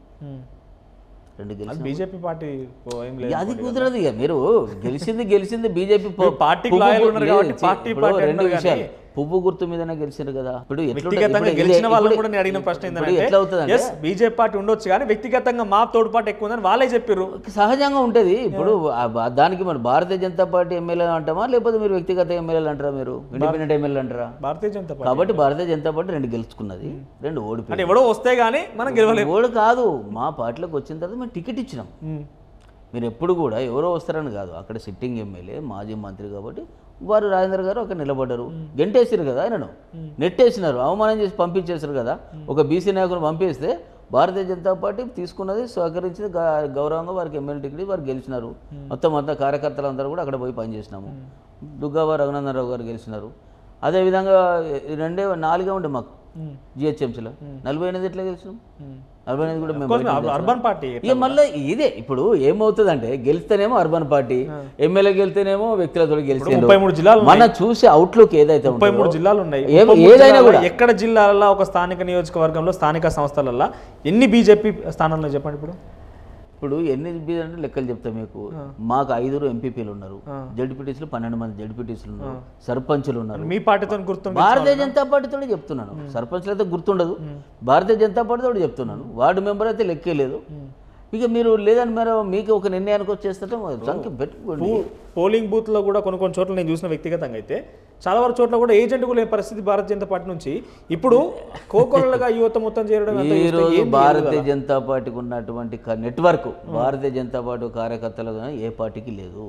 రెండు గెలిచి బీజేపీ పార్టీ ఓ ఏం లేదు అది కుదరదు ఇక మీరు గెలిచింది గెలిచింది బీజేపీ మీరు పార్టీకి లాయల్ ఉన్నారు కాబట్టి పార్టీ పార్టీ రెండు అంటున్నారు విషయాలు పువ్వు గుర్తు మీదనే గెలిచారు కదా ఇప్పుడు ఎట్లుంటది? వ్యక్తిగతంగా ఇప్పుడు ఇది- గెలిచిన వాళ్ళని ఇప్పుడు- కూడా నేను అడిగిన ప్రశ్న ఇప్పుడు ఏంటంటే ఎట్లా అవుతుంది ఎస్ బీజేపీ పార్టీ ఉండొచ్చు కానీ వ్యక్తిగతంగా మా తోడుపాటు ఎక్కువ ఉందని వాళ్ళే చెప్పారు సహజంగా ఉంటుంది ఇప్పుడు ఆ బా- దానికి మరి భారతీయ జనతా పార్టీ ఎమ్మెల్యేలు అంటామా లేకపోతే మీరు వ్యక్తిగత ఎమ్మెల్యేలు అంటారా మీరు ఇండిపెండెంట్ ఎమ్మెల్యేలు అంటారా భారతీయ జనతా పార్టీ కాబట్టి భారతీయ జనతా పార్టీ రెండు గెలుచుకున్నది రెండు అంటే ఓడిపోయింది ఎవడో వస్తే గానీ మనం గెలవలేము ఓడి కాదు మా పార్టీలోకి వచ్చిన తర్వాత మేము టికెట్ ఇచ్చినాం ఉమ్. మీరు ఎప్పుడు కూడా ఎవరో వస్తారని కాదు అక్కడ సిట్టింగ్ ఎమ్మెల్యే మాజీ మంత్రి కాబట్టి వారు రాజేంద్ర గారు అక్కడ నిలబడ్డారు గెంటేసారు కదా ఆయనను నెట్టేసినారు అవమానం చేసి పంపించేశారు కదా ఒక బీసీ నాయకుని పంపిస్తే భారతీయ జనతా పార్టీ తీసుకున్నది సహకరించింది గ- గౌరవంగా వారికి ఎమ్మెల్యే టికెట్ వారు గెలిచినారు మొత్తం అంతా కార్యకర్తలందరూ కూడా అక్కడ పోయి పనిచేసినాము దుగ్గావ రఘునందనరావు గారు గెలిచినారు అదేవిధంగా రెండే నాలుగే ఉండే మాకు ఉమ్. జిహెచ్ఎంసీలో నలభై ఎనిమిది ఎట్లా గెలిచినాం ఉమ్. నలభై ఎనిమిది కూడా మేము కోర్స్ బయట అర్బన్- అర్బన్ పార్టీ ఇక మళ్ళీ ఇదే ఇప్పుడు ఏమవుతుందంటే గెలిస్తేనేమో అర్బన్ పార్టీ ఎమ్మెల్యే గెలిస్తేనేమో వ్యక్తులతో గెలిచి ముప్పై మూడు జిల్లాలు మన చూసే అవుట్లుక్ ఏదైతే ముప్పై ఉంటుందో, మూడు జిల్లాలు ఉన్నాయి ఏ- ముప్పై మూడు ఏదైనా జిల్లాల్లో కూడా ఎక్కడ జిల్లాలలో ఒక స్థానిక నియోజకవర్గంలో స్థానిక సంస్థలల్లో ఎన్ని బీజేపీ స్థానాల్లో చెప్పండి ఇప్పుడు ఇప్పుడు ఎన్ని బి అంటే లెక్కలు చెప్తా మీకు మాకు ఐదుగురు ఎంపీపీలు ఉన్నారు జడ్పీటీసీలు పన్నెండు మంది జడ్పీటీసీలు ఉన్నారు సర్పంచులు ఉన్నారు మీ పార్టీతో గుర్తుంది భారతీయ జనతా పార్టీతో చెప్తున్నాను సర్పంచ్లు అయితే గుర్తుండదు భారతీయ జనతా పార్టీతో చెప్తున్నాను వార్డు మెంబర్ అయితే లెక్కే లేదు ఇక మీరు లేదని మీరు మీకు ఒక నిర్ణయానికి వచ్చేస్తే సంఖ్య పెట్టుకోండి పోలింగ్ బూత్ లో కూడా కొన్ని కొన్ని చోట్ల నేను చూసిన వ్యక్తిగతంగా అయితే చాలా వరకు చోట్ల కూడా ఏజెంట్ కూడా లేని పరిస్థితి భారతీయ జనతా పార్టీ నుంచి ఇప్పుడు కోకొల్లగా యువత మొత్తం చేరడం అంతా ఈ చూస్తే రోజు ఏంది భారతీయ జనతా పార్టీకి ఉన్నటువంటి క- నెట్వర్క్ భారతీయ జనతా పార్టీ కార్యకర్తలు కానీ ఏ పార్టీకి లేదు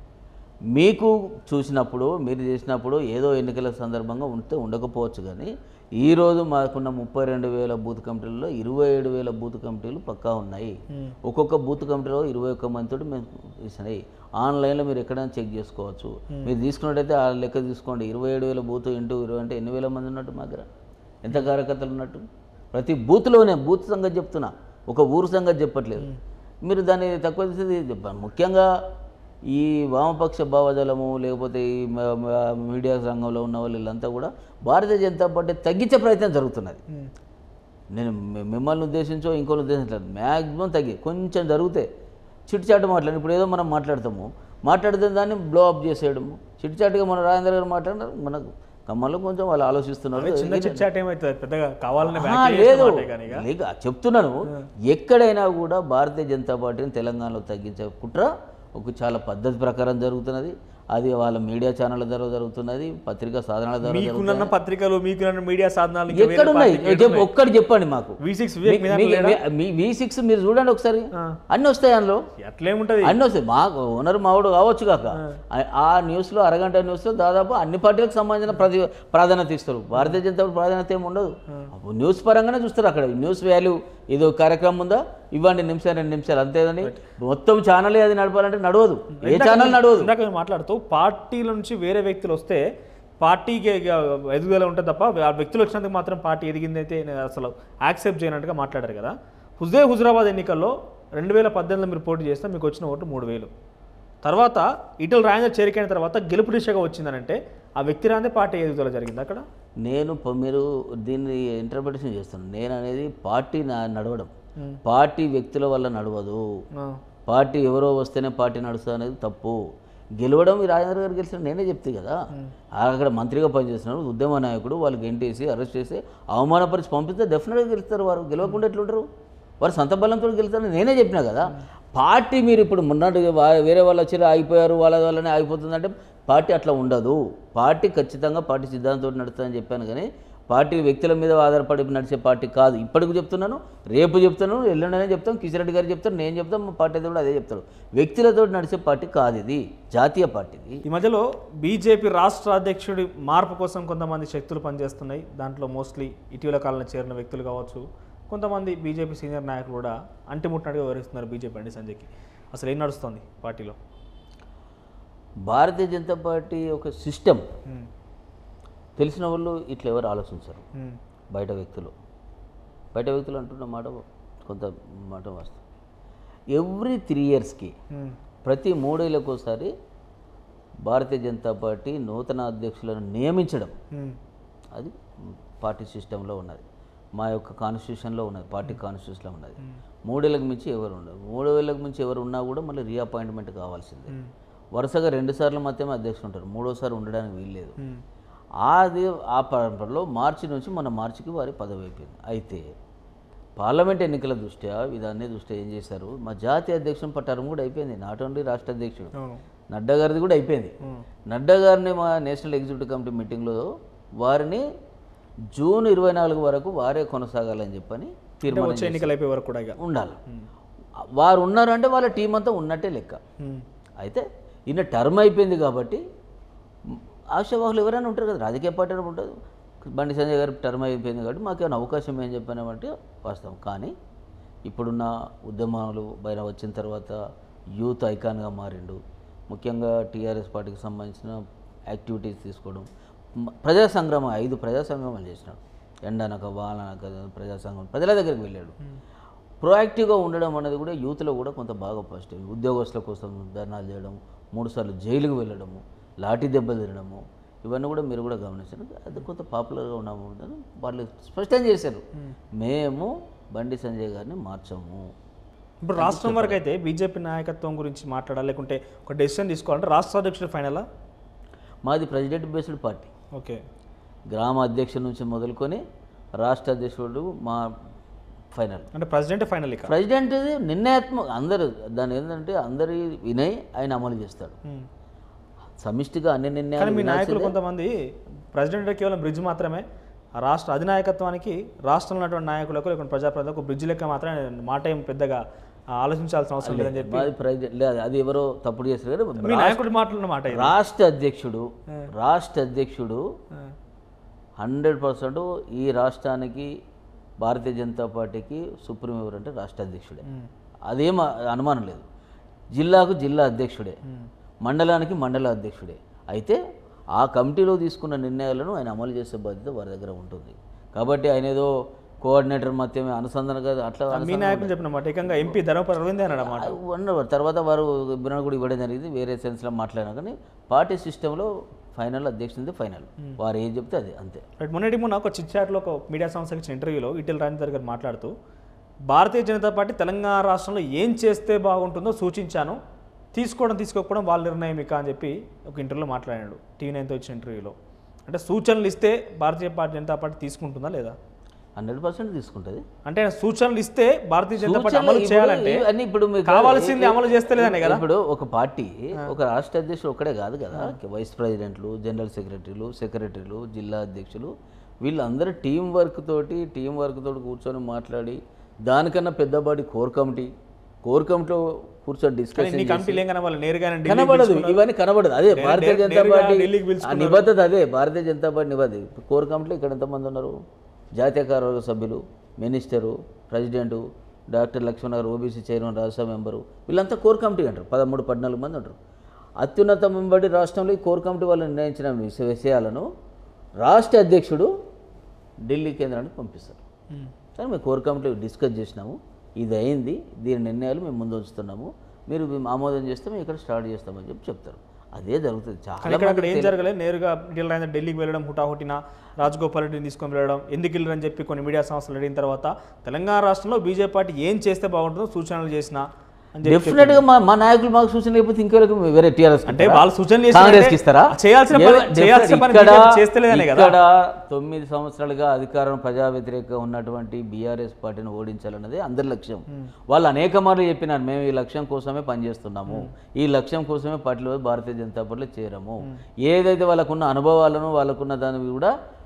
మీకు చూసినప్పుడు మీరు చేసినప్పుడు ఏదో ఎన్నికల సందర్భంగా ఉంటే ఉండకపోవచ్చు కానీ ఈ రోజు మాకున్న ముప్పై రెండు వేల బూత్ కమిటీలలో ఇరవై ఏడు వేల బూత్ కమిటీలు పక్కా ఉన్నాయి ఒక్కొక్క బూత్ కమిటీలో ఇరవై ఒక్క మందితో మేము ఇచ్చినాయి ఆన్లైన్లో మీరు ఎక్కడైనా చెక్ చేసుకోవచ్చు మీరు తీసుకున్నట్టయితే ఆ లెక్క తీసుకోండి ఇరవై ఏడు వేల బూత్ ఇంటూ ఇరవై అంటే ఎన్ని వేల మంది ఉన్నట్టు మా దగ్గర ఎంత కార్యకర్తలు ఉన్నట్టు ప్రతి బూత్లోనే బూత్ సంగతి చెప్తున్నా ఒక ఊరు సంగతి చెప్పట్లేదు మీరు దాన్ని తక్కువ చేసేది చెప్ప- ముఖ్యంగా ఈ వామపక్ష భావజాలము లేకపోతే ఈ మ- మ- మీడియా రంగంలో ఉన్న వాళ్ళంతా కూడా భారతీయ జనతా పార్టీ తగ్గించే ప్రయత్నం జరుగుతున్నది ఉమ్. నేను మి- మిమ్మల్ని ఉద్దేశించో ఇంకోని ఉద్దేశించలేదు మ్యాక్సిమం తగ్గి కొంచెం జరిగితే చిట్చాటు మాట్లాడి ఇప్పుడు ఏదో మనం మాట్లాడతాము మాట్లాడితే దాన్ని బ్లో అప్ చేసేయడము చిట్చాటుగా మన రాజేంద్ర గారు మాట్లాడినారు మనకు కమ్మల్లో కొంచెం వాళ్ళు ఆలోచిస్తున్నారు చిన్న చిట్ చాట్ ఏమవుతుంది పెద్దగా కావాలని ఆ, వ్యాఖ్యలు లేదు చేసిన మాటే కానీ ఇక. లేక చెప్తున్నాను ఎక్కడైనా కూడా భారతీయ జనతా పార్టీని తెలంగాణలో తగ్గించే కుట్ర ఒక చాలా పద్ధతి ప్రకారం జరుగుతున్నది అది వాళ్ళ మీడియా ఛానళ్ళ ద్వారా జరుగుతున్నది పత్రికా సాధనాల ద్వారా మీకున్న పత్రికలు మీకున్న మీడియా సాధనాలు ఇంకా వేరే ఎక్కడున్నాయి పార్టీకి చెప్పు ఒక్కటి చెప్పండి మాకు V6 వివేక్ మీద మీ- మీ- మీ వి సిక్స్ మీరు చూడండి ఒకసారి అన్ని వస్తాయి అందులో అట్లేముంటది అన్ని వస్తాయి మాకు ఓనర్ మావాడు కావచ్చు కాక ఆ- ఆ న్యూస్లో అరగంట న్యూస్లో దాదాపు అన్ని పార్టీలకు సంబంధించిన ప్రతి ప్రాధాన్యత ఇస్తారు భారతీయ జనతా పార్టీ ప్రాధాన్యత ఏమి ఉండదు అప్పుడు న్యూస్ పరంగానే చూస్తారు అక్కడ న్యూస్ వాల్యూ ఏదో కార్యక్రమం ఉందా ఇవ్వండి నిమిషాలు రెండు నిమిషాలు అంతేదని మొత్తం ఛానల్ అది నడపాలంటే నడవదు ఏ ఛానల్ నడవదు ఇందాక మీరు మాట్లాడుతూ పార్టీల నుంచి వేరే వ్యక్తులు వస్తే పార్టీకి ఇక ఎదుగుదల ఉంటుంది తప్ప ఆ వ్యక్తులు వచ్చినందుకు మాత్రం పార్టీ ఎదిగింది అయితే నేను అసలు యాక్సెప్ట్ చేయనట్టుగా మాట్లాడారు కదా హుజే హుజరాబాద్ ఎన్నికల్లో రెండు వేల పద్దెనిమిదిలో మీరు పోటీ చేస్తే మీకు వచ్చిన ఓట్లు మూడు వేలు తర్వాత ఇటల రాజేంద్ర చేరికైన తర్వాత గెలుపు దిశగా వచ్చిందనంటే ఆ వ్యక్తి రాందే పార్టీ ఎదుగుదల జరిగింది అక్కడ నేను ప- మీరు దీన్ని ఇంటర్ప్రిటేషన్ చేస్తాను నేను అనేది పార్టీ నా- నడవడం పార్టీ వ్యక్తుల వల్ల నడవదు ఆ, పార్టీ ఎవరో వస్తేనే పార్టీ నడుస్తుంది అనేది తప్పు గెలవడం ఈ రాజేంద్ర గారు గెలిచిన నేనే చెప్తే కదా అక్కడ మంత్రిగా పనిచేస్తున్నారు ఉద్యమ నాయకుడు వాళ్ళు గెంటేసి అరెస్ట్ చేసి అవమానపరిచి పంపిస్తే డెఫినెట్గా గెలుస్తారు వారు గెలవకుండా ఎట్లుంటారు వారు సొంత బలంతో గెలుస్తారని నేనే చెప్పినా కదా పార్టీ మీరు ఇప్పుడు మొన్నటి వా- వేరే వాళ్ళు వచ్చి ఆగిపోయారు వాళ్ళ వల్లనే ఆగిపోతుందంటే పార్టీ అట్లా ఉండదు పార్టీ ఖచ్చితంగా పార్టీ సిద్ధాంతంతో నడుస్తుందని చెప్పాను కానీ పార్టీ వ్యక్తుల మీద ఆధారపడి నడిచే పార్టీ కాదు ఇప్పటికి చెప్తున్నాను రేపు చెప్తున్నాను ఎల్లుండనే చెప్తాను కిషన్ రెడ్డి గారు చెప్తాను నేను చెప్తాను మా పార్టీ కూడా అదే చెప్తాను వ్యక్తులతో నడిచే పార్టీ కాదు ఇది జాతీయ పార్టీ ఇది ఈ మధ్యలో బీజేపీ రాష్ట్ర అధ్యక్షుడి మార్పు కోసం కొంతమంది శక్తులు పనిచేస్తున్నాయి దాంట్లో మోస్ట్లీ ఇటీవల కాలంలో చేరిన వ్యక్తులు కావచ్చు కొంతమంది బీజేపీ సీనియర్ నాయకులు కూడా అంటిముట్టినట్టుగా వివరిస్తున్నారు బీజేపీ అండి సంజయ్కి అసలు ఏం నడుస్తుంది పార్టీలో భారతీయ జనతా పార్టీ ఒక సిస్టమ్ ఉమ్, తెలిసిన వాళ్ళు ఇట్లా ఎవరు ఆలోచించరు ఉమ్, బయట వ్యక్తులు బయట వ్యక్తులు అంటున్న మాట కొంత మాట వాస్తవం ఎవ్రీ త్రీ ఇయర్స్కి ఉమ్, ప్రతి మూడేళ్ళకు ఒకసారి భారతీయ జనతా పార్టీ నూతన అధ్యక్షులను నియమించడం ఉమ్, అది పార్టీ సిస్టంలో ఉన్నది మా యొక్క కాన్స్టిట్యూషన్లో ఉన్నది పార్టీ కాన్స్టిట్యూషన్లో ఉన్నది మూడేళ్ళకి మించి ఎవరు ఉండరు మూడేళ్ళకి మించి ఎవరు ఉన్నా కూడా మళ్ళీ రీఅపాయింట్మెంట్ కావాల్సిందే ఉమ్, వరుసగా రెండు సార్లు మాత్రమే అధ్యక్షులు ఉంటారు మూడోసారి ఉండడానికి వీల్లేదు ఉమ్, అది ఆ పరంపరలో మార్చి నుంచి మన మార్చికి వారి పదవి అయిపోయింది అయితే పార్లమెంట్ ఎన్నికల దృష్ట్యా ఇదాన్ని దృష్ట్యా ఏం చేశారు మా జాతీయ అధ్యక్షుని పట్టారం కూడా అయిపోయింది నాట్ ఓన్లీ రాష్ట్ర అధ్యక్షుడు అవును నడ్డా గారిది కూడా అయిపోయింది ఉమ్, నడ్డా గారిని మా నేషనల్ ఎగ్జిక్యూటివ్ కమిటీ మీటింగ్లో వారిని జూన్ ఇరవై నాలుగు వరకు వారే కొనసాగాలని చెప్పని అంటే తీర్మానం వచ్చే ఎన్నికలు అయిపోయే వరకు కూడా ఇక ఉండాలి వారు ఉన్నారంటే వాళ్ళ టీం అంతా ఉన్నట్టే లెక్క ఉమ్, అయితే ఈయన టర్మ్ అయిపోయింది కాబట్టి మ్, ఆశావాహులు ఎవరైనా ఉంటారు కదా రాజకీయ పార్టీ అని ఉంటుంది బండి సంజయ్ గారి టర్మ్ అయిపోయింది కాబట్టి మాకేమైనా అవకాశం ఏం చెప్పానంటే వాస్తవం కానీ ఇప్పుడున్న ఉద్యమాలు పైన వచ్చిన తర్వాత యూత్ ఐకాన్గా మారిండు ముఖ్యంగా టీఆర్ఎస్ పార్టీకి సంబంధించిన యాక్టివిటీస్ తీసుకోవడం మ- ప్రజా సంగ్రామం ఐదు ప్రజా సంగ్రామాలు చేసినాడు ఎండనక వాననక ప్రజా సంగ్రామం ప్రజల దగ్గరికి వెళ్ళాడు ప్రొయాక్టివ్గా ఉండడం అనేది కూడా యూత్లో కూడా కొంత బాగా పాజిటివ్ ఉద్యోగస్తుల కోసం ధర్నాలు చేయడం మూడుసార్లు జైలుకు వెళ్ళడము లాఠీ దెబ్బలు తినడము ఇవన్నీ కూడా మీరు కూడా గమనించారు అది కొంత పాపులర్గా ఉన్నాము అని వాళ్ళు స్పష్టం చేశారు మేము బండి సంజయ్ గారిని మార్చము ఇప్పుడు రాష్ట్రం వరకు అయితే బీజేపీ నాయకత్వం గురించి మాట్లాడాలి లేకుంటే ఒక డెసిషన్ తీసుకోవాలంటే రాష్ట్ర అధ్యక్షుడు ఫైనలా మాది ప్రెసిడెంట్ బేస్డ్ పార్టీ ఓకే గ్రామ అధ్యక్షుడి నుంచి మొదలుకొని రాష్ట్ర అధ్యక్షుడు మా ఫైనల్ అంటే ప్రెసిడెంట్ ఫైనల్ ఇక ప్రెసిడెంట్ నిర్ణయాత్మక అందరు దాని ఏంటంటే అందరి వినయ్ ఆయన అమలు చేస్తాడు ఉమ్. సమిష్టిగా అన్ని కానీ నిర్ణయాలు మీ నాయకులు వినాల్సిందే. కొంతమంది ప్రెసిడెంట్ కేవలం బ్రిడ్జ్ మాత్రమే ఆ రాష్ట్ర అధినాయకత్వానికి రాష్ట్రంలో ఉన్నటువంటి నాయకులకు లేకుంటే ప్రజాప్రతినిధులకు బ్రిడ్జ్ లెక్క మాత్రమే మాట ఏం పెద్దగా ఆ, ఆలోచించాల్సిన అవసరం లేదని చెప్పి మాది ప్రెసిడెంట్ లేదు అది ఎవరో తప్పుడు చేస్తారు కానీ మీ నాయకుడు మాట్లాడిన మాట ఇది రాష్ట్ర అధ్యక్షుడు రాష్ట్ర అధ్యక్షుడు ఆ, హండ్రెడ్ పర్సెంట్ ఈ రాష్ట్రానికి భారతీయ జనతా పార్టీకి సుప్రీం ఎవరంటే రాష్ట్ర అధ్యక్షుడే ఉమ్, అదేం అనుమానం లేదు జిల్లాకు జిల్లా అధ్యక్షుడే ఉమ్, మండలానికి మండల అధ్యక్షుడే అయితే ఆ కమిటీలో తీసుకున్న నిర్ణయాలను ఆయన అమలు చేసే బాధ్యత వారి దగ్గర ఉంటుంది కాబట్టి ఆయన ఏదో కోఆర్డినేటర్ మాత్రమే అనుసంధానం కాదు అట్లా మీ నాయకులు చెప్పిన మాట ఏకంగా ఎంపీ ధర్మపురి అరవింద్ అన్నాడు అన్నమాట ఉన్న తర్వాత వారు వివరణ కూడా ఇవ్వడం జరిగింది వేరే సెన్స్లో మాట్లాడినా కానీ పార్టీ సిస్టంలో ఫైనల్ అధ్యక్షునిది ఫైనల్ వారు ఏం చెప్తే అది అంతే రైట్ మొన్నటి మొన్న ఒక చిట్చాట్లో ఒక మీడియా సంస్థకి ఇచ్చిన ఇంటర్వ్యూలో ఈటెల రాజేందర్ గారు మాట్లాడుతూ భారతీయ జనతా పార్టీ తెలంగాణ రాష్ట్రంలో ఏం చేస్తే బాగుంటుందో సూచించాను తీసుకోవడం తీసుకోకపోవడం వాళ్ళ నిర్ణయం ఇక అని చెప్పి ఒక ఇంటర్వ్యూలో మాట్లాడాడు టీవీ నైన్తో ఇచ్చిన ఇంటర్వ్యూలో అంటే సూచనలు ఇస్తే భారతీయ పార్టీ జనతా పార్టీ తీసుకుంటుందా లేదా హండ్రెడ్ పర్సెంట్ తీసుకుంటుంది అంటే ఆయన సూచనలు ఇస్తే భారతీయ జనతా పార్టీ సూచనలు అమలు ఇప్పుడు చేయాలంటే ఇవన్నీ ఇప్పుడు మీకు కావాల్సింది అమలు చేస్తలేదనే కదా ఇప్పుడు ఒక పార్టీ ఒక రాష్ట్ర అధ్యక్షుడు ఒక్కడే కాదు కదా వైస్ ప్రెసిడెంట్లు జనరల్ సెక్రటరీలు సెక్రటరీలు జిల్లా అధ్యక్షులు వీళ్ళందరూ టీం వర్క్ తోటి టీం వర్క్ తోటి కూర్చొని మాట్లాడి దానికన్నా పెద్ద బాడీ కోర్ కమిటీ కోర్ కమిటీలో కూర్చొని కానీ డిస్కషన్ నీ కమిటీ లేం కనవాలి నేరుగా ఢిల్లీ కనబడదు ఇవన్నీ కనబడదు అదే భారతీయ జనతా నేరుగా పార్టీ ఢిల్లీకి ఆ పిలుచుకున్నారు. నిబద్ధత అదే భారతీయ జనతా పార్టీ నిబద్ధత కోర్ కమిటీలో ఇక్కడ ఎంతమంది ఉన్నారు జాతీయ కార్యవర్గ సభ్యులు minister president doctor Laxman garu OBC chairman Rajya Sabha member వీళ్ళంతా కోర్ కమిటీ అంటారు పదమూడు పద్నాలుగు మంది ఉంటారు అత్యున్నత వెంబడి రాష్ట్రంలో ఈ కోర్ కమిటీ వాళ్ళు నిర్ణయించిన విష- విషయాలను రాష్ట్ర అధ్యక్షుడు ఢిల్లీ కేంద్రానికి పంపిస్తారు ఉమ్. సరే మేము కోర్ కమిటీలో డిస్కస్ చేసినాము ఇది అయింది దీని నిర్ణయాలు మేము ముందు ఉంచుతున్నాము మీరు మేము ఆమోదం చేస్తే మేము ఇక్కడ స్టార్ట్ చేస్తామని చెప్పి చెప్తారు అదే జరుగుతుంది కానీ చాలా ఇక్కడ అక్కడ ఏం జరగలేదు నేరుగా ఈటెల రాజేందర్ ఢిల్లీకి వెళ్ళడం హుటాహుటిన రాజగోపాల్ రెడ్డిని తీసుకొని వెళ్ళడం ఎందుకు వెళ్ళరని చెప్పి కొన్ని మీడియా సంస్థలు అడిగిన తర్వాత తెలంగాణ రాష్ట్రంలో బీజేపీ పార్టీ ఏం చేస్తే బాగుంటుందో సూచనలు చేసిన అని చెప్పి డెఫినెట్గా మా మా నాయకులు మాకు సూచన లేకపోతే ఇంకెవరికి వేరే టీఆర్ఎస్ అంటే వాళ్ళు సూచనలు చేసిన కాంగ్రెస్కి అంటే ఇస్తారా చేయాల్సిన పని- ఏవ- చేయాల్సిన పని ఇక్కడ BJP చేస్తలేదనే కదా. ఇక్కడ తొమ్మిది సంవత్సరాలుగా అధికారం ప్రజా వ్యతిరేకంగా ఉన్నటువంటి బీఆర్ఎస్ పార్టీని ఓడించాలన్నది అందరి లక్ష్యం వాళ్ళు అనేక మార్లు చెప్పినారు మేము ఈ లక్ష్యం కోసమే పనిచేస్తున్నాము ఈ లక్ష్యం కోసమే పార్టీలో భారతీయ జనతా పార్టీలో చేరము ఏదైతే వాళ్ళకున్న అనుభవాలను వాళ్ళకున్న దాన్ని కూడా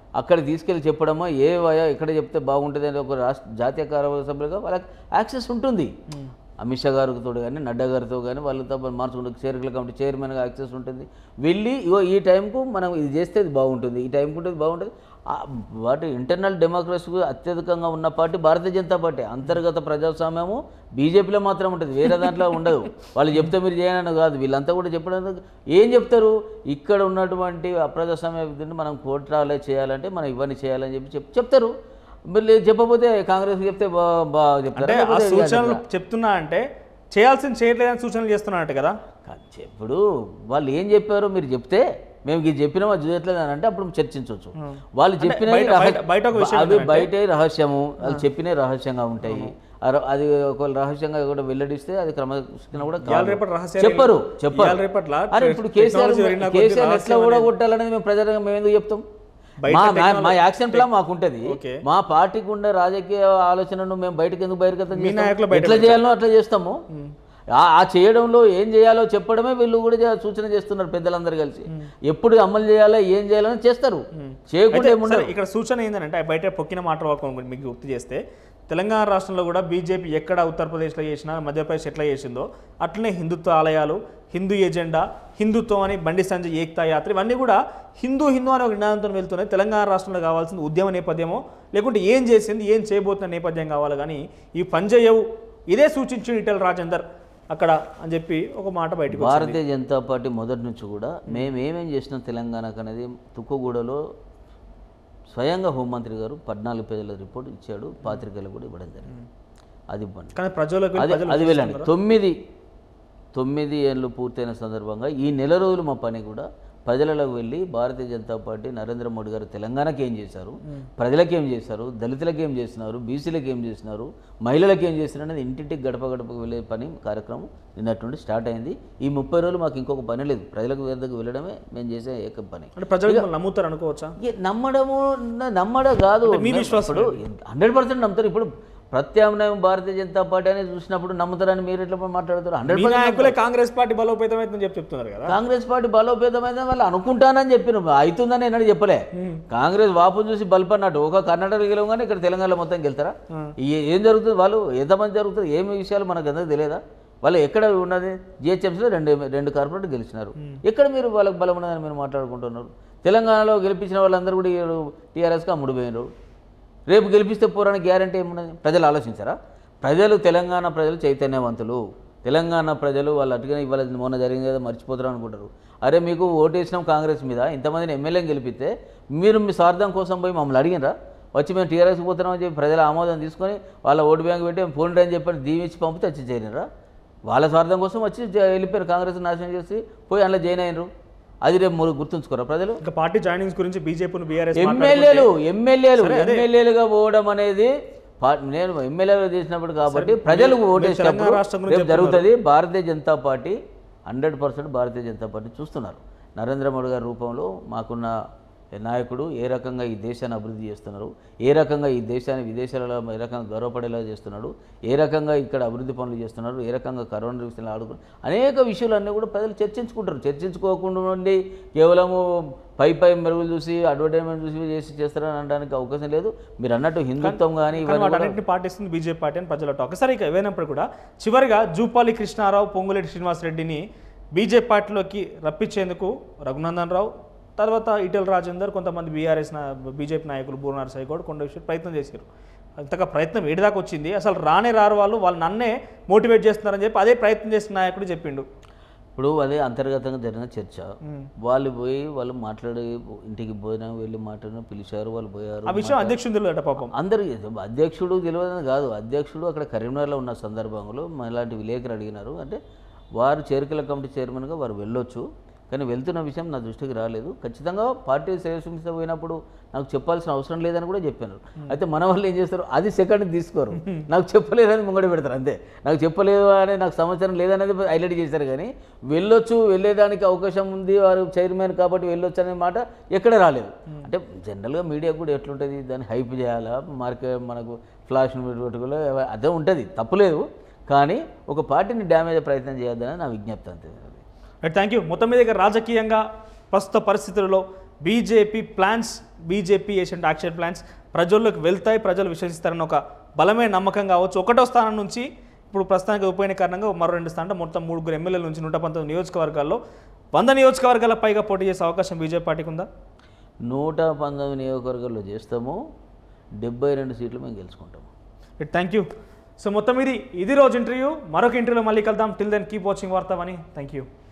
అక్కడ తీసుకెళ్ళి చెప్పడమో ఏ వయా ఎక్కడ చెప్తే బాగుంటుంది అని ఒక రాష్ట్ర జాతీయ కార్యసభ్యులుగా వాళ్ళకి యాక్సెస్ ఉంటుంది అమిత్ షా గారితో కానీ నడ్డా గారితో కానీ వాళ్ళతో మార్చుకుంటే చేరికల కమిటీ చైర్మన్గా యాక్సెస్ ఉంటుంది వెళ్ళి ఇగో ఈ టైంకు మనం ఇది చేస్తే ఇది బాగుంటుంది ఈ టైంకు ఉంటుంది బాగుంటుంది ఆ వాటి ఇంటర్నల్ డెమోక్రసీకి అత్యధికంగా ఉన్న పార్టీ భారతీయ జనతా పార్టీ అంతర్గత ప్రజాస్వామ్యము బీజేపీలో మాత్రం ఉంటుంది వేరే దాంట్లో ఉండదు వాళ్ళు చెప్తే మీరు చేయనని కాదు వీళ్ళంతా కూడా చెప్పడానికి ఏం చెప్తారు ఇక్కడ ఉన్నటువంటి అప్రజాస్వామ్య విధిని మనం కోట్రాలే చేయాలంటే మనం ఇవన్నీ చేయాలని చెప్పి చెప్ చెప్తారు మీరు లేదు చెప్పకపోతే కాంగ్రెస్ చెప్తే బా బాగా చెప్తారు అంటే ఆ లేకపోతే ఇక సూచనలు చెప్తున్నా అంటే చేయాల్సింది చేయట్లేదని సూచనలు చేస్తున్నట్టు కదా కాదు, ఇప్పుడు వాళ్ళు ఏం చెప్పారో మీరు చెప్తే మేము ఇది చెప్పినామా చూడట్లేదు అని అంటే అప్పుడు చర్చించవచ్చు వాళ్ళు చెప్పినవి బయట- రహ- బయట- బయట ఒక విషయం అవి బయటే రహస్యము వాళ్ళు చెప్పినవి రహస్యంగా ఉంటాయి అర- అది ఒకవేళ రహస్యంగా కూడా వెల్లడిస్తే అది క్రమశిక్షణ కూడా కాదు. ఇవాళ రేపటి రహస్యాలు చెప్పరు ఇవాళ చెప్పరు రేపట్ల అరే ఇప్పుడు కేసీఆర్ టెక్నాలజీ పెరిగిన కొద్దీ కేసీఆర్ ఎట్లా రహస్యం కూడా కొట్టాలనేది మేము ప్రజలకు మేము ఎందుకు చెప్తాం బయట మా మా- టెక్నాలజీ- మా యాక్షన్ ప్లాన్ మాకు ఉంటుంది ఓకే. మా పార్టీకి ఉండే రాజకీయ ఆలోచనను మేము బయటకు ఎందుకు బహిర్గతం మీ నాయకులు చేస్తాం బయట ఎట్లా చేయాలో అట్లా చేస్తాము ఆ- ఆ చేయడంలో ఏం చేయాలో చెప్పడమే వీళ్ళు కూడా చే- సూచన చేస్తున్నారు పెద్దలందరూ కలిసి ఎప్పుడు అమలు చేయాలో ఏం చేయాలని చేస్తారు చేయకుండా అయితే ఏముండదు సరే, ఇక్కడ సూచన ఏంటంటే బయట పొక్కిన మాట వాడకం మీకు గుర్తు చేస్తే తెలంగాణ రాష్ట్రంలో కూడా బీజేపీ ఎక్కడ ఉత్తరప్రదేశ్లో చేసినా మధ్యప్రదేశ్ ఎట్లా చేసిందో అట్లనే హిందుత్వ ఆలయాలు హిందూ ఎజెండా హిందుత్వం అని బండి సంజయ్ ఏక్తా యాత్ర ఇవన్నీ కూడా హిందూ హిందూ అనే ఒక నినాదంతో వెళ్తున్నాయి తెలంగాణ రాష్ట్రంలో కావాల్సింది ఉద్యమ నేపథ్యమో లేకుంటే ఏం చేసింది ఏం చేయబోతున్న నేపథ్యం కావాలి కానీ ఈ పనిచేయవు ఇదే సూచించి ఈటెల రాజేందర్ అక్కడ అని చెప్పి ఒక మాట బయటకు వచ్చింది. భారతీయ జనతా పార్టీ మొదటి నుంచి కూడా మేము ఏమేం చేసినాం తెలంగాణకు అనేది తుక్కుగూడలో స్వయంగా హోంమంత్రి గారు పద్నాలుగు పేజీల రిపోర్ట్ ఇచ్చాడు పాత్రికలు కూడా ఇవ్వడం జరిగింది అది ఇవ్వండి కానీ ప్రజలకు అది ప్రజలు అది వెళ్ళండి తొమ్మిది తొమ్మిది ఏళ్ళు పూర్తయిన సందర్భంగా ఈ నెల రోజులు మా పని కూడా ప్రజలకు వెళ్ళి భారతీయ జనతా పార్టీ నరేంద్ర మోడీ గారు తెలంగాణకి ఏం చేశారు ప్రజలకు ఏం చేశారు దళితులకు ఏం చేస్తున్నారు బీసీలకు ఏం చేస్తున్నారు మహిళలకు ఏం చేస్తున్నారు అనేది ఇంటింటికి గడప గడపకు వెళ్ళే పని కార్యక్రమం నిన్నటి నుండి స్టార్ట్ అయింది ఈ ముప్పై రోజులు మాకు ఇంకొక పని లేదు ప్రజలకు వద్దకు వెళ్ళడమే మేము చేసే ఏక పని అంటే ప్రజలు మిమ్మల్ని నమ్ముతారు అనుకోవచ్చా ఏ నమ్మడము న- నమ్మడం కాదు మీ విశ్వాసం ఇప్పుడు హండ్రెడ్ పర్సెంట్ నమ్ముతారు ఇప్పుడు ప్రత్యామ్నాయం భారతీయ జనతా పార్టీ అనేది చూసినప్పుడు నమ్ముతారని మీరు ఎట్లా మాట్లాడుతారు హండ్రెడ్ మీ నాయకులే కాంగ్రెస్ పార్టీ బలోపేతం అవుతుందని చెప్పి చెప్తున్నారు కదా కాంగ్రెస్ పార్టీ బలోపేతమైన వాళ్ళు అనుకుంటానని చెప్పిన అవుతుందని ఎన్నడూ చెప్పలే కాంగ్రెస్ వాపు చూసి బల్పన్నట్టు ఒక కర్ణాటక గెలవగానే ఇక్కడ తెలంగాణలో మొత్తం గెలుతారా ఏ- ఏం జరుగుతుంది వాళ్ళు ఎంతమంది జరుగుతుంది ఏమి విషయాలు మనకు ఎందుకు తెలియదా వాళ్ళు ఎక్కడ ఉన్నది జిహెచ్ఎంసీలో రెండు రెండు కార్పొరేట్ గెలిచినారు ఎక్కడ మీరు వాళ్ళకి బలం ఉన్నదని మీరు మాట్లాడుకుంటున్నారు తెలంగాణలో గెలిపించిన వాళ్ళందరూ కూడా టీఆర్ఎస్కి అమ్ముడు పోయినారు రేపు గెలిపిస్తే పోరానికి గ్యారంటీ ఏమున్నది ప్రజలు ఆలోచించారా ప్రజలు తెలంగాణ ప్రజలు చైతన్యవంతులు తెలంగాణ ప్రజలు వాళ్ళు అటుగా ఇవాళ మొన్న జరిగింది కదా మర్చిపోతారు అనుకుంటారు అరే మీకు ఓటేసినాం కాంగ్రెస్ మీద ఇంతమందిని ఎమ్మెల్యేని గెలిపిస్తే మీరు మీ స్వార్థం కోసం పోయి మమ్మల్ని అడిగినరా వచ్చి మేము టీఆర్ఎస్కి పోతున్నామని చెప్పి ప్రజల ఆమోదం తీసుకొని వాళ్ళ ఓటు బ్యాంక్ పెట్టి ఫోన్ అని చెప్పని దీవించి పంపితే వచ్చి చేరినరా వాళ్ళ స్వార్థం కోసం వచ్చి జ- వెళ్ళిపోయారు కాంగ్రెస్ నాశనం చేసి పోయి అందులో జాయిన్ అయినరు అది రేపు మీరు గుర్తుంచుకోరా ప్రజలు ఇంకా పార్టీ జాయినింగ్స్ గురించి బీజేపీని బీఆర్ఎస్ ఎమ్మెల్యేలు ఎమ్మెల్యేలు ఎమ్మెల్యేలుగా పోవడం అనేది పా- నేను ఎమ్మెల్యేలు చేసినప్పుడు కాబట్టి ప్రజలకు ఓటేసినప్పుడు తెలంగాణ రాష్ట్రం గురించి రేపు జరుగుతుంది Bharatiya Janata Party hundred percent Bharatiya Janata Party చూస్తున్నారు నరేంద్ర మోడీ గారి రూపంలో మాకున్న నాయకుడు ఏ రకంగా ఈ దేశాన్ని అభివృద్ధి చేస్తున్నారు ఏ రకంగా ఈ దేశాన్ని విదేశాలలో ఏ రకంగా గౌరవపడేలా చేస్తున్నాడు ఏ రకంగా ఇక్కడ అభివృద్ధి పనులు చేస్తున్నారు ఏ రకంగా కరోనా విషయంలో ఆడుకున్నారు అనేక విషయాలన్నీ కూడా ప్రజలు చర్చించుకుంటారు చర్చించుకోకుండా ఉండి కేవలము పై పై మెరుగులు చూసి అడ్వర్టైజ్మెంట్ చూసి చేసి చేస్తారని అనడానికి అవకాశం లేదు మీరు అన్నట్టు హిందుత్వం కానీ కానీ ఇవన్నీ కూడా వాటన్నింటిని పాటిస్తుంది బీజేపీ పార్టీ అని ప్రజల టాక్ సరే ఇక ఏవైనప్పుడు కూడా చివరిగా జూపాలి కృష్ణారావు పొంగులేటి శ్రీనివాసరెడ్డిని బీజేపీ పార్టీలోకి రప్పించేందుకు రఘునందన్ రావు తర్వాత ఈటెల రాజేందర్ కొంతమంది బీఆర్ఎస్ నా బీజేపీ నాయకులు బూర్నార్ సైకోడ్ కొండ విషయం ప్రయత్నం చేశారు అంతగా ప్రయత్నం ఏడిదాకా వచ్చింది అసలు రానే రారు వాళ్ళు వాళ్ళు నన్నే మోటివేట్ చేస్తున్నారని చెప్పి అదే ప్రయత్నం చేసిన నాయకుడు చెప్పిండు ఇప్పుడు అదే అంతర్గతంగా జరిగిన చర్చ వాళ్ళు పోయి వాళ్ళు మాట్లాడి ఇంటికి భోజనం వెళ్ళి మాట్లాడిన పిలిచారు వాళ్ళు పోయారు ఆ విషయం అధ్యక్షుడు తెలియదట పాపం అందరికి అధ్యక్షుడు తెలియదని కాదు అధ్యక్షుడు అక్కడ కరీంనగర్లో ఉన్న సందర్భంలో ఇలాంటి విలేకరు అడిగినారు అంటే వారు చేరికల కమిటీ చైర్మన్గా వారు వెళ్ళొచ్చు కానీ వెళ్తున్న విషయం నా దృష్టికి రాలేదు ఖచ్చితంగా పార్టీ శ్రేయస్సు పోయినప్పుడు నాకు చెప్పాల్సిన అవసరం లేదని కూడా చెప్పాను అయితే మన వాళ్ళు ఏం చేస్తారు అది సెకండ్ తీసుకోరు నాకు చెప్పలేదని ముంగడి పెడతారు అంతే నాకు చెప్పలేదు అనే నాకు సమాచారం లేదనేది హైలైట్ చేశారు కానీ వెళ్ళొచ్చు వెళ్ళేదానికి అవకాశం ఉంది వారు చైర్మన్ కాబట్టి వెళ్ళొచ్చు అనే మాట ఎక్కడ రాలేదు అంటే జనరల్గా మీడియా కూడా ఎట్లుంటుంది దాన్ని హైప్ చేయాలా మార్కెట్ మనకు ఫ్లాష్ పెట్టుకోలే అదే ఉంటుంది తప్పులేదు కానీ ఒక పార్టీని డ్యామేజ్ ప్రయత్నం చేయొద్దని నా విజ్ఞప్తి అంతే థ్యాంక్ యూ మొత్తం మీద ఇక రాజకీయంగా ప్రస్తుత పరిస్థితులలో BJP plans BJP Asian action plans ప్రజల్లోకి వెళ్తాయి ప్రజలు విశ్వసిస్తారన్న ఒక బలమైన నమ్మకం కావచ్చు ఒకటో స్థానం నుంచి ఇప్పుడు ప్రస్తుతానికి ఉప ఎన్నిక కారణంగా మరో రెండు స్థానం మొత్తం మూడుగురు ఎమ్మెల్యేల నుంచి నూట పంతొమ్మిది నియోజకవర్గాల్లో వంద నియోజకవర్గాల పైగా పోటీ చేసే అవకాశం బీజేపీ పార్టీకి ఉందా నూట పంతొమ్మిది నియోజకవర్గాల్లో చేస్తాము డెబ్బై రెండు సీట్లు మేము గెలుచుకుంటాము థ్యాంక్ యూ సో మొత్తం ఇది ఇది రోజు ఇంటర్వ్యూ మరొక ఇంటర్వ్యూలో మళ్ళీ కలుద్దాం టిల్ దెన్ కీప్ వాచింగ్ వార్తామని థ్యాంక్ యూ